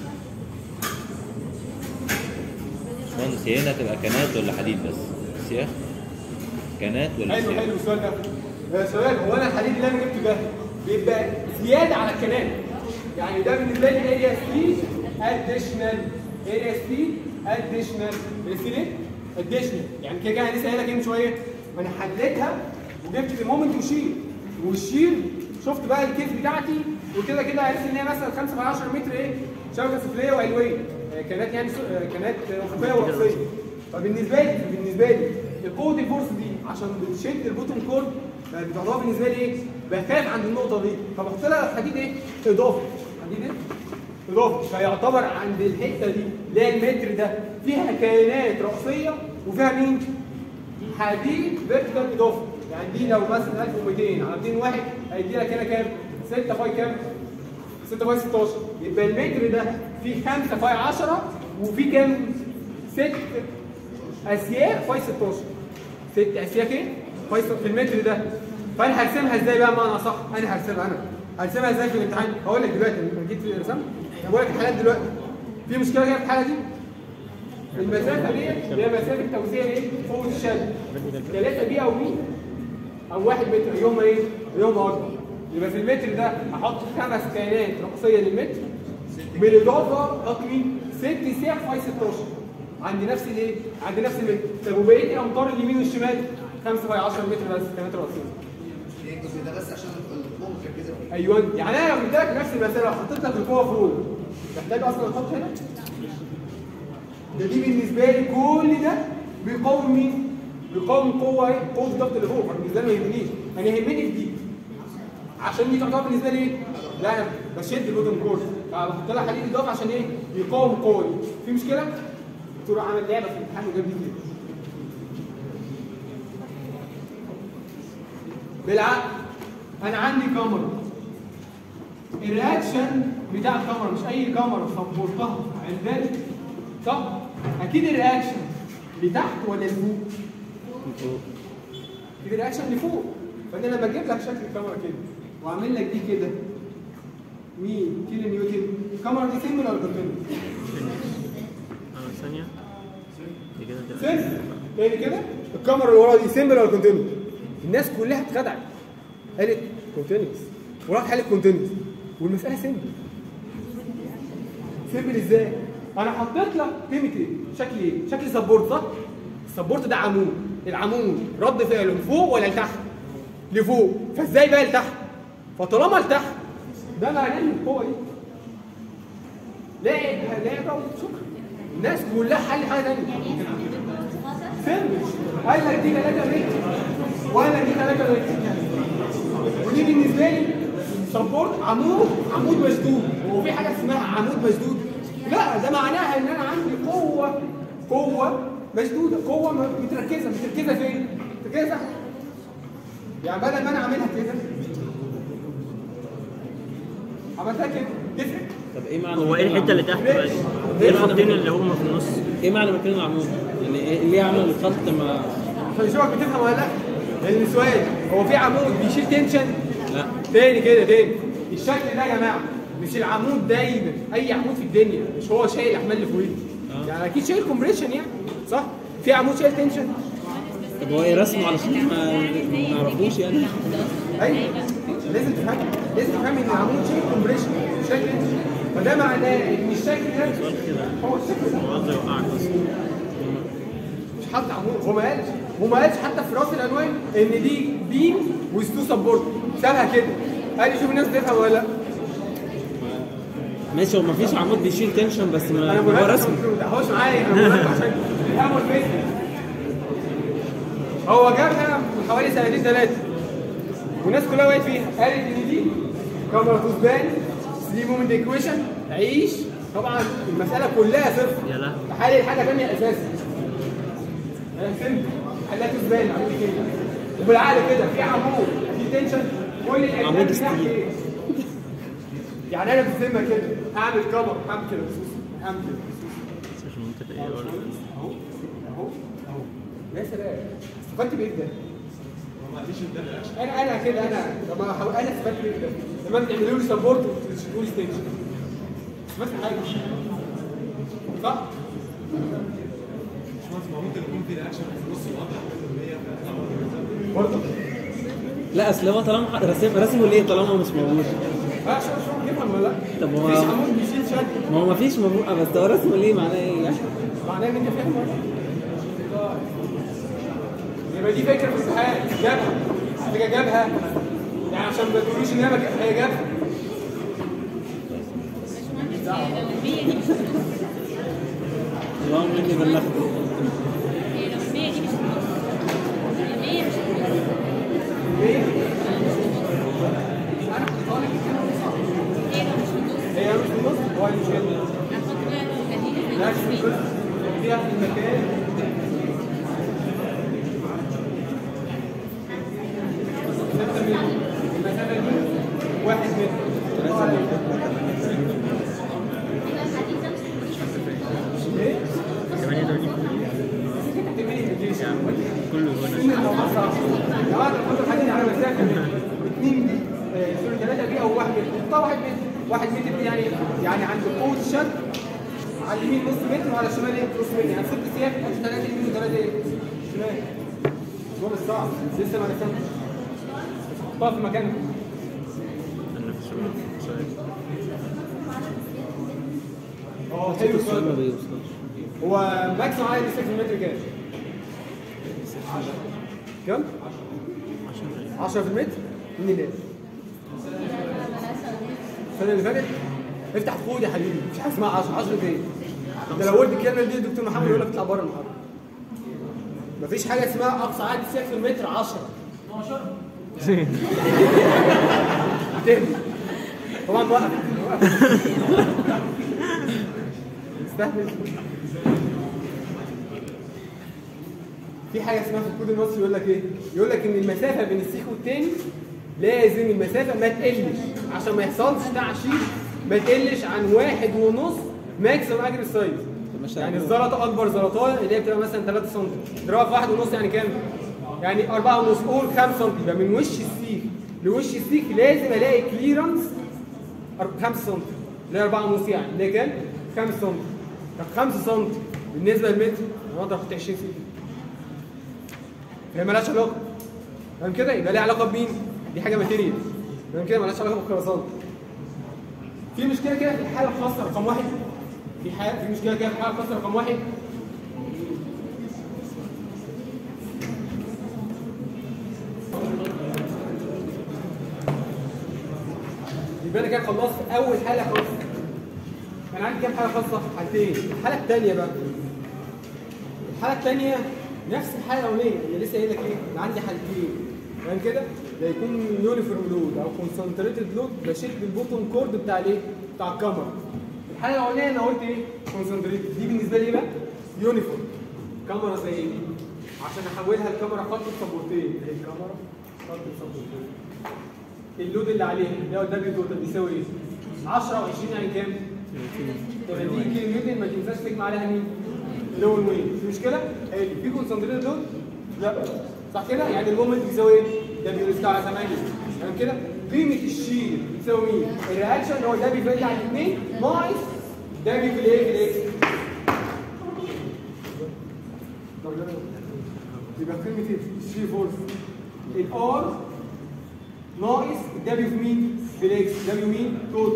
باشمهندس هي هنا تبقى كنات ولا حديد بس؟ سياخ؟ كنات ولا
حلو
سياخ؟
حلو السؤال ده. يا سؤال هو انا الحديد اللي انا جبته ده بيبقى زياده على الكنال يعني ده بالنسبه لي اريا سبيد اديشنال اريا سبيد اديشنال بس ليه؟ اديشنال يعني كده كده لسه قايل لك من شويه ما انا حليتها وجبت المومنت وشيل والشيل شفت بقى الكيس بتاعتي وكده كده عرفت ان هي مثلا 5 في 10 متر ايه شبكه سفليه وعلويه آه، كانت يعني سو- آه، كانت افقيه وراسيه فبالنسبه لي بالنسبه لي القوه الفورس دي عشان بتشد البوتوم كورد بقت بتعتبر بالنسبه لي ايه؟ بخاف عند النقطه دي فبحط لها حديد ايه؟ اضافي حديد ايه؟ اضافي فيعتبر عند الحته دي اللي هي المتر ده فيها كيانات راسيه وفيها مين؟ حديد فيرتيكال اضافي يعني دي لو مثلا 1200 على 201 هيدي لك هنا كام؟ 6 فاي كام؟ 6 فاي 16 يبقى المتر ده فيه 5 فاي 10 وفيه كام؟ 6 اسياخ فاي 16 ست اسياخ ايه؟ فاي 16 في المتر ده فانا هرسمها ازاي بقى معنى صح؟ انا هرسمها انا هرسمها ازاي في الامتحان؟ هقول لك دلوقتي انا جيت في رسمت انا بقول لك الحالات دلوقتي في مشكله كده في الحاله دي المسافه دي اللي هي مسافه توزيع ايه؟ فوق الشد 3 بي او بي او 1 متر يوم ايه؟ يوم اكبر يبقى في المتر ده احط خمس كيانات رأسيه للمتر بالاضافه احط مين؟ ست سياح فاي 16 عند نفس الايه؟ عند نفس المتر طب وبقيه الامتار اليمين والشمال 5 فاي 10 متر بس كيانات رأسيه
الجزء ده بس عشان القوه متركزه فيه
ايوه يعني انا لو اديتك نفس المساله وحطيت لك القوه فوق محتاج اصلا احط هنا ده دي بالنسبه لي كل ده بيقاوم مين؟ بيقاوم قوه ايه؟ قوه الضغط اللي فوق بالنسبه لي ما يهمنيش انا يهمني في دي عشان دي تعتبر بالنسبه لي ايه؟ لا انا بشد البوتن كورس فبحط لها حديد اضافي عشان ايه؟ يقاوم القوه دي في مشكله؟ الدكتور عمل لعبه في الامتحان وجاب دي كده بالعقل انا عندي كاميرا الرياكشن بتاع الكاميرا مش اي كاميرا سبورتها عندنا صح اكيد الرياكشن لتحت ولا لفوق اكيد الرياكشن لفوق فانا لما اجيب لك شكل الكاميرا كده واعمل لك دي كده مين كيلو نيوتن الكاميرا دي سيمبل ولا كونتينوس
اه ثانية دي كده كده
سيمبل تاني كده الكاميرا اللي ورا دي سيمبل ولا كونتينوس الناس كلها اتخدعت قالت كونتينوس وراحت قالت كونتينوس والمساله سيمبل سيمبل ازاي انا حطيت لك قيمه ايه شكل ايه شكل سبورت صح السبورت ده عمود العمود رد فعله لفوق ولا لتحت لفوق فازاي بقى لتحت فطالما لتحت ده معناه ان القوه دي لا لا بقى شكرا الناس كلها حل حاجه ثانيه سيمبل قال لك دي 3 متر ولا دي 3 متر ودي بالنسبه لي سبورت عمود عمود مشدود هو في حاجه اسمها عمود مشدود لا ده معناها ان انا عندي قوه قوه مشدوده قوه م- متركزه متركزه فين؟ متركزه تحت. يعني بدل ما انا اعملها كده عملتها كده تفرق
طب ايه معنى
هو ايه الحتة اللي تحت بس؟ ايه الخطين اللي هم في النص؟
ايه معنى مكان العمود؟ يعني إيه- ليه عمل الخط ما
فنشوفك بتفهم ولا لا؟ لان السؤال هو في عمود بيشيل تنشن
لا
تاني كده تاني الشكل ده يا جماعه مش العمود دايما اي عمود في الدنيا مش هو شايل احمال اللي فوقيه يعني اكيد شايل كومبريشن يعني صح في عمود شايل تنشن
طب هو ايه رسمه على خط ما ما نعرفوش يعني
ايوه لازم تفهم لازم تفهم ان العمود شايل كومبريشن مش شايل تنشن فده معناه ان الشكل ده هو الشكل ده
قصدي يوقعك بس
مش حاطط عمود هو ما قالش هو ما قالش حتى في راس العنوان ان دي بيم وستو سبورت سابها كده قال شوف الناس بتفهم ولا لا
ماشي هو مفيش عمود بيشيل تنشن بس ما
انا
هو
بقول لك
رسمي
ما تدعوش معايا انا بقول لك عشان تفهموا الفكره هو جابها من حوالي سنتين ثلاثه والناس كلها وقعت فيها قالت ان دي كاميرا توزبان 3 مومنت ايكويشن عيش طبعا المساله كلها صفر
يا لا
تحلل حاجه ثانيه اساسا انا فهمت حلها توزبان عملت كده وبالعقل كده في عمود في تنشن كل الاجزاء
عمود
بتاعتي
ستيل.
ايه؟ يعني انا في الذمه كده هعمل كاميرا هعمل كده هعمل كده
مش منطقي ايه ولا
اهو اهو اهو يا سلام استفدت بايه ده؟ انا انا كده انا طب ما هو- انا استفدت بايه ده؟ لما انت تعملوا لي سبورت وتشيلوا لي ستيشن استفدت حاجه صح؟
ممكن يكون في رياكشن في النص واضح 100%
برضه
لا اصل هو طالما رسم رسمه ليه طالما مش موجود
اه شوف شوف يفهم ولا لا
طب هو-
مفيش عمود بيشيل شد
ما هو مفيش مبروءة بس هو رسمه ليه معناه ايه يعني؟
معناه ان انت فاهم ولا لا؟ يبقى دي فكره في الامتحان جابها على فكره جابها يعني عشان ما تقولوش ان هي ما جاب- هي جابها
باشمهندس هي لو المية دي مش هتنقص
اللهم اني بلغت
هي لو المية دي مش هتنقص المية مش هتنقص
ليه؟
هي لو مش هتنقص
هي مش في النص هو اللي مش هيبقى.
هنحط بقى بديل
نفس القصه فيها في المكان ستة متر المسافة دي واحد متر ايه؟
88 كله
إن
هنا
الموضوع صعب. لو أنا كنت محدد على مسافة اثنين دي آه، سوري ثلاثة دي أو واحد متر حطها واحد متر واحد متر دي يعني يعني عند قوة الشد على اليمين نص متر وعلى الشمال ايه نص متر يعني ست سياف ادي ثلاثة يمين وثلاثة ايه شمال هو مش صعب لسه ما رسمتش بس حطها في مكانها
انا في الشغل سؤال
اه حلو
السؤال ما
السؤال ده.
بيوصلش
هو ماكسيموم عدد السيف في المتر كام؟ كام؟ 10 في المتر؟ مين اللي قال؟ السنة اللي فاتت افتح خود يا حبيبي مش حاجة اسمها 10 10 ايه؟ ده لو قلت الكلمة دي الدكتور محمد يقول لك اطلع بره المحاضرة مفيش حاجة اسمها أقصى عدد سيف في المتر 10 هتهدي طبعا موقف موقف. استهبل في حاجه اسمها في الكود المصري يقول لك ايه؟ يقول لك ان المسافه بين السيخ والتاني لازم المسافه ما تقلش عشان ما يحصلش تعشيش ما تقلش عن واحد ونص ماكسيمم اجر سايز
ماشي
يعني
على
الزلطه اكبر زلطايه اللي هي بتبقى مثلا 3 سم اضربها في واحد ونص يعني كام؟ يعني 4 ونص قول 5 سم يبقى من وش السيخ لوش السيخ لازم الاقي كليرنس 5 سم اللي هي 4 ونص يعني اللي هي كام؟ 5 سم طب 5 سم بالنسبه للمتر انا اقدر احط 20 سم هي مالهاش علاقه فاهم كده؟ يبقى ليها علاقه بمين؟ دي حاجه ماتيريال فاهم كده؟ مالهاش علاقه بالخرسانه في مشكله كده في الحاله الخاصه رقم واحد في حاجه في مشكله كده في الحاله الخاصه رقم واحد يبقى انا كده خلصت اول حاله خاصه كان عندي كام حاله خاصه؟ حالتين الحاله الثانيه بقى الحاله الثانيه نفس الحاله الاولانيه اللي لسه قايل لك ايه؟ انا عندي حالتين فاهم كده؟ ده يكون يونيفورم لود او كونسنتريتد لود بشد البوتوم كورد بتاع الايه؟ بتاع الكاميرا الحاله الاولانيه انا قلت ايه؟ كونسنتريتد دي بالنسبه لي ايه بقى؟ يونيفورم كاميرا زي دي عشان احولها لكاميرا خط سبورتين اهي الكاميرا خط سبورتين اللود اللي عليها اللي هو الدبليو توتال بيساوي ايه؟ 10 و20 يعني كام؟ 30 كيلو نيوتن ما تنساش تجمع عليها مين؟ لون وين في مشكله؟ حلو في كونسنتريتد لود؟ لا صح كده؟ يعني المومنت بيساوي ايه؟ دبليو اس على 8 تمام كده؟ قيمه الشير بتساوي مين؟ الرياكشن هو دبليو في على الاثنين ناقص دبليو في الايه؟ في الاكس يبقى قيمه الشير فورس الار ناقص الدبليو في مين؟ في الاكس دبليو مين؟ توتال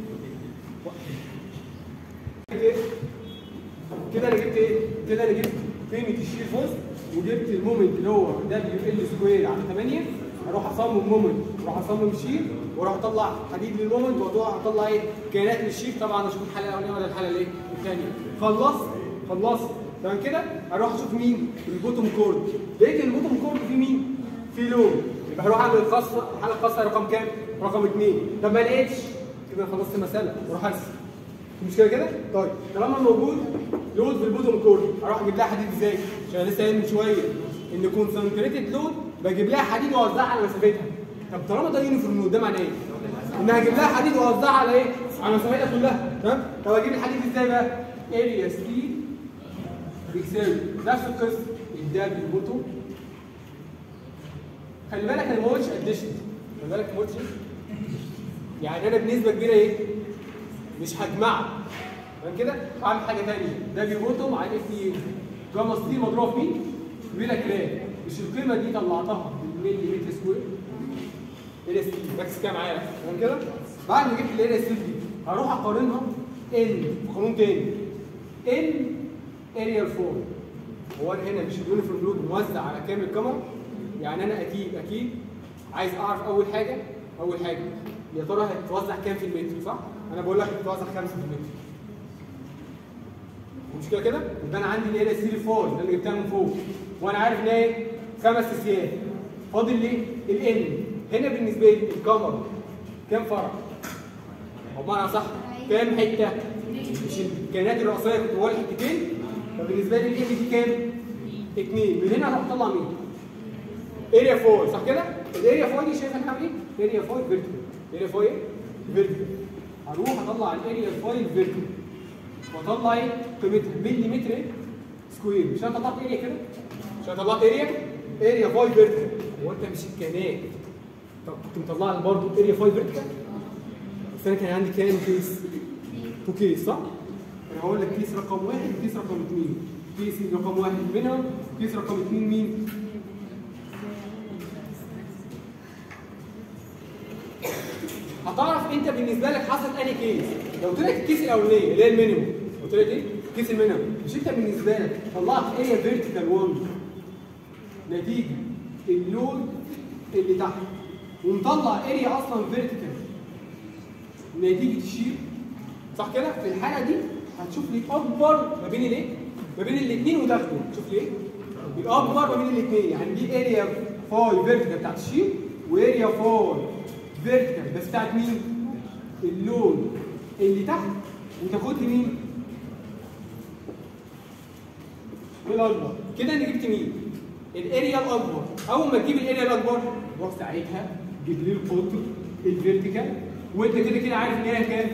كده انا جبت ايه؟ كده انا جبت قيمه الشير فورس وجبت المومنت اللي هو دبليو ال سكوير على 8 اروح اصمم مومنت واروح اصمم شير واروح اطلع حديد للمومنت واروح اطلع ايه؟ كيانات للشير طبعا اشوف الحاله الاولانيه ولا الحاله الايه؟ الثانيه خلصت خلصت تمام كده؟ اروح اشوف مين؟ البوتوم كورد لقيت ان البوتوم كورد فيه مين؟ فيه لون يبقى هروح اعمل الخاصه الحاله الخاصه رقم كام؟ رقم اثنين طب ما لقيتش كده خلصت المساله واروح ارسم مش كده كده؟ طيب طالما موجود لود في البوتوم كورد اروح اجيب لها حديد ازاي؟ عشان أنا لسه قايل من شويه ان كونسنتريتد لود بجيب لها حديد واوزعها على مسافتها طب طالما ده يونيفورم لود ده معناه ايه؟ ان هجيب لها حديد واوزعها على ايه؟ على مسافتها كلها تمام؟ طب اجيب الحديد ازاي بقى؟ اريا ستيل بيساوي نفس القصه الدال بالبوتوم خلي بالك انا ما قلتش اديشن خلي بالك ما قلتش يعني انا بنسبه كبيره ايه؟ مش هجمعها تمام كده؟ اعمل حاجه ثانيه ده بيبوتوم على اف اي جاما ستيل مضروبه في مين؟ بيلا كرام مش القيمه دي طلعتها بالملي متر سكوير ال اس تي ركز كده معايا تمام كده؟ بعد ما جبت الاريا ستيل دي هروح اقارنها ان قانون تاني ان اريال فور هو انا هنا مش اليونيفورم لود موزع على كامل الكاميرا يعني انا اكيد اكيد عايز اعرف اول حاجه اول حاجه يا ترى هتتوزع كام في المتر صح؟ انا بقول لك هتتوزع 5 في المتر المشكله كده يبقى انا عندي الاريا ستيل فور ده اللي جبتها من فوق وانا عارف ان هي خمس اسياد فاضل لي الان هنا بالنسبه لي الكاميرا كام فرع؟ او بمعنى صح كام حته؟ مش الكائنات الرئيسيه كنت بقول حتتين فبالنسبه لي الام دي كام؟ اثنين من هنا هروح اطلع مين؟ اريا فوي صح كده؟ الاريا فوي دي شايف انا هعمل ايه؟ اريا فوي فيرتيكال اريا فوي فيرتيكال هروح اطلع الاريا فوي فيرتيكال واطلع ايه؟ قيمتها مليمتر سكوير مش انا طلعت اريا كده؟ مش انا طلعت اريا؟ اريا فوي فيرتيكال هو انت مش الكائنات طب كنت مطلع لي برضه اريا فوي فيرتيكال بس انا كان عندي كام كيس؟ تو كيس صح؟ انا هقول لك كيس رقم واحد وكيس رقم اثنين كيس رقم واحد منهم كيس رقم اثنين مين؟ هتعرف انت بالنسبه لك حصلت انهي كيس لو قلت لك الكيس الاولانيه اللي هي المينيموم قلت لك ايه؟ كيس المينيموم مش انت بالنسبه لك طلعت اريا فيرتيكال 1 نتيجه اللود اللي تحت ومطلع اريا اصلا فيرتيكال نتيجه الشير صح كده في الحاله دي هتشوف لي اكبر ما بين الايه ما بين الاثنين وتاخده شوف ليه الاكبر ما بين الاثنين يعني دي اريا فاي فيرتيكال بتاعت الشير واريا فاي فيرتيكال بس بتاعت مين اللون اللي تحت وتاخد لي مين الاكبر كده انا جبت مين الاريا الاكبر اول ما تجيب الاريا الاكبر روح ساعتها جيب لي القطر الفيرتيكال وانت كده كده عارف ان هي كام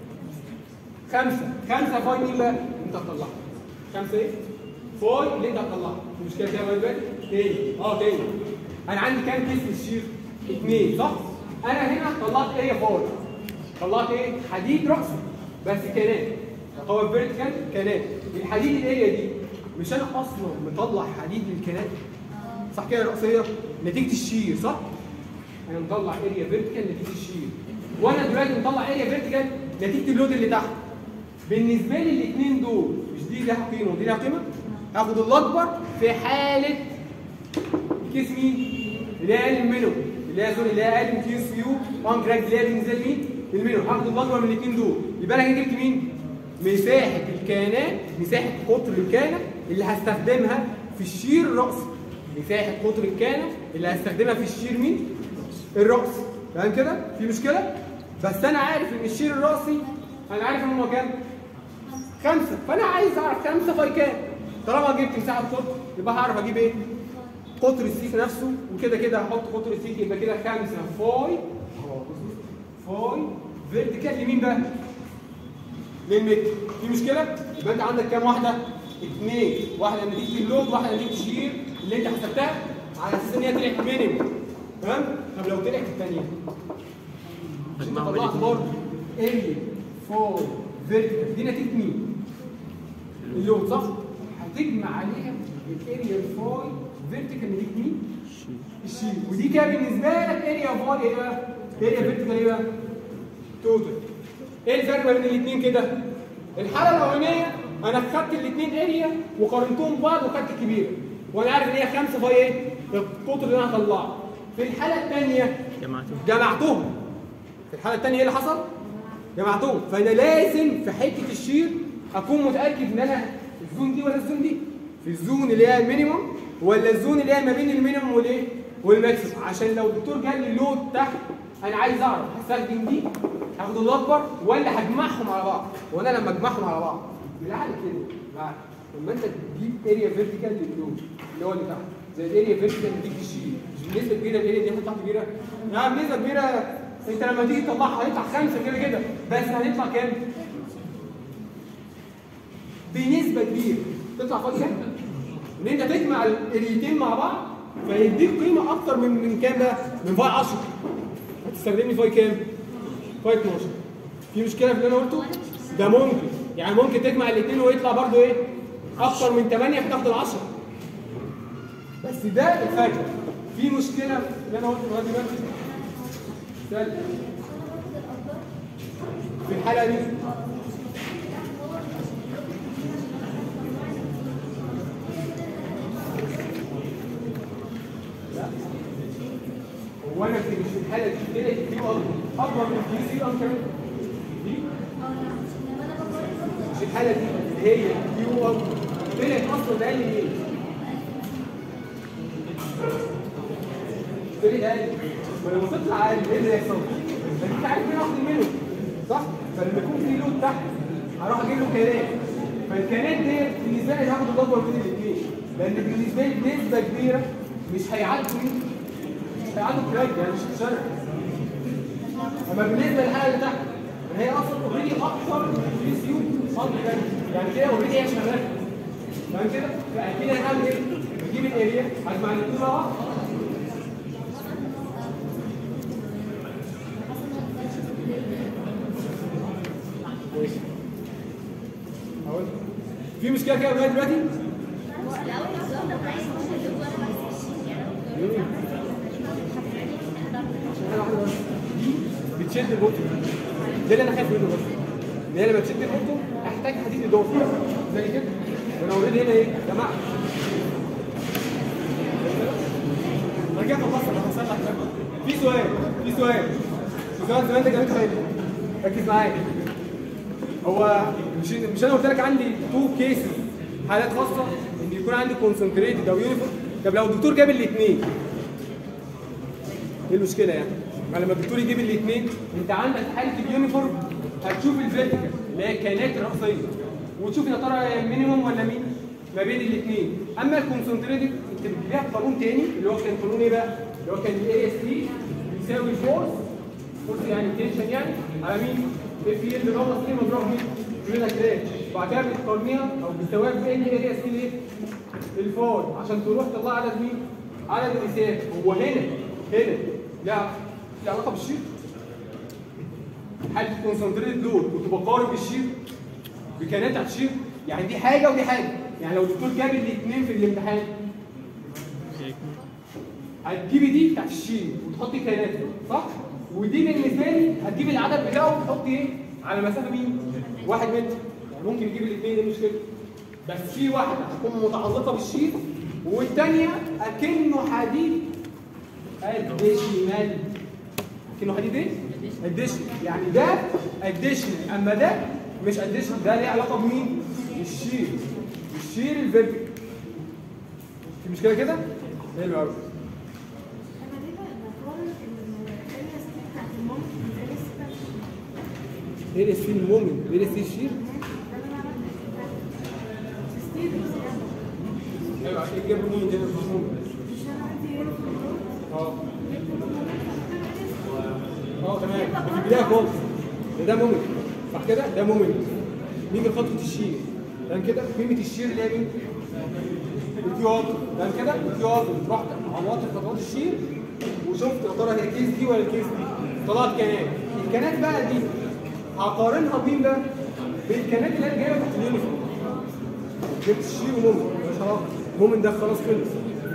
خمسة خمسة فاي مين بقى؟ انت هتطلعها خمسة ايه؟ فاي اللي انت هتطلعها مش كده كده يا ولد تاني اه تاني انا عندي كام كيس في الشير؟ اثنين صح؟ انا هنا طلعت اريا فاي طلعت ايه؟ حديد رأسي بس كانات هو فيرتيكال كانات الحديد الاريا دي مش انا اصلا مطلع حديد للكانات صح كده رأسية نتيجة الشير صح؟ انا مطلع اريا فيرتيكال نتيجة الشير وانا دلوقتي مطلع اريا فيرتيكال نتيجه اللود اللي تحت بالنسبه لي الاثنين دول مش دي لها قيمه ودي لها قيمه هاخد الاكبر في حاله كيس مين اللي هي اقل منه اللي هي زون اللي هي اقل من كيس يو 1 جرام اللي هي بالنسبه لي مين المينو هاخد الاكبر من الاثنين دول يبقى انا كده جبت مين مساحه الكيانات مساحه قطر الكيانه اللي هستخدمها في الشير الراسي مساحه قطر الكيانه اللي هستخدمها في الشير مين الراسي فاهم كده في مشكله بس انا عارف ان الشير الراسي انا عارف ان هو كام خمسة فانا عايز اعرف خمسة فاي كام طالما جبت مساحه قطر يبقى هعرف اجيب ايه قطر السيك نفسه وكده كده هحط قطر السيك يبقى كده خمسة فاي فاي فيرتيكال لمين بقى للمتر في مشكله يبقى انت عندك كام واحده اثنين واحده نتيجه اللود واحده نتيجه الشير اللي انت حسبتها على اساس ان هي طلعت مينيمم تمام طب لو طلعت الثانيه مش انت
هجمعهم
طلعت
الاتنين.
برضه ال فور فيرتيكال دي نتيجه مين؟ اللود صح؟ هتجمع عليها الاريا فاي فيرتيكال نتيجه مين؟ الشيل ودي كده بالنسبه لك اريا فاي ايه بقى؟ اريا فيرتيكال ايه بقى؟ توتال ايه الفرق ما بين الاثنين كده؟ الحاله الاولانيه انا خدت الاثنين اريا وقارنتهم ببعض وخدت الكبيره وانا عارف ان هي 5 فاي ايه؟ القطر اللي انا هطلعه في الحاله الثانيه
جمعتهم
جمعتهم في الحاله الثانيه ايه اللي حصل؟ جمعتهم فانا لازم في حته الشير اكون متاكد ان انا الزون دي ولا الزون دي في الزون اللي هي المينيموم ولا الزون اللي هي ما بين المينيموم والايه؟ والماكسيموم عشان لو الدكتور جاب لي لود تحت انا عايز اعرف هستخدم دي هاخد الاكبر ولا هجمعهم على بعض وانا لما اجمعهم على بعض بالعقل كده بالعقل لما انت تجيب اريا فيرتيكال لللود اللي هو اللي تحت زي الاريا فيرتيكال اللي تيجي الشيل مش بنسبه كبيره الاريا دي هتطلع كبيره نعم بنسبه كبيره انت لما تيجي تطلعها هيطلع خمسه كده كده بس هنطلع كام؟ بنسبه كبيره تطلع فاضي كام؟ ان انت تجمع الاريتين مع بعض فيديك قيمه اكتر من من كام ده؟ من فاي 10 هتستخدم لي فاي كام؟ فاي 12 في مشكله في اللي انا قلته؟ ده ممكن يعني ممكن تجمع الاثنين ويطلع برضو ايه؟ اكتر من 8 فتاخد ال 10 بس ده الفرق في مشكله في اللي انا قلته دلوقتي بقى سهل. في الحاله دي هو انا في مش في الحاله دي كده دي اكبر اكبر من دي سي اكتر دي مش الحاله دي اللي هي كيو اكبر طلعت اصلا اقل من ايه؟ طلعت اقل ولما تطلع اقل ايه اللي هيحصل؟ انت عارف مين اخد منه صح؟ فلما يكون في لود تحت هروح اجيب له كنات فالكنات ديت بالنسبه لي هاخد الاكبر بين الاثنين لان بالنسبه لي بنسبه كبيره مش هيعدوا مين؟ مش هيعدوا كرايك يعني مش هتشرح اما بالنسبه للحاله اللي تحت ما هي اصلا اوريدي اكثر في سيوب صد يعني كده اوريدي هي شغاله فاهم كده؟ فاكيد انا هعمل ايه؟ بجيب الاريا هجمع الاثنين مع بعض ماشي. هقول في مشكله كده لغايه دلوقتي؟ عشان حاجه واحده بس دي بتشد البوتو ده اللي انا خايف منه بس ان هي لما تشد البوتو هحتاج حديد اضافي زي كده وانا اوريدي هنا ايه يا جماعه انا كده خلصت انا هصلح كده في سؤال في سؤال في سؤال زمان ده جابته هنا ركز معايا هو مش مش انا قلت لك عندي تو كيسز حالات خاصه ان يكون عندي كونسنتريتد او يونيفورم طب لو الدكتور جاب الاثنين ايه المشكله يعني؟ ما لما الدكتور يجيب الاثنين انت عندك حاله اليونيفورم هتشوف الفيرتيكال اللي هي الكائنات الرئيسيه وتشوف يا ترى مينيموم ولا مين ما بين الاثنين اما الكونسنتريتد انت بتجيبها بقانون تاني اللي هو كان قانون ايه بقى؟ اللي هو كان الاي اس تي بيساوي فورس فورس يعني تنشن يعني على مين؟ اف اي اللي هو اصلي مضروب مين؟ من كده وبعد كده بتقارنيها او بتساويها بان اي اس تي ليه؟ الفور عشان تروح تطلع عدد مين؟ عدد الاسيات هو هنا هنا لا لا علاقه بالشير حاله الكونسنتريتد دول كنت بقارن بالشير بكيانات تحت الشير يعني دي حاجه ودي حاجه يعني لو الدكتور جاب الاثنين في الامتحان هتجيبي دي تحت الشير وتحطي كيانات صح؟ ودي بالنسبه لي هتجيب العدد بتاعه وتحطي ايه؟ على مسافه مين؟ واحد متر يعني ممكن يجيب الاثنين ايه المشكله؟ بس في واحده هتكون متعلقه بالشير والثانيه اكنه حديد اديشنال كأنه حديد ايه؟ اديشنال يعني ده اديشنال اما ده مش اديشنال ده ليه علاقه بمين؟ بالشير الشير الفيرتيكال في مشكله كده؟ حلو قوي ايه اس في المومنت ايه اس في الشير؟ ايوه عشان يجيب المومنت هنا في المومنت اه اه تمام في البدايه خالص ده ده مومنت صح كده ده مومنت نيجي لخطوه الشير تمام كده قيمه الشير اللي هي مين؟ الكيو تمام كده الكيو رحت عوضت خطوات الشير وشفت يا ترى هي الكيس دي ولا الكيس دي طلعت كنات الكنات بقى دي هقارنها بمين بقى؟ بالكنات اللي انا جايبها تحت اليونيفورم جبت الشير ومومنت مش خلاص مومنت ده خلاص خلص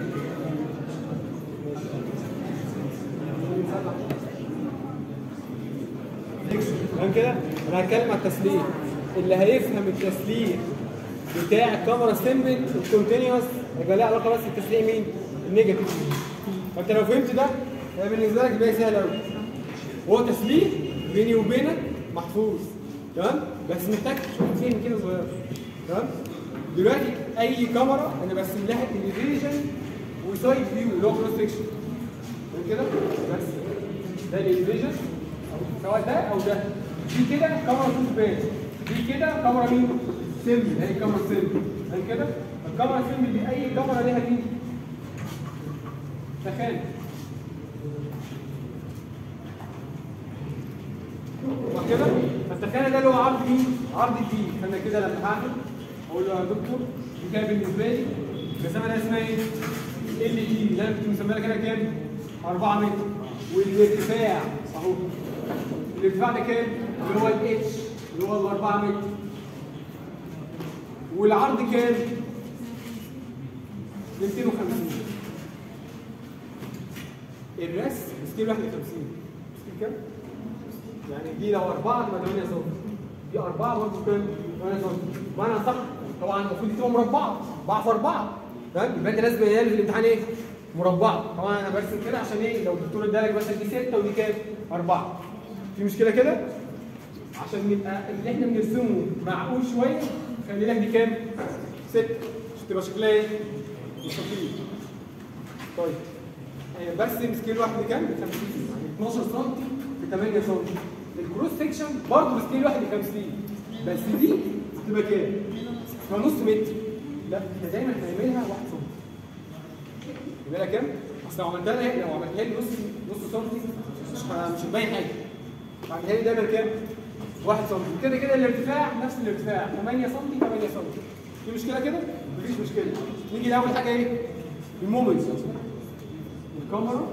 تمام كده انا هتكلم على التسليح اللي هيفهم التسليح بتاع الكاميرا سيمبل الكونتينوس يبقى لها علاقه بس التسليح مين؟ النيجاتيف فانت لو فهمت ده ده بالنسبه لك بقى سهل قوي هو تسليح بيني وبينك محفوظ تمام بس محتاج شويه فهم كده صغير تمام دلوقتي اي كاميرا انا برسم لها اليفيجن وسايد فيو اللي هو كروس سكشن تمام كده بس ده اليفيجن سواء ده او ده دي كده كاميرا تو سبيس دي كده كاميرا مين؟ سيمبل هي كاميرا سيمبل تمام كده الكاميرا السيمبل دي اي كاميرا ليها مين؟ تخيل وكده فالتخيل ده اللي هو عرض مين؟ عرض الدي فانا كده لما هعمل اقول له يا دكتور دي كده بالنسبه لي المسافه اللي اسمها ايه؟ ال دي اللي انا كنت مسميها لك هنا كام؟ 4 متر والارتفاع اهو الارتفاع ده كام؟ اللي هو الاتش اللي هو ال 4 متر والعرض كام؟ 250 الرسم سكيل 51 سكيل كام؟ يعني دي لو 4 تبقى 8 سم دي 4 برضه كام 8 سم معنى صح طبعا المفروض دي تبقى مربعه 4 في 4 تمام يبقى انت لازم ينال في الامتحان ايه مربعه طبعا انا برسم كده عشان ايه لو الدكتور ادالك مثلا دي 6 ودي كام 4 في مشكله كده عشان يبقى اللي احنا بنرسمه معقول شويه خلي لك دي كام 6 عشان تبقى شكلها ايه مستطيل طيب آه، برسم سكيل واحد بكام؟ ب 50 يعني 12 سم في 8 سم الكروس سكشن برضه بسكيل واحد ب 50 بس دي هتبقى كام؟ هتبقى نص متر لا احنا دايما هنعملها 1 سم يبقى لها كام؟ اصل لو عملتها لها لو عملتها لي نص نص سم مش ه- مش هتبين حاجه بعملها لي دايما كام؟ 1 سم كده كده الارتفاع نفس الارتفاع 8 سم 8 سم في مشكله كده؟ مفيش مشكله نيجي لاول حاجه ايه؟ المومنت الكاميرا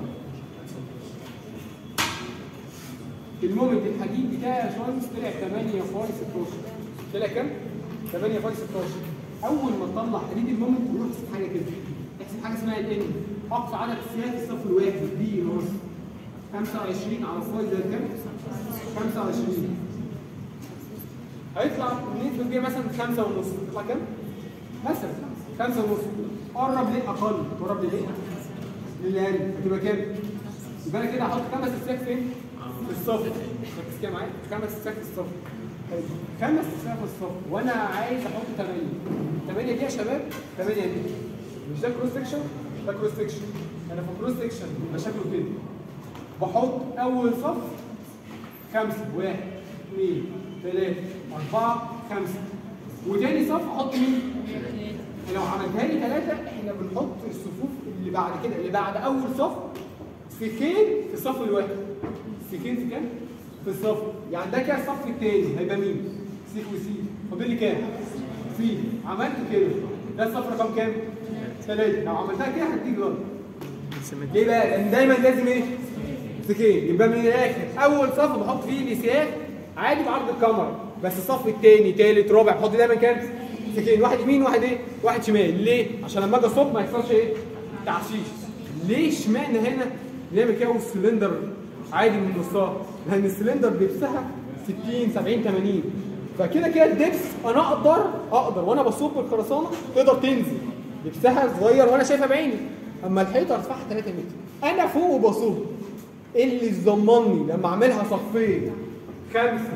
المومنت الحديد بتاعي يا باشمهندس طلع 8 فاي 16 طلع كام؟ 8 فاي 16 اول ما تطلع حديد المومنت تروح تحسب حاجه كده تحسب حاجه اسمها الان اقصى عدد سيات الصف الواحد دي ناقص 25 على فاي زي كام؟ 25 هيطلع بنسبه كبيره مثلا 5 ونص يطلع كام؟ مثلا 5 ونص قرب ليه اقل قرب ليه؟ للأقل هتبقى كام؟ يبقى انا كده هحط خمس اسلاك فين؟ في الصف ركز كده معايا خمس اسلاك في الصف حلو. خمس اسلاك في الصف وانا عايز احط 8 8 دي يا شباب 8 دي مش ده كروس سكشن؟ ده كروس سكشن انا في كروس سكشن يبقى شكله كده بحط اول صف خمسة واحد اثنين ثلاثة أربعة خمسة وتاني صف أحط مين؟ لو عملتها لي ثلاثة احنا بنحط الصفوف اللي بعد كده اللي بعد أول صف سيكين في الصف الواحد سيكين في كام؟ في الصف يعني ده كده الصف التاني هيبقى مين؟ سيك وسي فاضل لي كام؟ سي عملت كده ده الصف رقم كام؟ ثلاثة لو عملتها كده هتيجي غلط ليه بقى؟ لأن دايما لازم ايه؟ سكين يبقى من الاخر اول صف بحط فيه لسياك عادي بعرض الكاميرا بس الصف الثاني ثالث رابع بحط دايما كام؟ سكين واحد يمين واحد ايه؟ واحد شمال ليه؟ عشان لما اجي اصب ما يحصلش ايه؟ تعشيش ليه اشمعنى هنا نعمل كده والسلندر عادي من نصها؟ لان السلندر دبسها 60 70 80 فكده كده الدبس انا اقدر اقدر وانا بصب الخرسانه تقدر تنزل دبسها صغير وانا شايفها بعيني اما الحيطه ارتفاعها 3 متر انا فوق وبصب ايه اللي ضمني لما اعملها صفين خمسه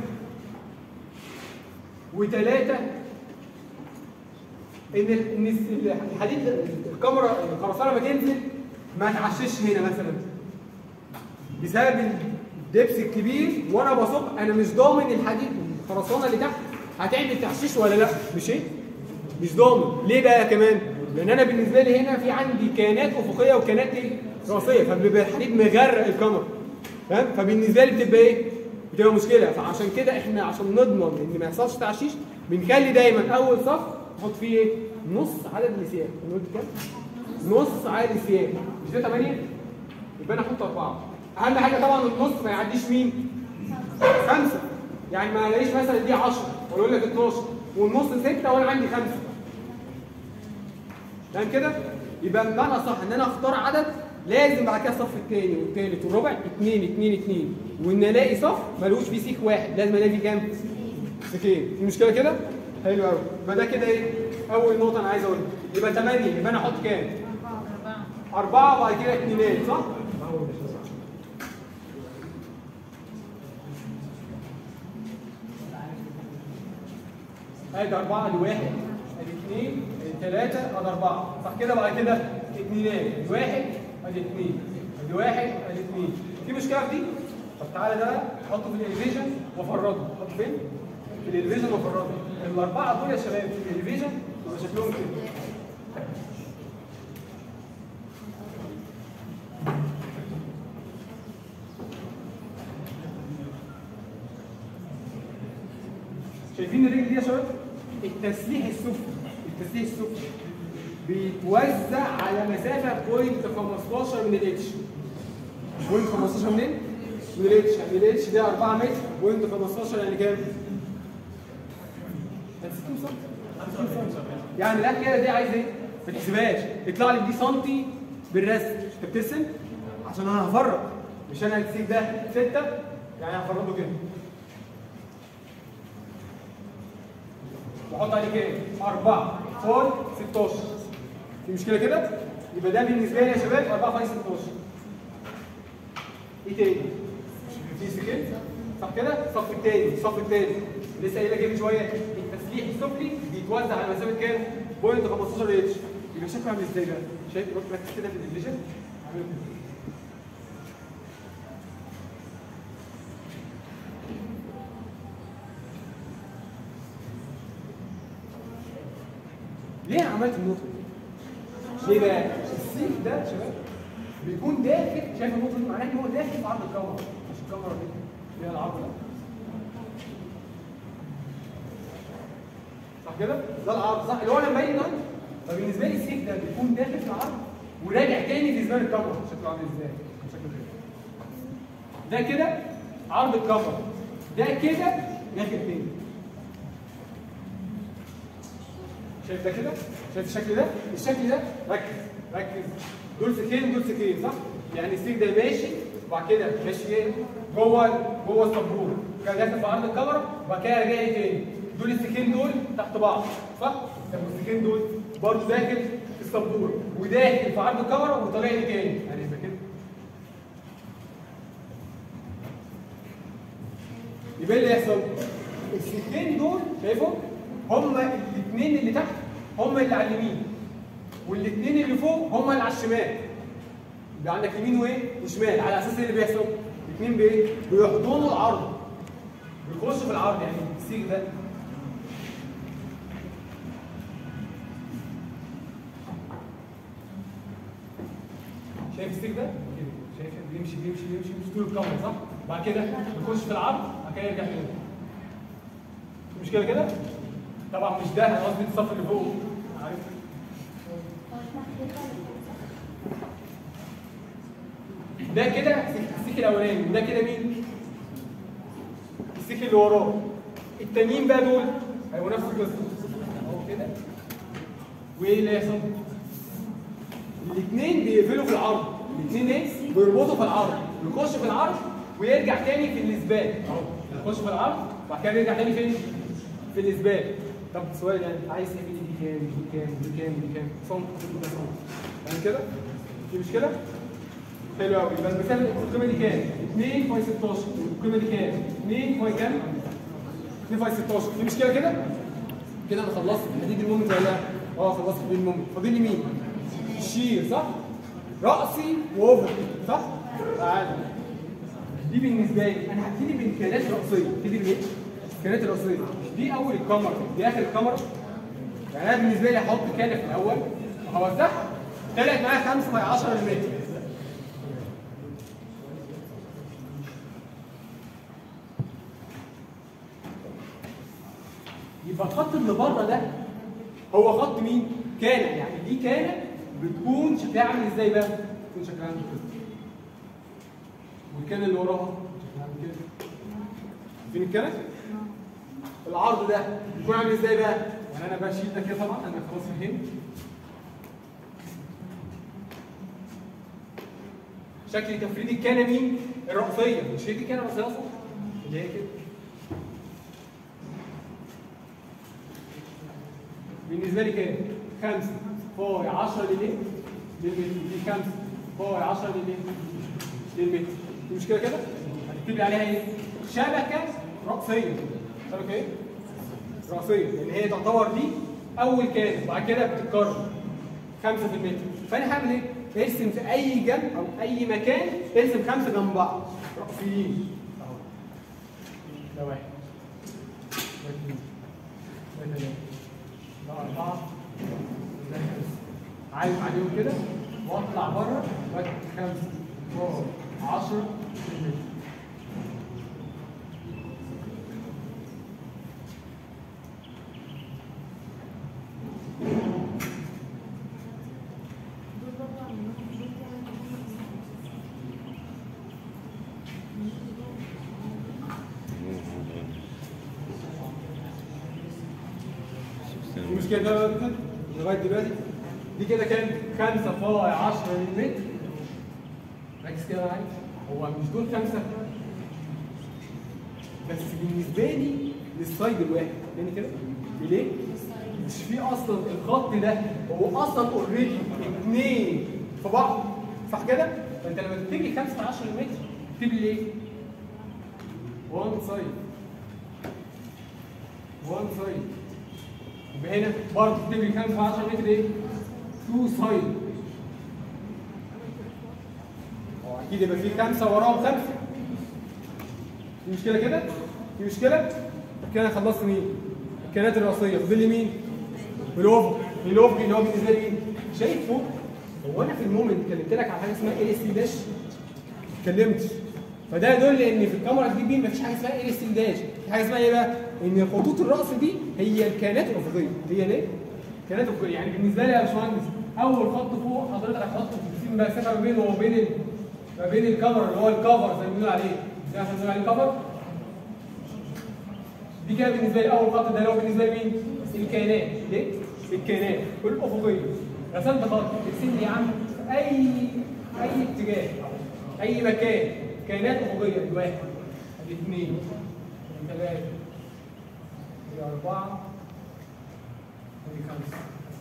وثلاثه ان ال- ان الس- الحديد الكاميرا الخرسانه لما تنزل ما تعشش هنا مثلا بسبب الدبس الكبير وانا بصب انا مش ضامن الحديد الخرسانه اللي تحت هتعمل تحشيش ولا لا مش ايه مش ضامن ليه بقى كمان لان انا بالنسبه لي هنا في عندي كيانات افقيه وكيانات ايه راسيه فبيبقى الحديد مغرق الكاميرا فاهم فبالنسبه لي بتبقى ايه بتبقى مشكله فعشان كده احنا عشان نضمن ان ما يحصلش تعشيش بنخلي دايما اول صف نحط فيه ايه نص عدد السياق نقول كام نص عدد السياق مش ده 8 يبقى انا احط اربعه اهم حاجه طبعا النص ما يعديش مين خمسه يعني ما الاقيش مثلا دي 10 ولا اقول لك 12 والنص 6 وانا عندي خمسه تمام كده يبقى بمعنى صح ان انا اختار عدد لازم بعد كده الصف الثاني والثالث والرابع 2 2 2 وان الاقي صف ملوش فيه سيك واحد لازم الاقي فيه كام؟ سيكين في مشكله كده؟ حلو قوي يبقى ده كده ايه؟ اول نقطه انا عايز اقولها يبقى 8 يبقى انا احط كام؟ أربعة وبعد كده اثنينات صح؟ ادي أربعة ادي واحد ادي اثنين ادي ثلاثة ادي أربعة صح كده بعد كده اثنينات ادي واحد ادي اثنين ادي واحد ادي اثنين في مشكلة في دي؟ طب تعالى ده حطه في الاليفيشن وافرده حطه فين؟ في الاليفيشن وافرده الأربعة دول يا شباب في الاليفيشن يبقى شكلهم كده شايفين الرجل دي يا شباب؟ التسليح السفلي التسليح السفلي بيتوزع على مسافه بوينت 15 من الاتش بوينت 15 منين؟ من الاتش يعني الاتش ده 4 متر بوينت 15 يعني كام؟ يعني 60 سم 60 سم يعني لا كده دي عايز ايه؟ ما تحسبهاش يطلع لي دي سنتي بالرسم انت بترسم عشان انا هفرق مش انا السيك ده 6 يعني هفرده كده واحط عليه كام؟ 4 فور 16 في مشكله كده؟ يبقى ده بالنسبه لي يا شباب 4 فاي 16 ايه تاني؟ في سكيل صح كده؟ الصف التاني الصف التاني لسه قايل لك من شويه التسليح السفلي بيتوزع على مسافه كام؟ بوينت 15 اتش يبقى شكله عامل ازاي بقى؟ شايف ركز كده في الديفيجن عامل كده ليه عملت النقطه دي؟ ليه بقى؟ السيف ده يا شباب بيكون داخل شايف النقطه دي معناها ان هو داخل في عرض الكاميرا مش الكاميرا دي اللي هي العرض ده صح كده؟ ده العرض صح اللي هو لما يجي نايم فبالنسبه لي السيف ده بيكون داخل في العرض وراجع تاني في زمان الكاميرا شكله عامل ازاي؟ شكله كده ده كده عرض الكاميرا ده كده داخل تاني شايف ده كده؟ شايف الشكل ده؟ الشكل ده ركز ركز دول سكين ودول سكين صح؟ يعني السيك ده ماشي وبعد كده ماشي ايه؟ جوه جوه السبوره كان داخل في عرض الكاميرا وبعد كده راجع لي تاني دول السكين دول تحت بعض صح؟ طب والسكين دول برضه داخل في السبوره وداخل في عرض الكاميرا وطالع لي تاني يعني يبقى كده يبقى ايه اللي يحصل؟ السكين دول شايفهم؟ هما الاثنين اللي تحت هما اللي على اليمين والاثنين اللي فوق هما اللي على الشمال يبقى عندك يمين وايه؟ وشمال على اساس ايه اللي بيحصل؟ الاثنين بايه؟ بيحضنوا العرض بيخشوا في العرض يعني السيج ده شايف السيج ده؟ كده شايف بيمشي بيمشي بيمشي بيمشي طول الكاميرا صح؟ بعد كده بيخش في العرض بعد كده يرجع تاني مش كده كده؟ طبعا مش ده انا قصدي الصف اللي فوق عارف ده كده السيك الاولاني وده كده مين؟ السيك اللي وراه التانيين بقى دول هيبقوا نفس القصه اهو كده وايه اللي هيحصل؟ الاثنين بيقفلوا في العرض الاثنين ايه؟ بيربطوا في العرض يخش في العرض ويرجع تاني في الاسبان اهو يخش في العرض وبعد كده يرجع تاني فين؟ في الاسبان طب سؤال يعني عايز تعمل دي كام دي كام دي كام دي كام صمت ده صمت يعني كده في مشكله حلو قوي يبقى المثال القيمه دي كام 2 باي 16 والقيمه دي كام 2 باي كام 2 باي 16 في مشكله كده كده انا خلصت حديد المومنت ولا لا اه خلصت حديد المومنت فاضل لي مين الشير صح راسي واوفر صح تعالى دي بالنسبه لي انا هبتدي بالكيانات الراسيه هبتدي بايه الكيانات الراسيه دي اول الكاميرا دي اخر الكاميرا يعني انا بالنسبه لي هحط كانه في الاول وهوزعها طلعت معايا 5 باي 10 متر يبقى الخط اللي بره ده هو خط مين؟ كان يعني دي كانه بتكون شكلها عامل ازاي بقى؟ بتكون شكلها عامل كده والكان اللي وراها شكلها عامل كده فين الكنس؟ العرض ده بيكون عامل ازاي بقى؟ يعني انا بشيل ده كده طبعا انا خلاص فهمت شكل تفريد الكنه مين؟ الرأسية مش هي دي كنه رأسية اصلا؟ اللي هي كده بالنسبة لي كام؟ خمسة فاي 10 لليه؟ للمتر دي خمسة فاي 10 لليه؟ للمتر دي مش كده كده؟ هتكتب لي عليها ايه؟ شبكة رأسية شبكة ايه؟ رأسية لأن هي تعتبر دي أول كان وبعد كده بتتكرر خمسة في المتر فأنا هعمل ايه؟ ارسم في أي جنب أو أي مكان ارسم خمسة جنب بعض رأسيين أهو ده واحد ده اثنين ده ثلاثة ده أربعة ده خمسة عايز عليهم كده واطلع بره واكتب خمسة فوق 10 في مشكلة ده بقى كده لغاية دلوقتي دي كده كام؟ 5 فاي 10 للمتر ركز كده معايا هو مش دول خمسة بس بالنسبه لي للسايد الواحد يعني كده ليه؟ مش في اصلا الخط ده هو اصلا اوريدي اثنين في بعض صح كده؟ فانت لما تكتب لي 5 10 متر تكتب لي ايه؟ 1 سايد 1 سايد يبقى هنا برضه تكتب لي 5 10 متر ايه؟ 2 سايد هو اكيد يبقى في خمسه وراهم خمسه في مشكله كده؟ في مشكله؟ كده خلصت مين؟ الكائنات الرئيسيه فاضل لي مين؟ الافق الافق اللي هو بالنسبه لي مين؟ شايف فوق؟ هو انا في المومنت كلمت لك على حاجه اسمها ال اس داش ما اتكلمتش فده يدل ان في الكاميرا دي دي مفيش حاجه اسمها ال اس داش في حاجه اسمها ايه بقى؟ ان خطوط الراس دي هي الكائنات الافقيه هي ليه؟ الكائنات الافقيه يعني بالنسبه لي يا باشمهندس اول خط فوق حضرتك هتحط في مسافه ما بينه وما بين ال- ما بين الكفر اللي هو الكفر زي ما بنقول عليه ده احنا بنقول عليه كفر دي كده بالنسبه لي اول خط ده اللي هو بالنسبه لي مين؟ الكائنات ليه؟ الكائنات والافقيه رسمت خط ارسم لي يا عم في اي اي اتجاه اي مكان كائنات افقيه دي واحد ادي اثنين ادي ثلاثه ادي اربعه ادي خمسه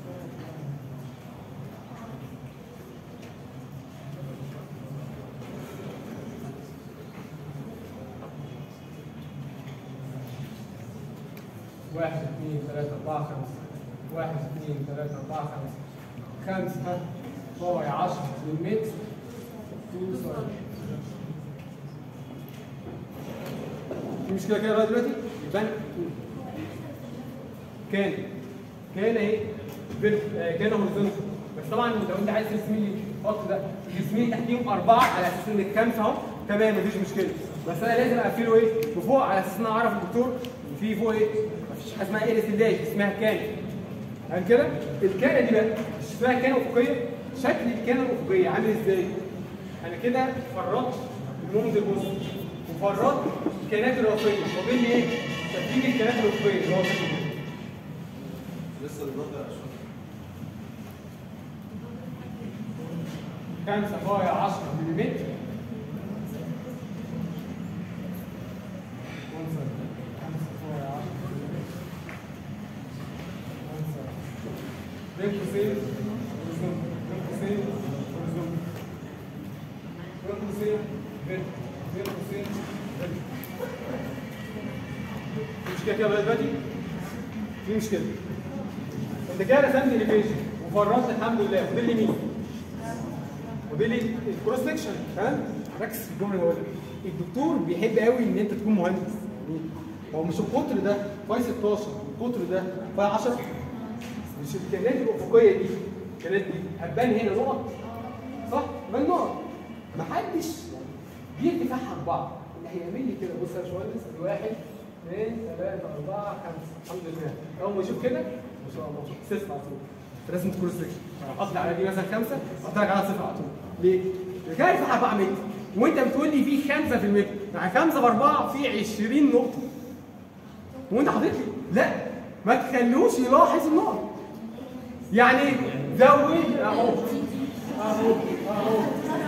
واحد اثنين ثلاثة أربعة خمسة واحد اثنين ثلاثة أربعة خمسة خمسة باي 10 بالمتر توصل في مشكلة كده لغاية دلوقتي؟ يبقى أنا كان كان ايه؟ فيرت- آه، كان هوريزونتال بس طبعا لو انت عايز ترسم لي الخط ده ترسم لي تحتيهم اربعه على اساس ان الخمسه اهو تمام مفيش مشكله بس انا لازم اقفله ايه؟ بفوق على اساس ان انا اعرف الدكتور ان في فوق ايه؟ مفيش حاجه اسمها ايه الاستدلاج اسمها كان فاهم كده؟ الكانه دي بقى مش اسمها كانه افقيه شكل الكانه الافقيه عامل ازاي؟ انا كده فرطت المومنت البوست وفرطت الكائنات الرئيسيه فاضل لي ايه؟ ترتيب الكائنات الافقيه اللي هو شكل كده.
لسه الوضع عشان
خمسة باي 10 ملم بين قوسين هوريزونتال بين قوسين هوريزونتال بين قوسين فيرتيكال بين قوسين فيرتيكال في مشكلة كده لغاية دلوقتي؟ في مشكلة انت كده رسمت اليفيشن وفرطت الحمد لله فاضل لي مين؟ فاضل لي الكروس سكشن تمام؟ ركز في الجمله اللي بقولها الدكتور بيحب قوي ان انت تكون مهندس يعني هو مش القطر ده فاي 16 القطر ده فاي 10 مش الكائنات الافقيه دي الكائنات دي هتبان هنا نقط صح؟ تبان نقط محدش بيدي فحم بعض اللي هيعمل لي كده بص يا باشمهندس ادي واحد اثنين ثلاثة أربعة خمسة الحمد لله أول ما يشوف كده ما شاء الله صفر على طول لازم تكون سكشن حط على دي مثلا خمسة حط لك على صفر على طول ليه؟ لأن كده يفتح 4 متر وأنت بتقول لي في خمسة في المتر يعني خمسة بأربعة في 20 نقطة وأنت حاطط لي لا ما تخلوش يلاحظ النقط يعني زود أهو أهو أهو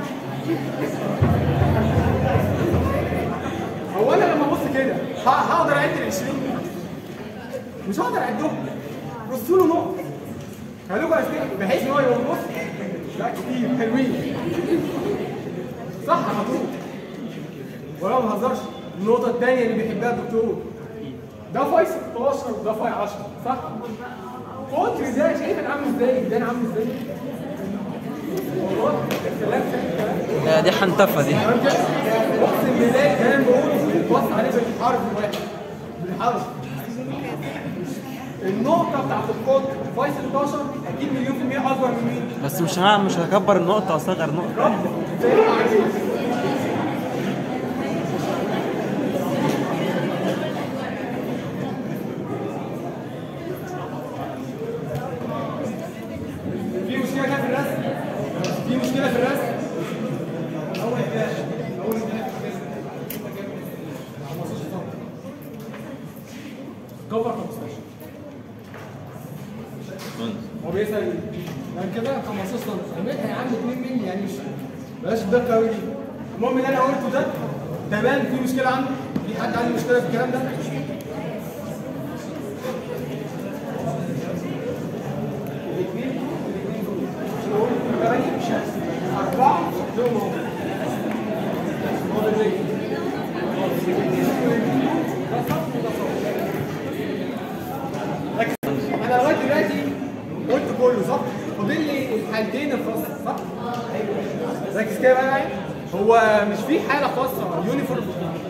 هو انا لما ابص كده ه- هقدر اعد ال 20 مش هقدر اعدهم بصوا له نقط خلوكوا اذكياء بحيث ان هو يبقى بص لا كتير حلوين صح على طول ولا ما بهزرش النقطه الثانيه اللي بيحبها الدكتور ده فاي 16 وده فاي 10 صح؟ قطر ده شايف انا عامل ازاي؟ ده انا عامل ازاي؟ والله الكلام شايف الكلام
لا دي حنتفه دي
بص الميلاد كان بقوله بص عليه بالحرف واحد بالحرف النقطة بتاعت القطر فاي 16 أكيد مليون في المية أكبر من مين؟
بس مش ها مش هكبر النقطه اصغر نقطه
رب زي ما عايز في مشكلة كده في الرسم؟ في مشكلة في الرسم؟ أول ده أول ده كفر 15
مهندس
هو بيسأل يعني كده 15 سم سميتها يا عم 2 مللي يعني مش بلاش الدقة قوي دي المهم اللي انا قلته ده تمام في مشكله عنده في حد عنده مشكله في الكلام ده الاثنين الاثنين دول عشان اقول ثمانية أربعة لهم اهو هو ده الرجل ده صف وده صف لكن انا لغايه دلوقتي قلت كله صح؟ فاضل لي الحالتين الخاصه صح؟ ركز كده بقى معايا هو مش في حاله خاصه يونيفورم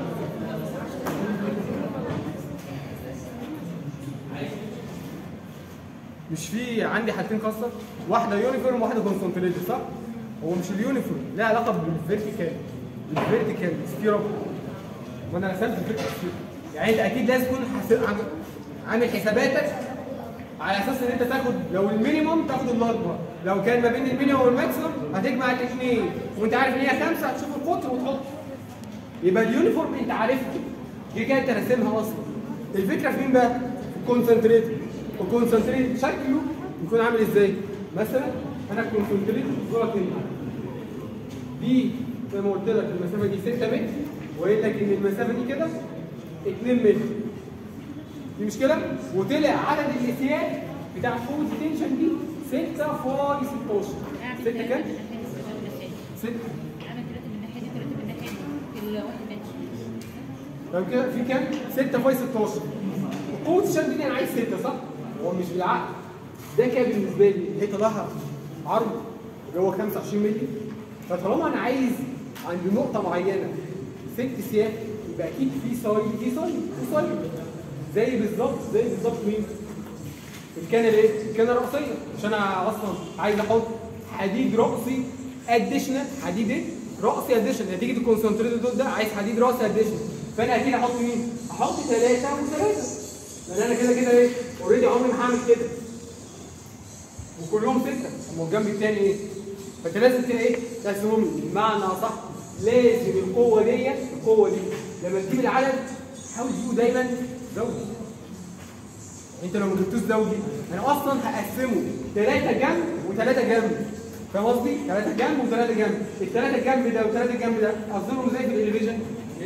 مش في عندي حالتين خاصه واحده يونيفورم وواحده كونسنتريتد صح؟ هو مش اليونيفورم لها علاقه بالفيرتيكال الفيرتيكال سفير وانا رسمت الفيرتيكال سفير يعني انت اكيد لازم تكون حاسب عامل- عامل حساباتك على اساس ان انت تاخد لو المينيموم تاخد الاكبر لو كان ما بين المينيموم والماكسيموم هتجمع الاثنين وانت عارف ان هي خمسه هتشوف القطر وتحط يبقى اليونيفورم انت عارفها دي كده انت راسمها اصلا الفكره في مين بقى؟ الكونسنتريت الكونسنتريت شكله يكون عامل ازاي؟ مثلا انا الكونسنتريت صوره كلمه دي زي ما قلت لك المسافه دي 6 متر وقايل لك ان المسافه دي كده 2 متر دي مشكله وطلع عدد الاسياد بتاع قوه التنشن دي 6 فاي 16 6 كام؟ 6
اعمل ثلاثه من الناحيه دي ثلاثه من الناحيه دي في الواحد ماشي
طب كده في كام؟ 6 فاي 16 قوه الشد دي انا عايز 6 صح؟ هو مش بالعقل ده كده بالنسبه لي هي طلعها عرض اللي هو 25 مللي فطالما انا عايز عند نقطه معينه ست سياق يبقى اكيد في سايد في سايد في سايد زي بالظبط زي بالظبط مين؟ الكنه الايه؟ الكنه الرأسيه مش انا اصلا عايز احط حديد رأسي اديشنال حديد ايه؟ رأسي اديشنال نتيجه الكونسنتريت دول ده عايز حديد رأسي اديشنال فانا اكيد احط مين؟ احط ثلاثه وثلاثه لان انا كده كده ايه؟ اوريدي عمري ما هعمل كده وكلهم سته اما الجنب الثاني ايه؟ فانت لازم كده ايه؟ تقسمهم لي بمعنى صح لازم القوه دي القوه دي لما تجيب العدد حاول تجيبه دايما زوجي انت لو ما جبتوش زوجي انا اصلا هقسمه ثلاثه جنب وثلاثه جنب فاهم قصدي؟ ثلاثه جنب وثلاثه جنب الثلاثه جنب ده وثلاثه جنب ده اصدرهم زي في الاليفيشن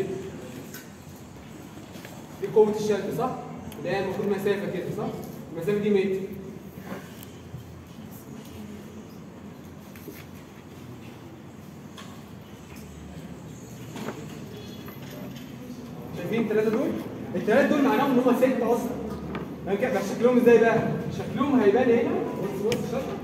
دي قوه الشد صح؟ اللي هي المفروض مسافه كده صح؟ المسافه دي متر شايفين الثلاثه دول؟ الثلاثه دول معناهم ان هم سته اصلا فاهم كده؟ بس شكلهم ازاي بقى؟ شكلهم هيبان هنا بص بص الشكل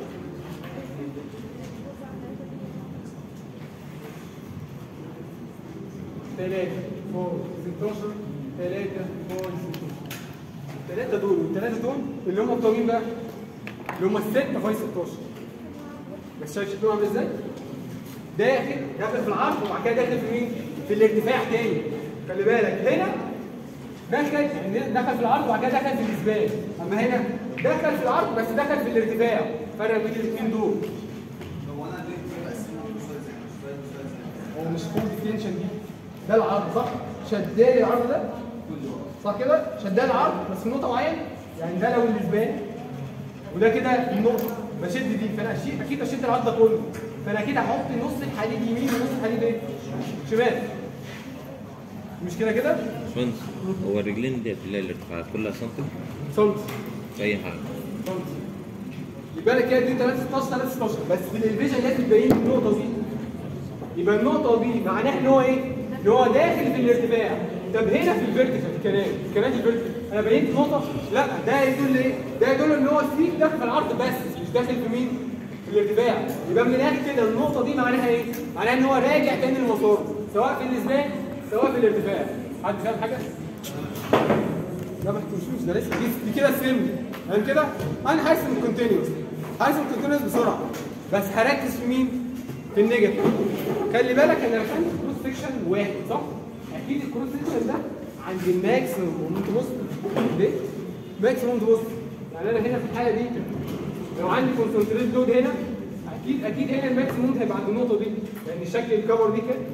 ثلاثة فوق 16 ثلاثة فوق 16 الثلاثة دول والثلاثة دول اللي هم بتوع مين بقى؟ اللي هم الستة فوق 16 بس شايف شكلهم عامل ازاي؟ داخل داخل في العرض وبعد كده داخل في مين؟ في الارتفاع تاني خلي بالك هنا دخل دخل في العرض وبعد كده دخل في الاسبان اما هنا دخل في العرض بس دخل في الارتفاع فرق بين الاثنين دول
هو انا ليه بقسمهم شويه زي شويه شويه زي
هو مش فول ديفينشن دي ده العرض صح؟ شدالي العرض ده صح كده؟ شدالي العرض بس في نقطة معينة يعني ده لو الاسبان وده كده النقطة بشد دي فانا أشيل اكيد اشد العرض ده كله فانا اكيد هحط نص الحديد يمين ونص الحديد ايه؟ شمال مش كده كده؟
باشمهندس هو الرجلين دي اللي هي الارتفاعات كلها سنتي
سنتي
في اي حاجه
سنتي يبقى لك كده دي 3 16 3 16 بس في الفيجن لازم تبين النقطة دي يبقى النقطة دي معناها ان هو ايه؟ ان هو داخل في الارتفاع طب هنا في الفيرتيكال الكنال الكنال الفيرتيكال انا بينت نقطة لا ده يدل ايه؟ ده يدل ان هو السيك داخل في العرض بس مش داخل في مين؟ في الارتفاع يبقى من الاخر كده النقطة دي معناها ايه؟ معناها ان هو راجع تاني لمساره سواء في الاسبان سواء في الارتفاع حد فاهم حاجة؟ لا ما تكونش ده لسه دي, دي كده سلم فاهم كده؟ انا هرسم الكونتينوس هرسم الكونتينوس بسرعه بس هركز في مين؟ في النيجاتيف خلي بالك انا رسمت كروس سكشن واحد صح؟ اكيد الكروس سكشن ده عند الماكسيموم وانت بص ده ماكسيموم تبص يعني انا هنا في الحاله دي لو عندي كونسنتريت لود هنا اكيد اكيد هنا الماكسيموم هيبقى عند النقطه دي لان شكل الكفر دي كده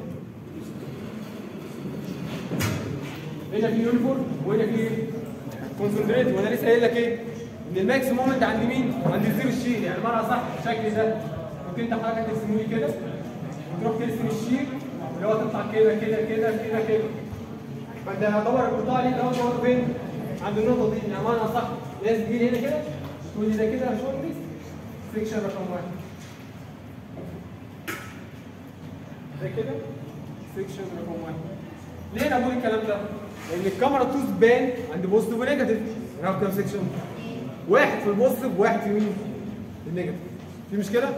هنا في يونيفورم وهنا في كونسنتريت وانا لسه قايل لك ايه؟ ان الماكس مومنت عند مين؟ عند الزيرو الشير يعني معنى صح الشكل ده ممكن انت حضرتك ترسمه لي كده وتروح ترسم الشير اللي هو تطلع كده كده كده كده كده فانت يعتبر القطاع اللي انت واقف فين؟ عند النقطه دي يعني معنى صح لازم تجي هنا كده تقول لي ده كده شورت سيكشن رقم واحد ده كده سيكشن رقم واحد ليه انا بقول الكلام ده؟ لان الكاميرا تو تبان عند بوزيتيف ونيجاتيف هناخد كام سيكشن؟ واحد في البوزيتيف وواحد في مين؟ في النيجاتيف في مشكله؟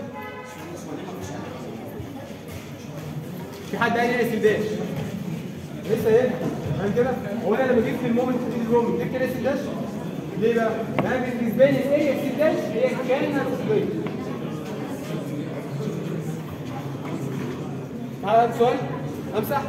في حد قال لي داش لسه هنا فاهم كده؟ هو انا لما جبت المومنت دي المومنت جبت كده داش ليه بقى؟ انا بالنسبه لي ايه اكس داش هي كانها نصبيه هذا سؤال امسح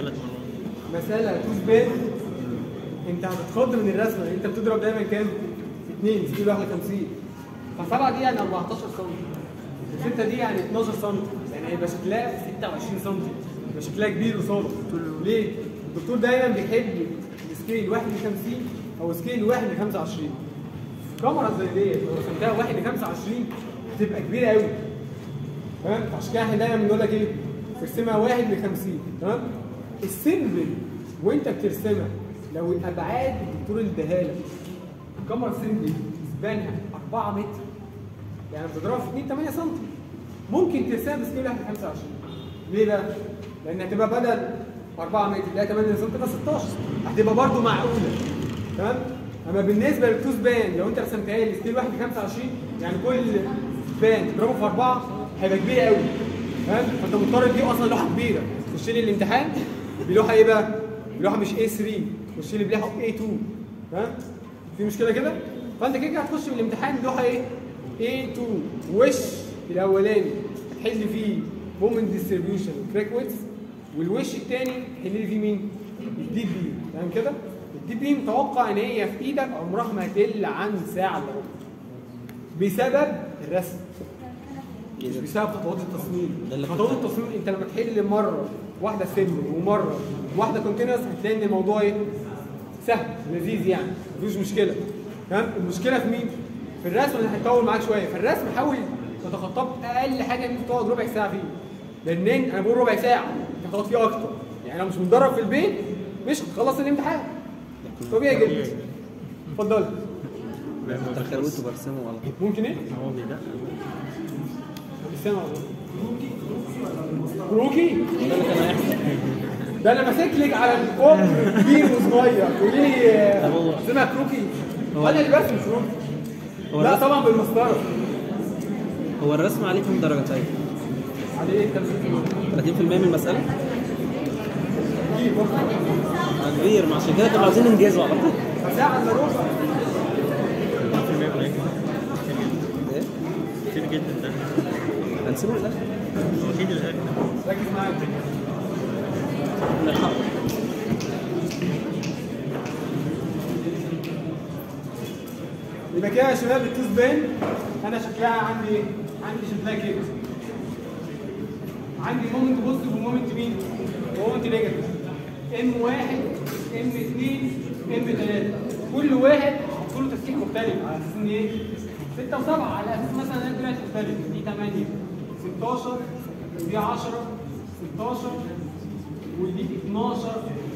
مسألة تثبت انت هتتخض من الرسمة انت بتضرب دايما كام؟ 2 سكيل 51 فسبعة دي يعني 14 سم الستة دي يعني 12 سم يعني هيبقى شكلها 26 سم يبقى شكلها كبير وصالح ليه؟ الدكتور دايما بيحب السكيل 1 ل 50 او سكيل 1 ل 25 كاميرا زي ديت لو رسمتها 1 ل 25 هتبقى كبيرة قوي تمام عشان كده احنا دايما بنقول لك ايه ترسمها 1 ل 50 تمام السيمبل وانت بترسمها لو الابعاد الدكتور اللي اداها لك الكاميرا سيمبل اسبانها 4 متر يعني بتضربها في 2 8 سم ممكن ترسمها بسكيل 1 ل 25 ليه بقى؟ لان هتبقى بدل 4 متر لا 8 سم تبقى 16 هتبقى برده معقوله تمام؟ اما بالنسبه للتوز بان لو انت رسمتها لي سكيل 1 ل 25 يعني كل بان تضربه في 4 هيبقى كبير قوي فاهم؟ فانت مضطر تجيب اصلا لوحه كبيره تخش لي الامتحان بلوحه ايه بقى؟ بلوحه مش A3 تخش لي بلوحه A2 فاهم؟ في مشكله كده؟ فانت كده كده هتخش من الامتحان بلوحه ايه؟ A2 وش الاولاني تحل فيه مومنت ديستريبيوشن كراك ويتس والوش الثاني تحل لي فيه مين؟ الديب بي فاهم كده؟ الديب بي متوقع ان هي في ايدك عمرها ما هتقل عن ساعه الا ربع بسبب الرسم مش بسبب خطوات التصميم
ده اللي كنت-
خطوات التصميم انت لما تحل مره واحده سيمبل ومره واحده كونتينوس هتلاقي ان الموضوع ايه سهل لذيذ يعني مفيش مشكله تمام المشكله في مين في الرسم اللي هيطول معاك شويه في الرسم حاول تتخطاه باقل حاجه ان انت تقعد ربع ساعه فيه لان انا بقول ربع ساعه انت هتقعد فيه اكتر يعني لو مش متدرب في البيت مش هتخلص الامتحان طبيعي جدا اتفضل
تخيلت وبرسمه على طول
ممكن ايه
هو بيدقق
استنى كروكي ده انا ماسك لك على الكوب كبير وصغير قولي لي آه، اسمها كروكي انا اللي برسم كروكي
هو
لا
الرسم-
طبعا بالمسطره
هو الرسم عليه كام درجة طيب؟
على ايه انت
30% من المسألة؟ آه، كبير ما عشان كده كنا عاوزين ننجزه على طول
ساعه الا ربع
10% قليل
ايه؟
كتير جدا ده
هنسيبه للاخر
هو اكيد الاخر
ركز معايا
نلحقه
يبقى كده يا شباب التوز بان انا شكلها عندي ايه؟ عندي شكلها كده عندي مومنت بوزيتيف ومومنت مين؟ ومومنت نيجاتيف ام واحد ام اثنين ام ثلاثة كل واحد كله تسليك مختلف على اساس ان ايه؟ 6 و7 على اساس مثلا انا طلعت مختلف دي 8 16 ودي 10 16 ودي 12 16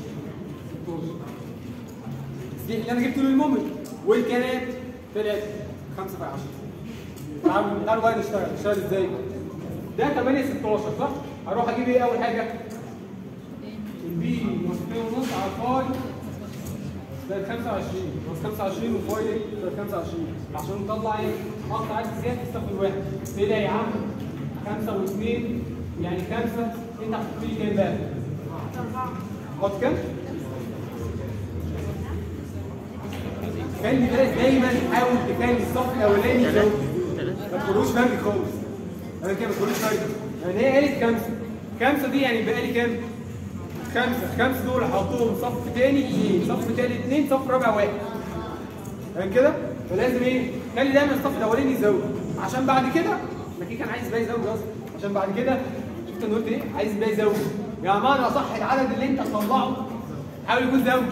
دي اللي انا جبته للمومنت والكانات طلعت 5 في 10 تعالوا تعالوا بقى نشتغل نشتغل ازاي؟ ده 8 16 صح؟ هروح اجيب ايه اول حاجه؟ البي نصين ونص على الفاي زائد 25 نص 25 وفاي ايه؟ زائد 25 عشان نطلع ايه؟ اقطع عدد زياده في الصف الواحد ايه ده يا عم؟ 5 و2 يعني 5 انت هتحط لي كام بقى؟ حط كام؟ خلي بالك دايما حاول تخلي الصف الاولاني يزود ما تقولوش فاهم خالص انا كده ما تقولوش فاهم يعني هي قالت خمسه خمسه دي يعني بقى لي كام؟ خمسه خمسه دول هحطهم صف تاني اثنين صف تاني اثنين صف رابع واحد فاهم كده؟ فلازم ايه؟ خلي دايما الصف الاولاني يزود عشان بعد كده ما كان عايز بقى يزود اصلا عشان بعد كده شفت انا قلت ايه؟ عايز بقى يزود يعني معنى اصح العدد اللي انت تطلعه حاول يكون زوجي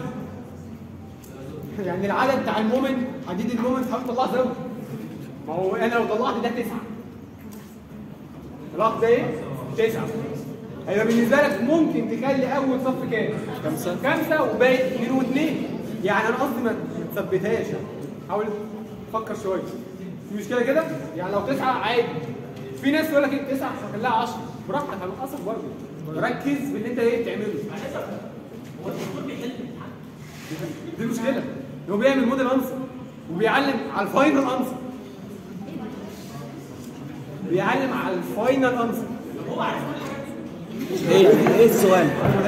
يعني العدد بتاع المومنت حديد المومنت حاول تطلعه زوجي ما هو انا لو طلعت ده تسعه طلعت ده ايه؟ تسعه هيبقى بالنسبه لك ممكن تخلي اول صف كام؟
خمسة.
خمسه وباقي اثنين واثنين يعني انا قصدي ما ما تثبتهاش يعني حاول تفكر شويه في مشكله كده؟ يعني لو تسعه عادي في ناس يقول لك ايه تسعه خليها 10 براحتك هنقصك برضه ركز باللي انت ايه بتعمله دي المشكله ان هو بيعمل موديل انسر وبيعلم على الفاينل انسر بيعلم على الفاينل انسر
ايه يعني ايه السؤال؟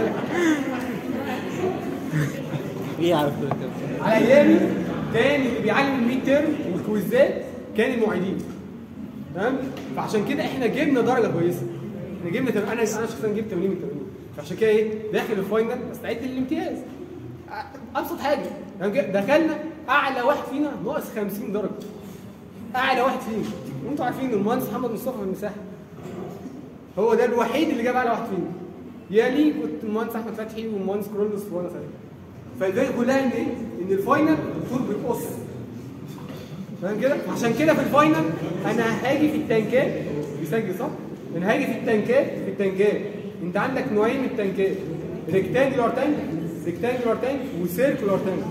ليه عارف كده كده؟
على ايامي كان اللي بيعلم الميد تيرم والكويزات كان المعيدين تمام فعشان كده احنا جبنا درجه كويسه احنا جبنا تم... انا انا شخصيا جبت 80 من 80 فعشان كده ايه داخل الفاينل بستعد للامتياز أ- ابسط حاجه يعني جا- دخلنا اعلى واحد فينا ناقص 50 درجه اعلى واحد فينا وانتوا عارفين المهندس محمد مصطفى من المساحه هو ده الوحيد اللي جاب اعلى واحد فينا يلي كنت المهندس احمد فتحي والمهندس كرولوس وانا ساعتها فالباقي كلها ان ايه؟ ان الفاينل الدكتور بيقص فاهم كده؟ عشان كده في الفاينل انا هاجي في التنكات بيسجل صح؟ انا هاجي في التنكات في التنكات انت عندك نوعين من التنكات ريكتانجلر تانك ريكتانجلر تانك وسيركولار تانك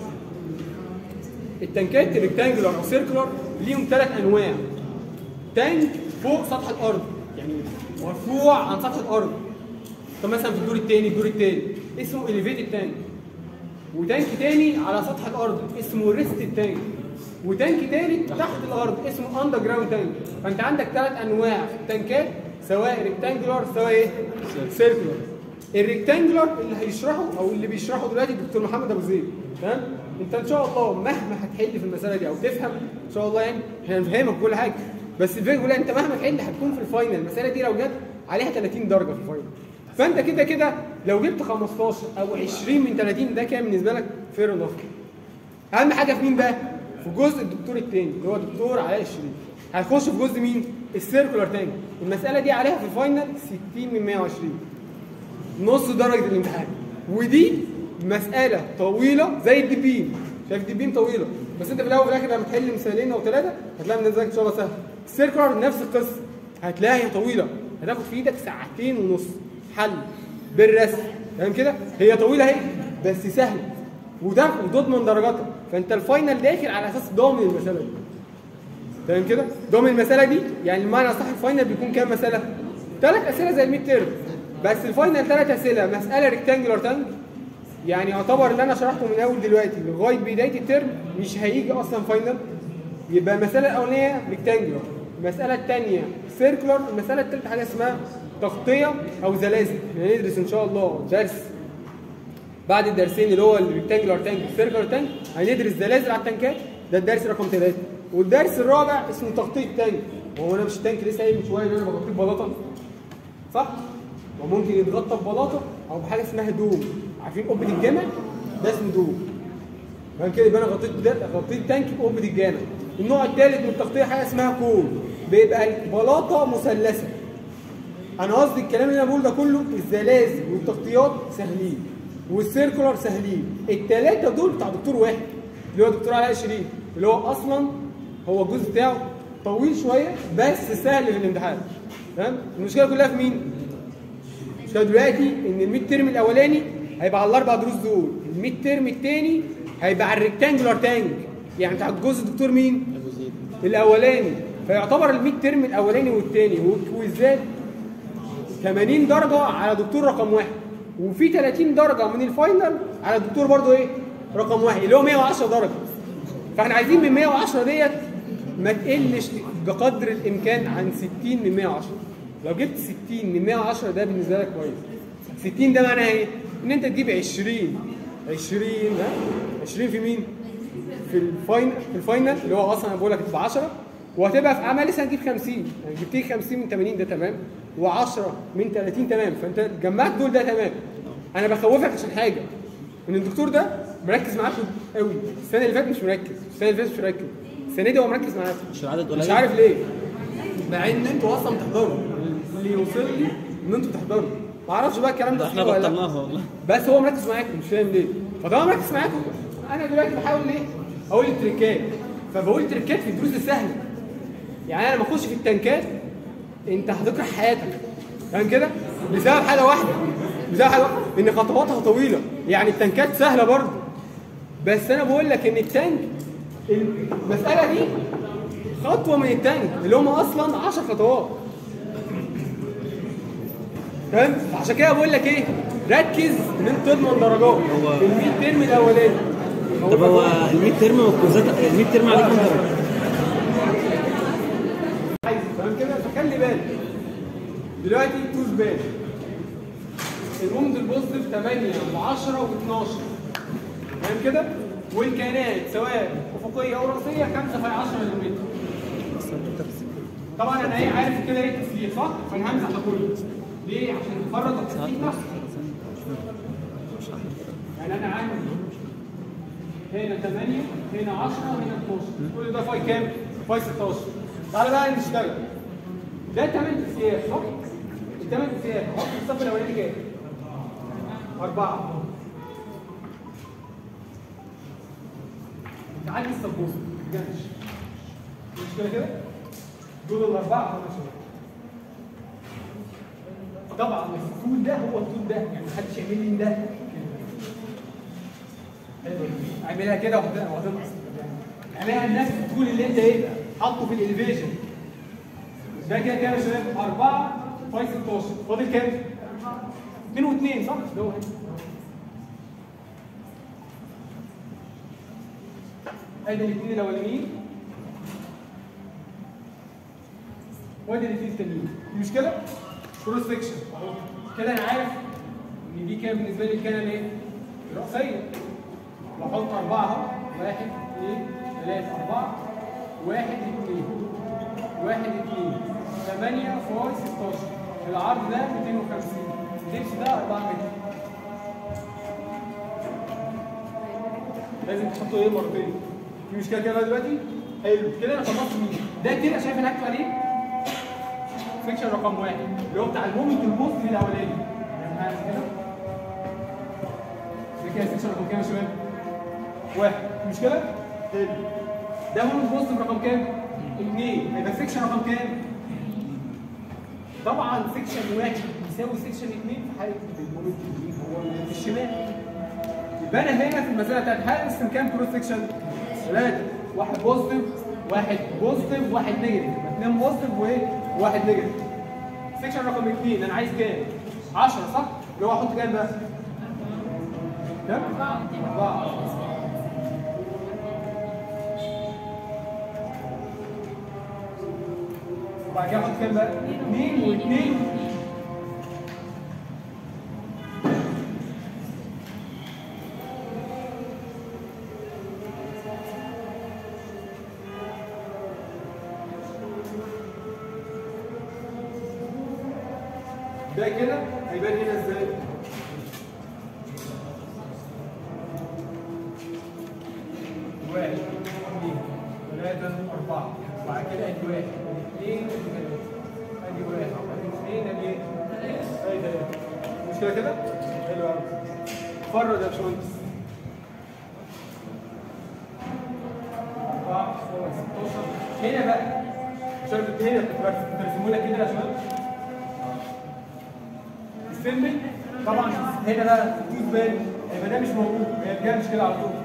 التنكات ريكتانجلر او سيركولار ليهم ثلاث انواع تانك فوق سطح الارض يعني مرفوع عن سطح الارض طب مثلا في الدور الثاني الدور الثاني اسمه اليفيتد تانك وتانك تاني على سطح الارض اسمه ريست تانك وتانك تالت تحت الارض اسمه اندر جراوند تانك فانت عندك ثلاث انواع في التانكات سواء ريكتانجولار سواء ايه سيركولار الريكتانجولار اللي هيشرحه او اللي بيشرحه دلوقتي الدكتور محمد ابو زيد تمام انت ان شاء الله مهما هتحل في المساله دي او تفهم ان شاء الله يعني احنا هنفهمك كل حاجه بس الفكره كلها انت مهما تحل هتكون في الفاينل المساله دي لو جت عليها 30 درجه في الفاينل فانت كده كده لو جبت 15 او 20 من 30 ده كان بالنسبه لك فير انف اهم حاجه في مين بقى؟ في جزء الدكتور الثاني اللي هو دكتور علاء الشريف هيخش في جزء مين؟ السيركولار تانك المساله دي عليها في الفاينل 60 من 120 نص درجه الامتحان ودي مساله طويله زي الدبين شايف الدبين طويله بس انت في الاول وفي الاخر لما تحل مثالين او ثلاثه هتلاقي من ان شاء الله سهل السيركولار نفس القصه هتلاقيها طويله هتاخد في ايدك ساعتين ونص حل بالرسم تمام كده هي طويله اهي بس سهله وده وتضمن درجاتها فانت الفاينل داخل على اساس ضامن المساله دي تمام كده ضامن المساله دي يعني المعنى صح الفاينل بيكون كام مساله ثلاث اسئله زي الميد تيرم بس الفاينل ثلاث اسئله مساله ريكتانجولار تانك يعني يعتبر اللي انا شرحته من اول دلوقتي لغايه بدايه الترم مش هيجي اصلا فاينل يبقى المساله الاولانيه ريكتانجولار المساله الثانيه سيركولار المساله الثالثه حاجه اسمها تغطيه او زلازل هندرس ان شاء الله درس بعد الدرسين اللي هو الريكتانجولار تانك والسيركولار تانك هندرس زلازل على التانكات ده الدرس رقم ثلاثة والدرس الرابع اسمه تغطية تانك وهو انا مش التانك لسه قايل من شويه ان انا بغطيه ببلاطه صح؟ وممكن يتغطى ببلاطه او بحاجه اسمها دوم عارفين قبه الجامع ده اسمه دوم فاهم كده يبقى انا غطيت ده غطيت تانك بقبه الجامع النوع الثالث من التغطيه حاجه اسمها كول بيبقى البلاطه مثلثه انا قصدي الكلام اللي انا بقوله ده كله الزلازل والتغطيات سهلين والسيركولار سهلين الثلاثه دول بتاع دكتور واحد اللي هو دكتور علاء شريف اللي هو اصلا هو الجزء بتاعه طويل شويه بس سهل في الامتحان تمام المشكله كلها في مين المشكله دلوقتي ان الميد ترم الاولاني هيبقى على الاربع دروس دول الميد ترم الثاني هيبقى على الريكتانجولار تانك يعني بتاع الجزء الدكتور مين
ابو زيد
الاولاني فيعتبر الميد ترم الاولاني والثاني والكويزات 80 درجه على دكتور رقم واحد وفي 30 درجه من الفاينل على دكتور برضو ايه رقم واحد اللي هو 110 درجه فاحنا عايزين من 110 ديت ما تقلش بقدر الامكان عن 60 من 110 لو جبت 60 من 110 ده بالنسبه لك كويس 60 ده معناها ايه ان انت تجيب 20 20 ها 20 في مين في الفاينل في الفاينل اللي هو اصلا انا بقول لك تبقى 10 وهتبقى في اعمال لسه هتجيب 50 يعني جبت لي 50 من 80 ده تمام و10 من 30 تمام فانت جمعت دول ده تمام انا بخوفك عشان حاجه ان الدكتور ده مركز معاكم قوي السنه اللي فاتت مش مركز السنه اللي فاتت مش مركز السنه دي هو مركز معاكم
عشان العدد قليل
مش عارف ليه مع ان انتوا اصلا بتحضروا اللي يوصل لي ان انتوا بتحضروا ما اعرفش بقى الكلام ده
ده احنا
صحيح ولا لا.
بطلناها والله
بس هو مركز معاكم مش فاهم ليه فطالما مركز معاكم انا دلوقتي بحاول ايه اقول التريكات فبقول تريكات في الدروس السهله يعني انا لما اخش في التنكات انت هتكره حياتك فاهم كده بسبب حاجه واحده بسبب حاجه واحده ان خطواتها طويله يعني التنكات سهله برضه بس انا بقول لك ان التانك المساله دي خطوه من التانك اللي هم اصلا 10 خطوات فاهم عشان كده بقول لك ايه ركز ان انت تضمن درجات في ال 100 ترم الاولاني
طب هو ال 100 ترم والكوزات ال 100 ترم عليه كام درجه؟
عايز تمام كده فخلي بالك دلوقتي توز بالك المومنت البوزيتيف 8 و10 و12 تمام كده والكائنات سواء افقيه او راسيه 5 في 10 ملم طبعا انا ايه عارف كده ايه تسليم صح؟ فانا همسح ده كله ليه؟ عشان تفرط التسليم تحت يعني انا عامل هنا 8 هنا 10 هنا 12 كل ده فاي كام؟ فاي 16 تعالى بقى نشتغل ده 8 تسياف صح؟ الثمان تسياف حط في الصف الاولاني كام؟ أربعة تعالي السبوس جنش مش كده كده؟ دول الأربعة خمس شباب طبعا الطول ده هو الطول ده يعني محدش يعمل لي ده كده. حلو. اعملها كده وهت- وهتنقص اعملها نفس الطول اللي انت ايه حاطه في الاليفيشن ده كده كام يا شباب 4 فاي 16 فاضل كام 2 و2 صح ده هو هنا. ادي الاثنين الاولانيين وادي الاثنين التانيين دي مشكله كروس سكشن اهو كده انا عارف ان دي كام بالنسبه لي الكلام ايه راسيه بحط أربعة أهو واحد اثنين ثلاثة أربعة واحد اثنين واحد اثنين ثمانية فاي 16 العرض ده 250 اللبس ده 4 متر لازم تحطه ايه مرتين في مشكلة كده لغاية دلوقتي حلو كده انا خلصت مين ده كده شايف انا هكتب عليه سكشن رقم واحد اللي هو بتاع المومنت البوست الاولاني يعني معايا كده ده كده سكشن رقم كام يا شباب؟ واحد مش كده؟ حلو ده مومنت بوست رقم كام؟ اثنين هيبقى سكشن رقم كام؟ طبعا سكشن واحد يساوي سكشن اثنين في حاله المومنت اليمين هو اللي في الشمال يبقى انا هنا في المساله بتاعت هقسم كام كروس سكشن؟ ثلاثه واحد بوزيتيف واحد بوزيتيف واحد نيجاتيف اثنين بوزيتيف وواحد نيجاتيف سكشن رقم اثنين انا عايز كام؟ 10 صح؟ اللي هو احط كام بقى؟ كام؟ أربعة وبعد كده احط كام بقى؟ اثنين واثنين ده كده هيبان هنا ازاي؟ واحد اثنين ثلاثة أربعة وبعد كده ادي واحد ادي اثنين ادي ثلاثة ادي واحد ادي اثنين ادي ايه؟ ادي ثلاثة مش كده كده؟ حلو قوي فرد يا باشمهندس أربعة ستة 16 هنا بقى عشان كنت هنا كنت برسم- برسمه لك كده يا شباب السيمبل طبعا هنا بقى التوث بان هيبقى ده مش موجود هي الجهه مش كده على طول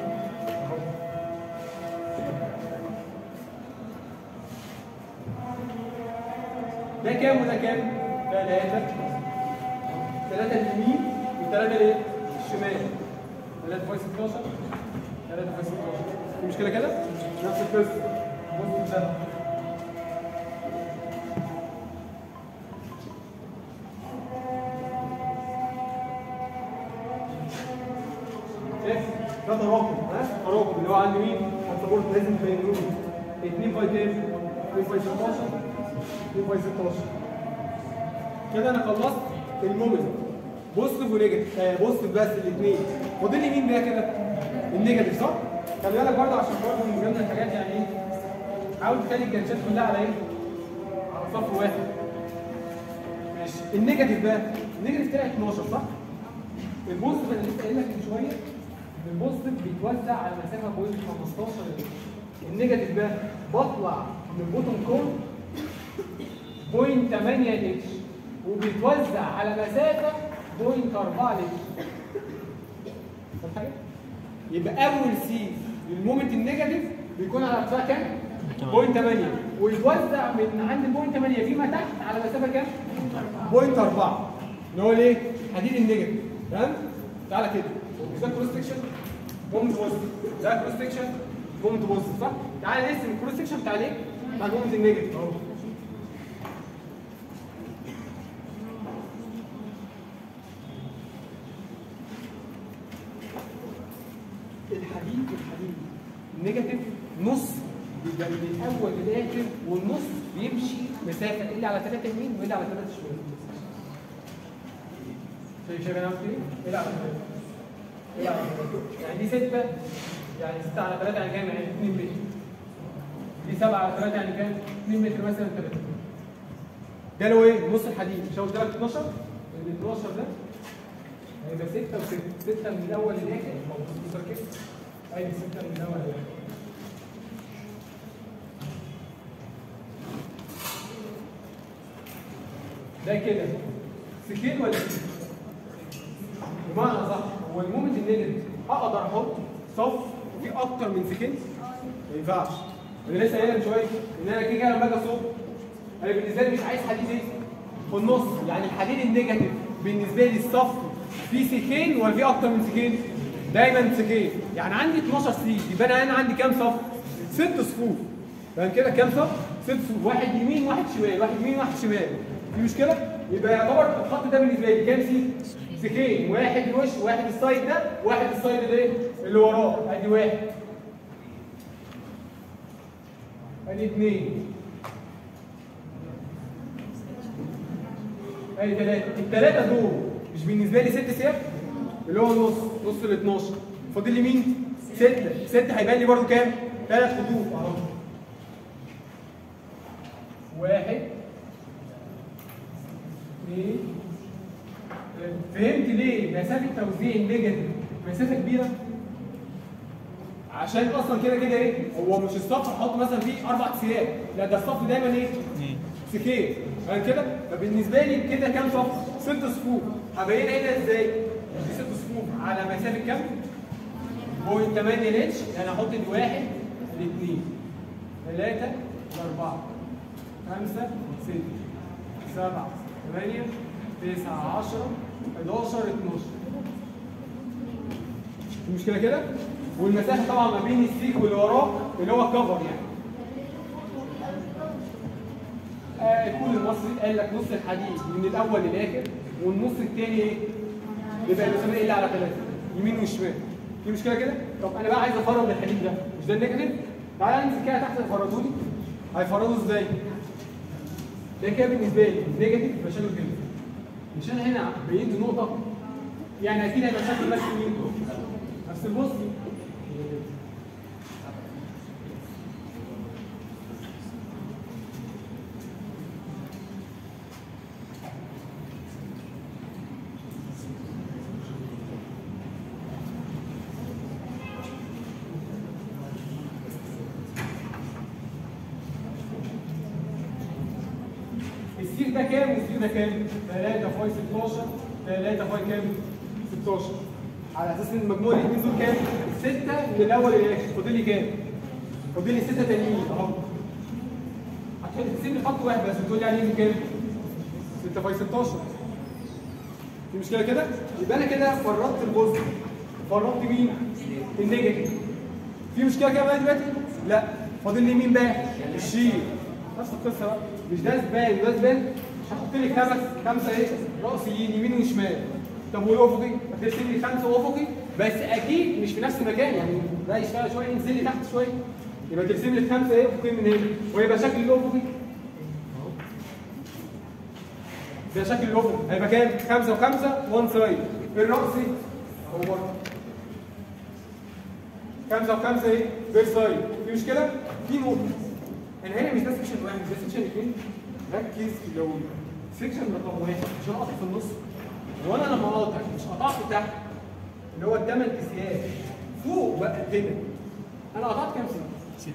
ده كام وده كام؟ ثلاثة ثلاثة اليمين وثلاثة الايه؟ الشمال ثلاثة فاي 16 ثلاثة فاي 16 في مشكلة كده؟ نفس القصة بص ده شايف؟ ده تراكم ها؟ تراكم اللي هو عند مين؟ عند سبورت لازم تبينه لي 2 باي كام؟ 2 باي 16 2 باي 16 كده انا خلصت المومنت بوزيتيف ونيجاتيف آه بوزيتيف بس الاثنين فاضل لي مين بقى كده؟ النيجاتيف صح؟ خلي بالك برضه عشان برضه من ضمن الحاجات يعني ايه؟ حاول تخلي الجنشات كلها على ايه؟ على صف واحد ماشي النيجاتيف بقى النيجاتيف طلع 12 صح؟ البوزيتيف انا لسه قايل لك من شويه ان البوزيتيف بيتوزع على مسافه بوينت 15 النيجاتيف بقى بطلع من البوتوم كور بوينت 8 اتش وبيتوزع على مسافه 0.4 لتر فاهم حاجه؟ يبقى اول سي للمومنت النيجاتيف بيكون على ارتفاع كام؟ 0.8 ويتوزع من عند 0.8 فيما تحت على مسافه كام؟ 0.4 اللي هو الايه؟ حديد النيجاتيف تمام؟ تعالى كده مش ده كروس سكشن؟ مومنت بوزيتيف ده كروس سكشن مومنت بوزيتيف صح؟ تعالى نقسم الكروس سكشن بتاع الايه؟ بتاع المومنت النيجاتيف اهو الحديد الحديد النيجاتيف نص بيبقى من الاول للاخر والنص بيمشي مسافه اللي على 3 يمين واللي على 3 شمال شايف شايف انا عملت ايه؟ اللي على 3 اللي على 3 يعني دي 6 يعني 6 على 3 يعني كام؟ يعني 2 متر دي 7 على 3 يعني كام؟ 2 متر مثلا 3 ده اللي هو ايه؟ نص الحديد مش هو قلت لك 12 ال 12 ده هيبقى 6 و6 6 من الاول للاخر موجود كده ادي 6 من الاول للاخر ده كده سكين ولا سكين؟ بمعنى صح هو المومنت النيجاتيف اقدر احط صف فيه اكتر من سكين؟ ما ينفعش انا لسه قايل من شويه ان انا كده كده لما اجي اصب انا بالنسبه لي مش عايز حديد ايه؟ في النص يعني الحديد النيجاتيف بالنسبه لي الصف فيه سكين ولا فيه اكتر من سكين؟ دايما سكين يعني عندي 12 سي يبقى انا هنا عندي كام صف؟ ست صفوف فاهم كده كام صف؟ ست صفوف واحد يمين واحد شمال واحد يمين واحد شمال في مشكله؟ يبقى يعتبر الخط ده بالنسبه لي كام سي؟ سكين واحد الوش واحد السايد ده واحد السايد الايه؟ اللي وراه ادي واحد ادي اثنين ادي ثلاثة الثلاثة دول مش بالنسبة لي ست سياق اللي هو نص نص ال 12 فاضل لي مين؟ ستة ستة هيبان لي برضه كام؟ ثلاث خطوط اهو واحد اثنين ثلاثة. فهمت ليه مسافة توزيع النيجاتيف مسافة كبيرة؟ عشان اصلا كده كده ايه؟ هو مش الصف احط مثلا فيه اربع سياق لا ده الصف دايما ايه؟ سكين فاهم كده؟ فبالنسبه لي كده كام صف؟ ست صفوف هبينها هنا ازاي؟ دي ست صفوف على مسافه كام؟ بوينت 8 لتش يعني احط دي واحد الاثنين ثلاثة الأربعة خمسة ستة سبعة ثمانية تسعة عشرة 11 12 في مشكلة كده؟ والمسافة طبعا ما بين السيك واللي وراه اللي هو الكفر يعني آه الكل المصري قال لك نص الحديد من الاول للاخر والنص الثاني ايه؟ يبقى المسافه ايه اللي على ثلاثه يمين وشمال في مشكله كده؟ طب انا بقى عايز افرض الحديد ده مش ده النيجاتيف؟ تعالى انزل كده تحت يفرضوا لي هيفرضوا ازاي؟ ده كده بالنسبه لي نيجاتيف يبقى شكله كده مش انا هنا بينت نقطه يعني اكيد هيبقى شكل نفس مين؟ نفس البوست السير ده كام والسير ده كام؟ 3 فاي 16 3 فاي كام؟ 16 على اساس ان مجموع الاثنين دول كام؟ 6 من الاول للاخر فاضل لي كام؟ فاضل لي 6 تانيين اهو هتسيب لي خط واحد بس بتقول لي عليه كام؟ 6 فاي 16 في مشكله كده؟ يبقى انا كده فرطت الجزء فرطت مين؟ النيجاتيف في مشكله كده بقى دلوقتي؟ لا فاضل لي مين بقى؟ الشير نفس القصه بقى مش ده زبان وده زبان هحط لي خمس خمسه ايه؟ راسيين يمين وشمال طب والافقي؟ هترسم لي خمسه افقي بس اكيد مش في نفس المكان يعني ده يشتغل شويه ينزل لي تحت شويه يبقى ترسم لي خمسه ايه افقي من هنا ويبقى شكل الافقي أهو. ده شكل الافقي هيبقى كام؟ خمسه وخمسه وان سايد الراسي هو برضه خمسه وخمسه ايه؟ بير سايد في مشكله؟ في نقطه انا هنا مش ده سكشن واحد ده سكشن اثنين ركز لو سكشن رقم واحد مش هقطع في النص وانا لما اقطع مش قطعت تحت اللي هو الثمان كيسيات فوق بقى كده انا قطعت كام سنه؟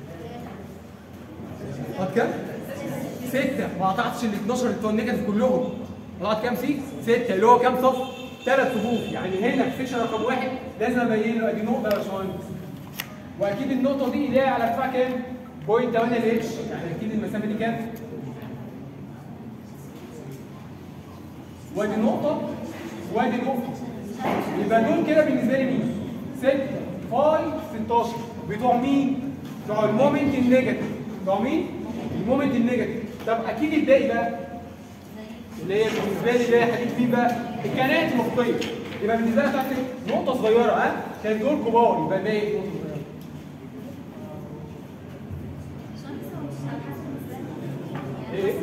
قطعت كام؟ ستة ما قطعتش ال 12 بتوع النيجاتيف كلهم طلعت كام سي؟ 6 اللي هو كام صف؟ ثلاث صفوف يعني هنا في سيكشن رقم واحد لازم ابين له ادي نقطه يا باشمهندس واكيد النقطه دي اللي هي على ارتفاع كام؟ بوينت 8 الاتش يعني اكيد المسافه دي كام؟ وادي نقطه وادي نقطه يبقى دول كده بالنسبه لي مين؟ 6 5 16 بتوع مين؟ بتوع المومنت النيجاتيف بتوع مين؟ المومنت النيجاتيف طب اكيد الباقي بقى اللي هي بالنسبه لي اللي هي حديد مين بقى؟ الكائنات الافقيه يبقى بالنسبه لي بتاعت نقطه صغيره ها؟ كان دول كبار يبقى الباقي نقطه صغيره ايه؟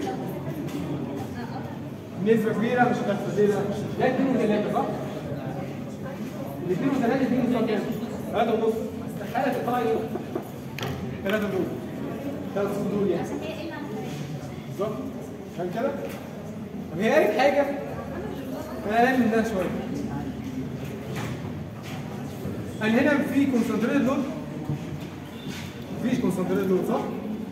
نسبة كبيرة مش هتحصل ليه بقى؟ لا 2 و3 صح؟ الاثنين وثلاثة دي نسبة كام؟ 3 ونص استحالة تطلع ايه؟ 3 دول 3 دول يعني بالظبط فاهم كده؟ طب هي قالت حاجة انا قال منها شوية هل هنا في كونسنتريت لود؟ مفيش كونسنتريت لود صح؟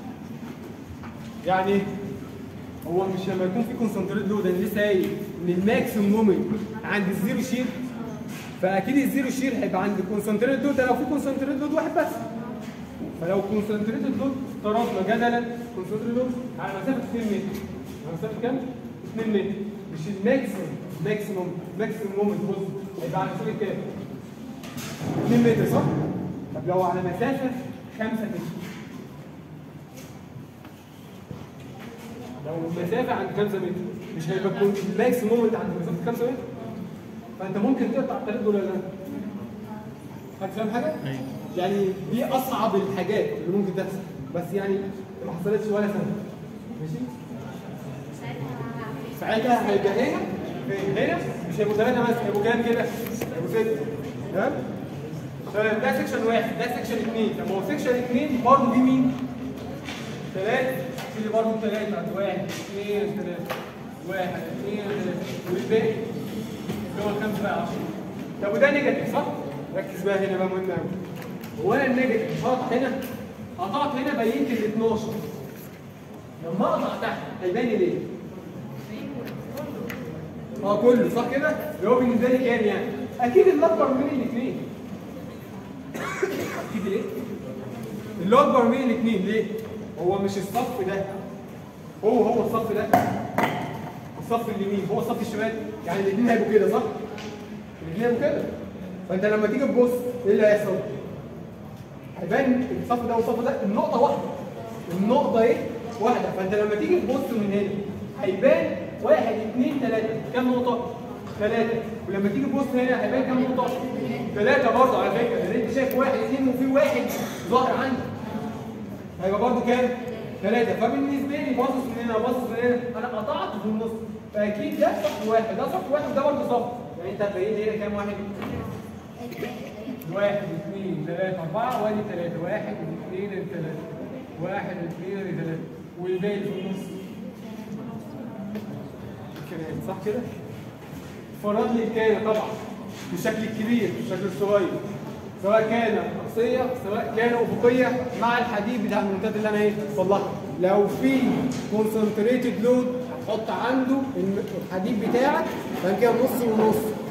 يعني ايه؟ هو مش لما يكون في كونسنتريت لود انا لسه قايل ان الماكسيموم مومنت عند الزيرو شير فاكيد الزيرو شير هيبقى عند الكونسنتريت لود ده لو في كونسنتريت لود واحد بس فلو كونسنتريت لود افترضنا جدلا كونسنتريت لود على مسافه 2 متر على مسافه كام؟ 2 متر مش الماكسيموم ماكسيموم ماكسيموم مومنت بص هيبقى على مسافه كام؟ 2 متر صح؟ طب لو على مسافه 5 متر لو المسافه عند 5 متر مش هيبقى كون- الماكس مومنت عند مسافه 5 متر فانت ممكن تقطع الطريق دول ولا لا؟ هتفهم حاجه؟
أيوة.
يعني دي اصعب الحاجات اللي ممكن تحصل بس يعني ما حصلتش ولا سنه ماشي؟ ساعتها هيبقى هنا فين؟ هنا مش هيبقوا ثلاثه بس هيبقوا كام كده؟ هيبقوا سته تمام؟ طيب ده سكشن واحد ده سكشن اثنين طب ما هو سكشن اثنين برضه دي مين؟ ثلاثة في برضه ثلاثة عند واحد اثنين ثلاثة واحد اثنين ثلاثة والباقي اللي هو الخمسة بقى 10 طب وده نيجاتيف صح؟ ركز بقى هنا بقى مهم قوي هو انا النيجاتيف هقطع هنا قطعت هنا بينت ال 12 لما اقطع تحت هيبان لي ليه؟ اه كله صح كده؟ اللي هو بالنسبة لي كام يعني؟ أكيد الأكبر من الاثنين أكيد ليه؟ اللي اكبر من الاثنين ليه؟ هو مش الصف ده هو هو الصف ده الصف اليمين هو الصف الشمال يعني الاثنين هيبقوا كده صح؟ الاثنين هيبقوا كده فانت لما تيجي تبص ايه اللي هيحصل؟ هيبان الصف ده والصف ده النقطة واحدة النقطة ايه؟ واحدة فانت لما تيجي تبص من هنا هيبان واحد اثنين ثلاثة كام نقطة؟ ثلاثة ولما تيجي تبص هنا هيبان كام نقطة؟ ثلاثة برضه على فكرة لان انت شايف واحد اثنين وفي واحد ظاهر عندك هيبقى برضه كام؟ ثلاثة فبالنسبة لي باصص من هنا باصص من هنا أنا قطعت في النص فأكيد ده صف واحد ده صف واحد وده برضه صف يعني أنت هتبين لي هنا كام واحد؟ واحد اثنين ثلاثة أربعة وادي ثلاثة واحد اثنين ثلاثة واحد اثنين ثلاثة والباقي في النص كمان صح كده؟ فرض لي الكائن طبعا بالشكل الكبير بالشكل الصغير سواء كان رأسية سواء كان أفقية مع الحديد بتاع المنتدى اللي أنا إيه بصلحه لو في كونسنتريتد لود هتحط عنده الحديد بتاعك بعد كده نص ونص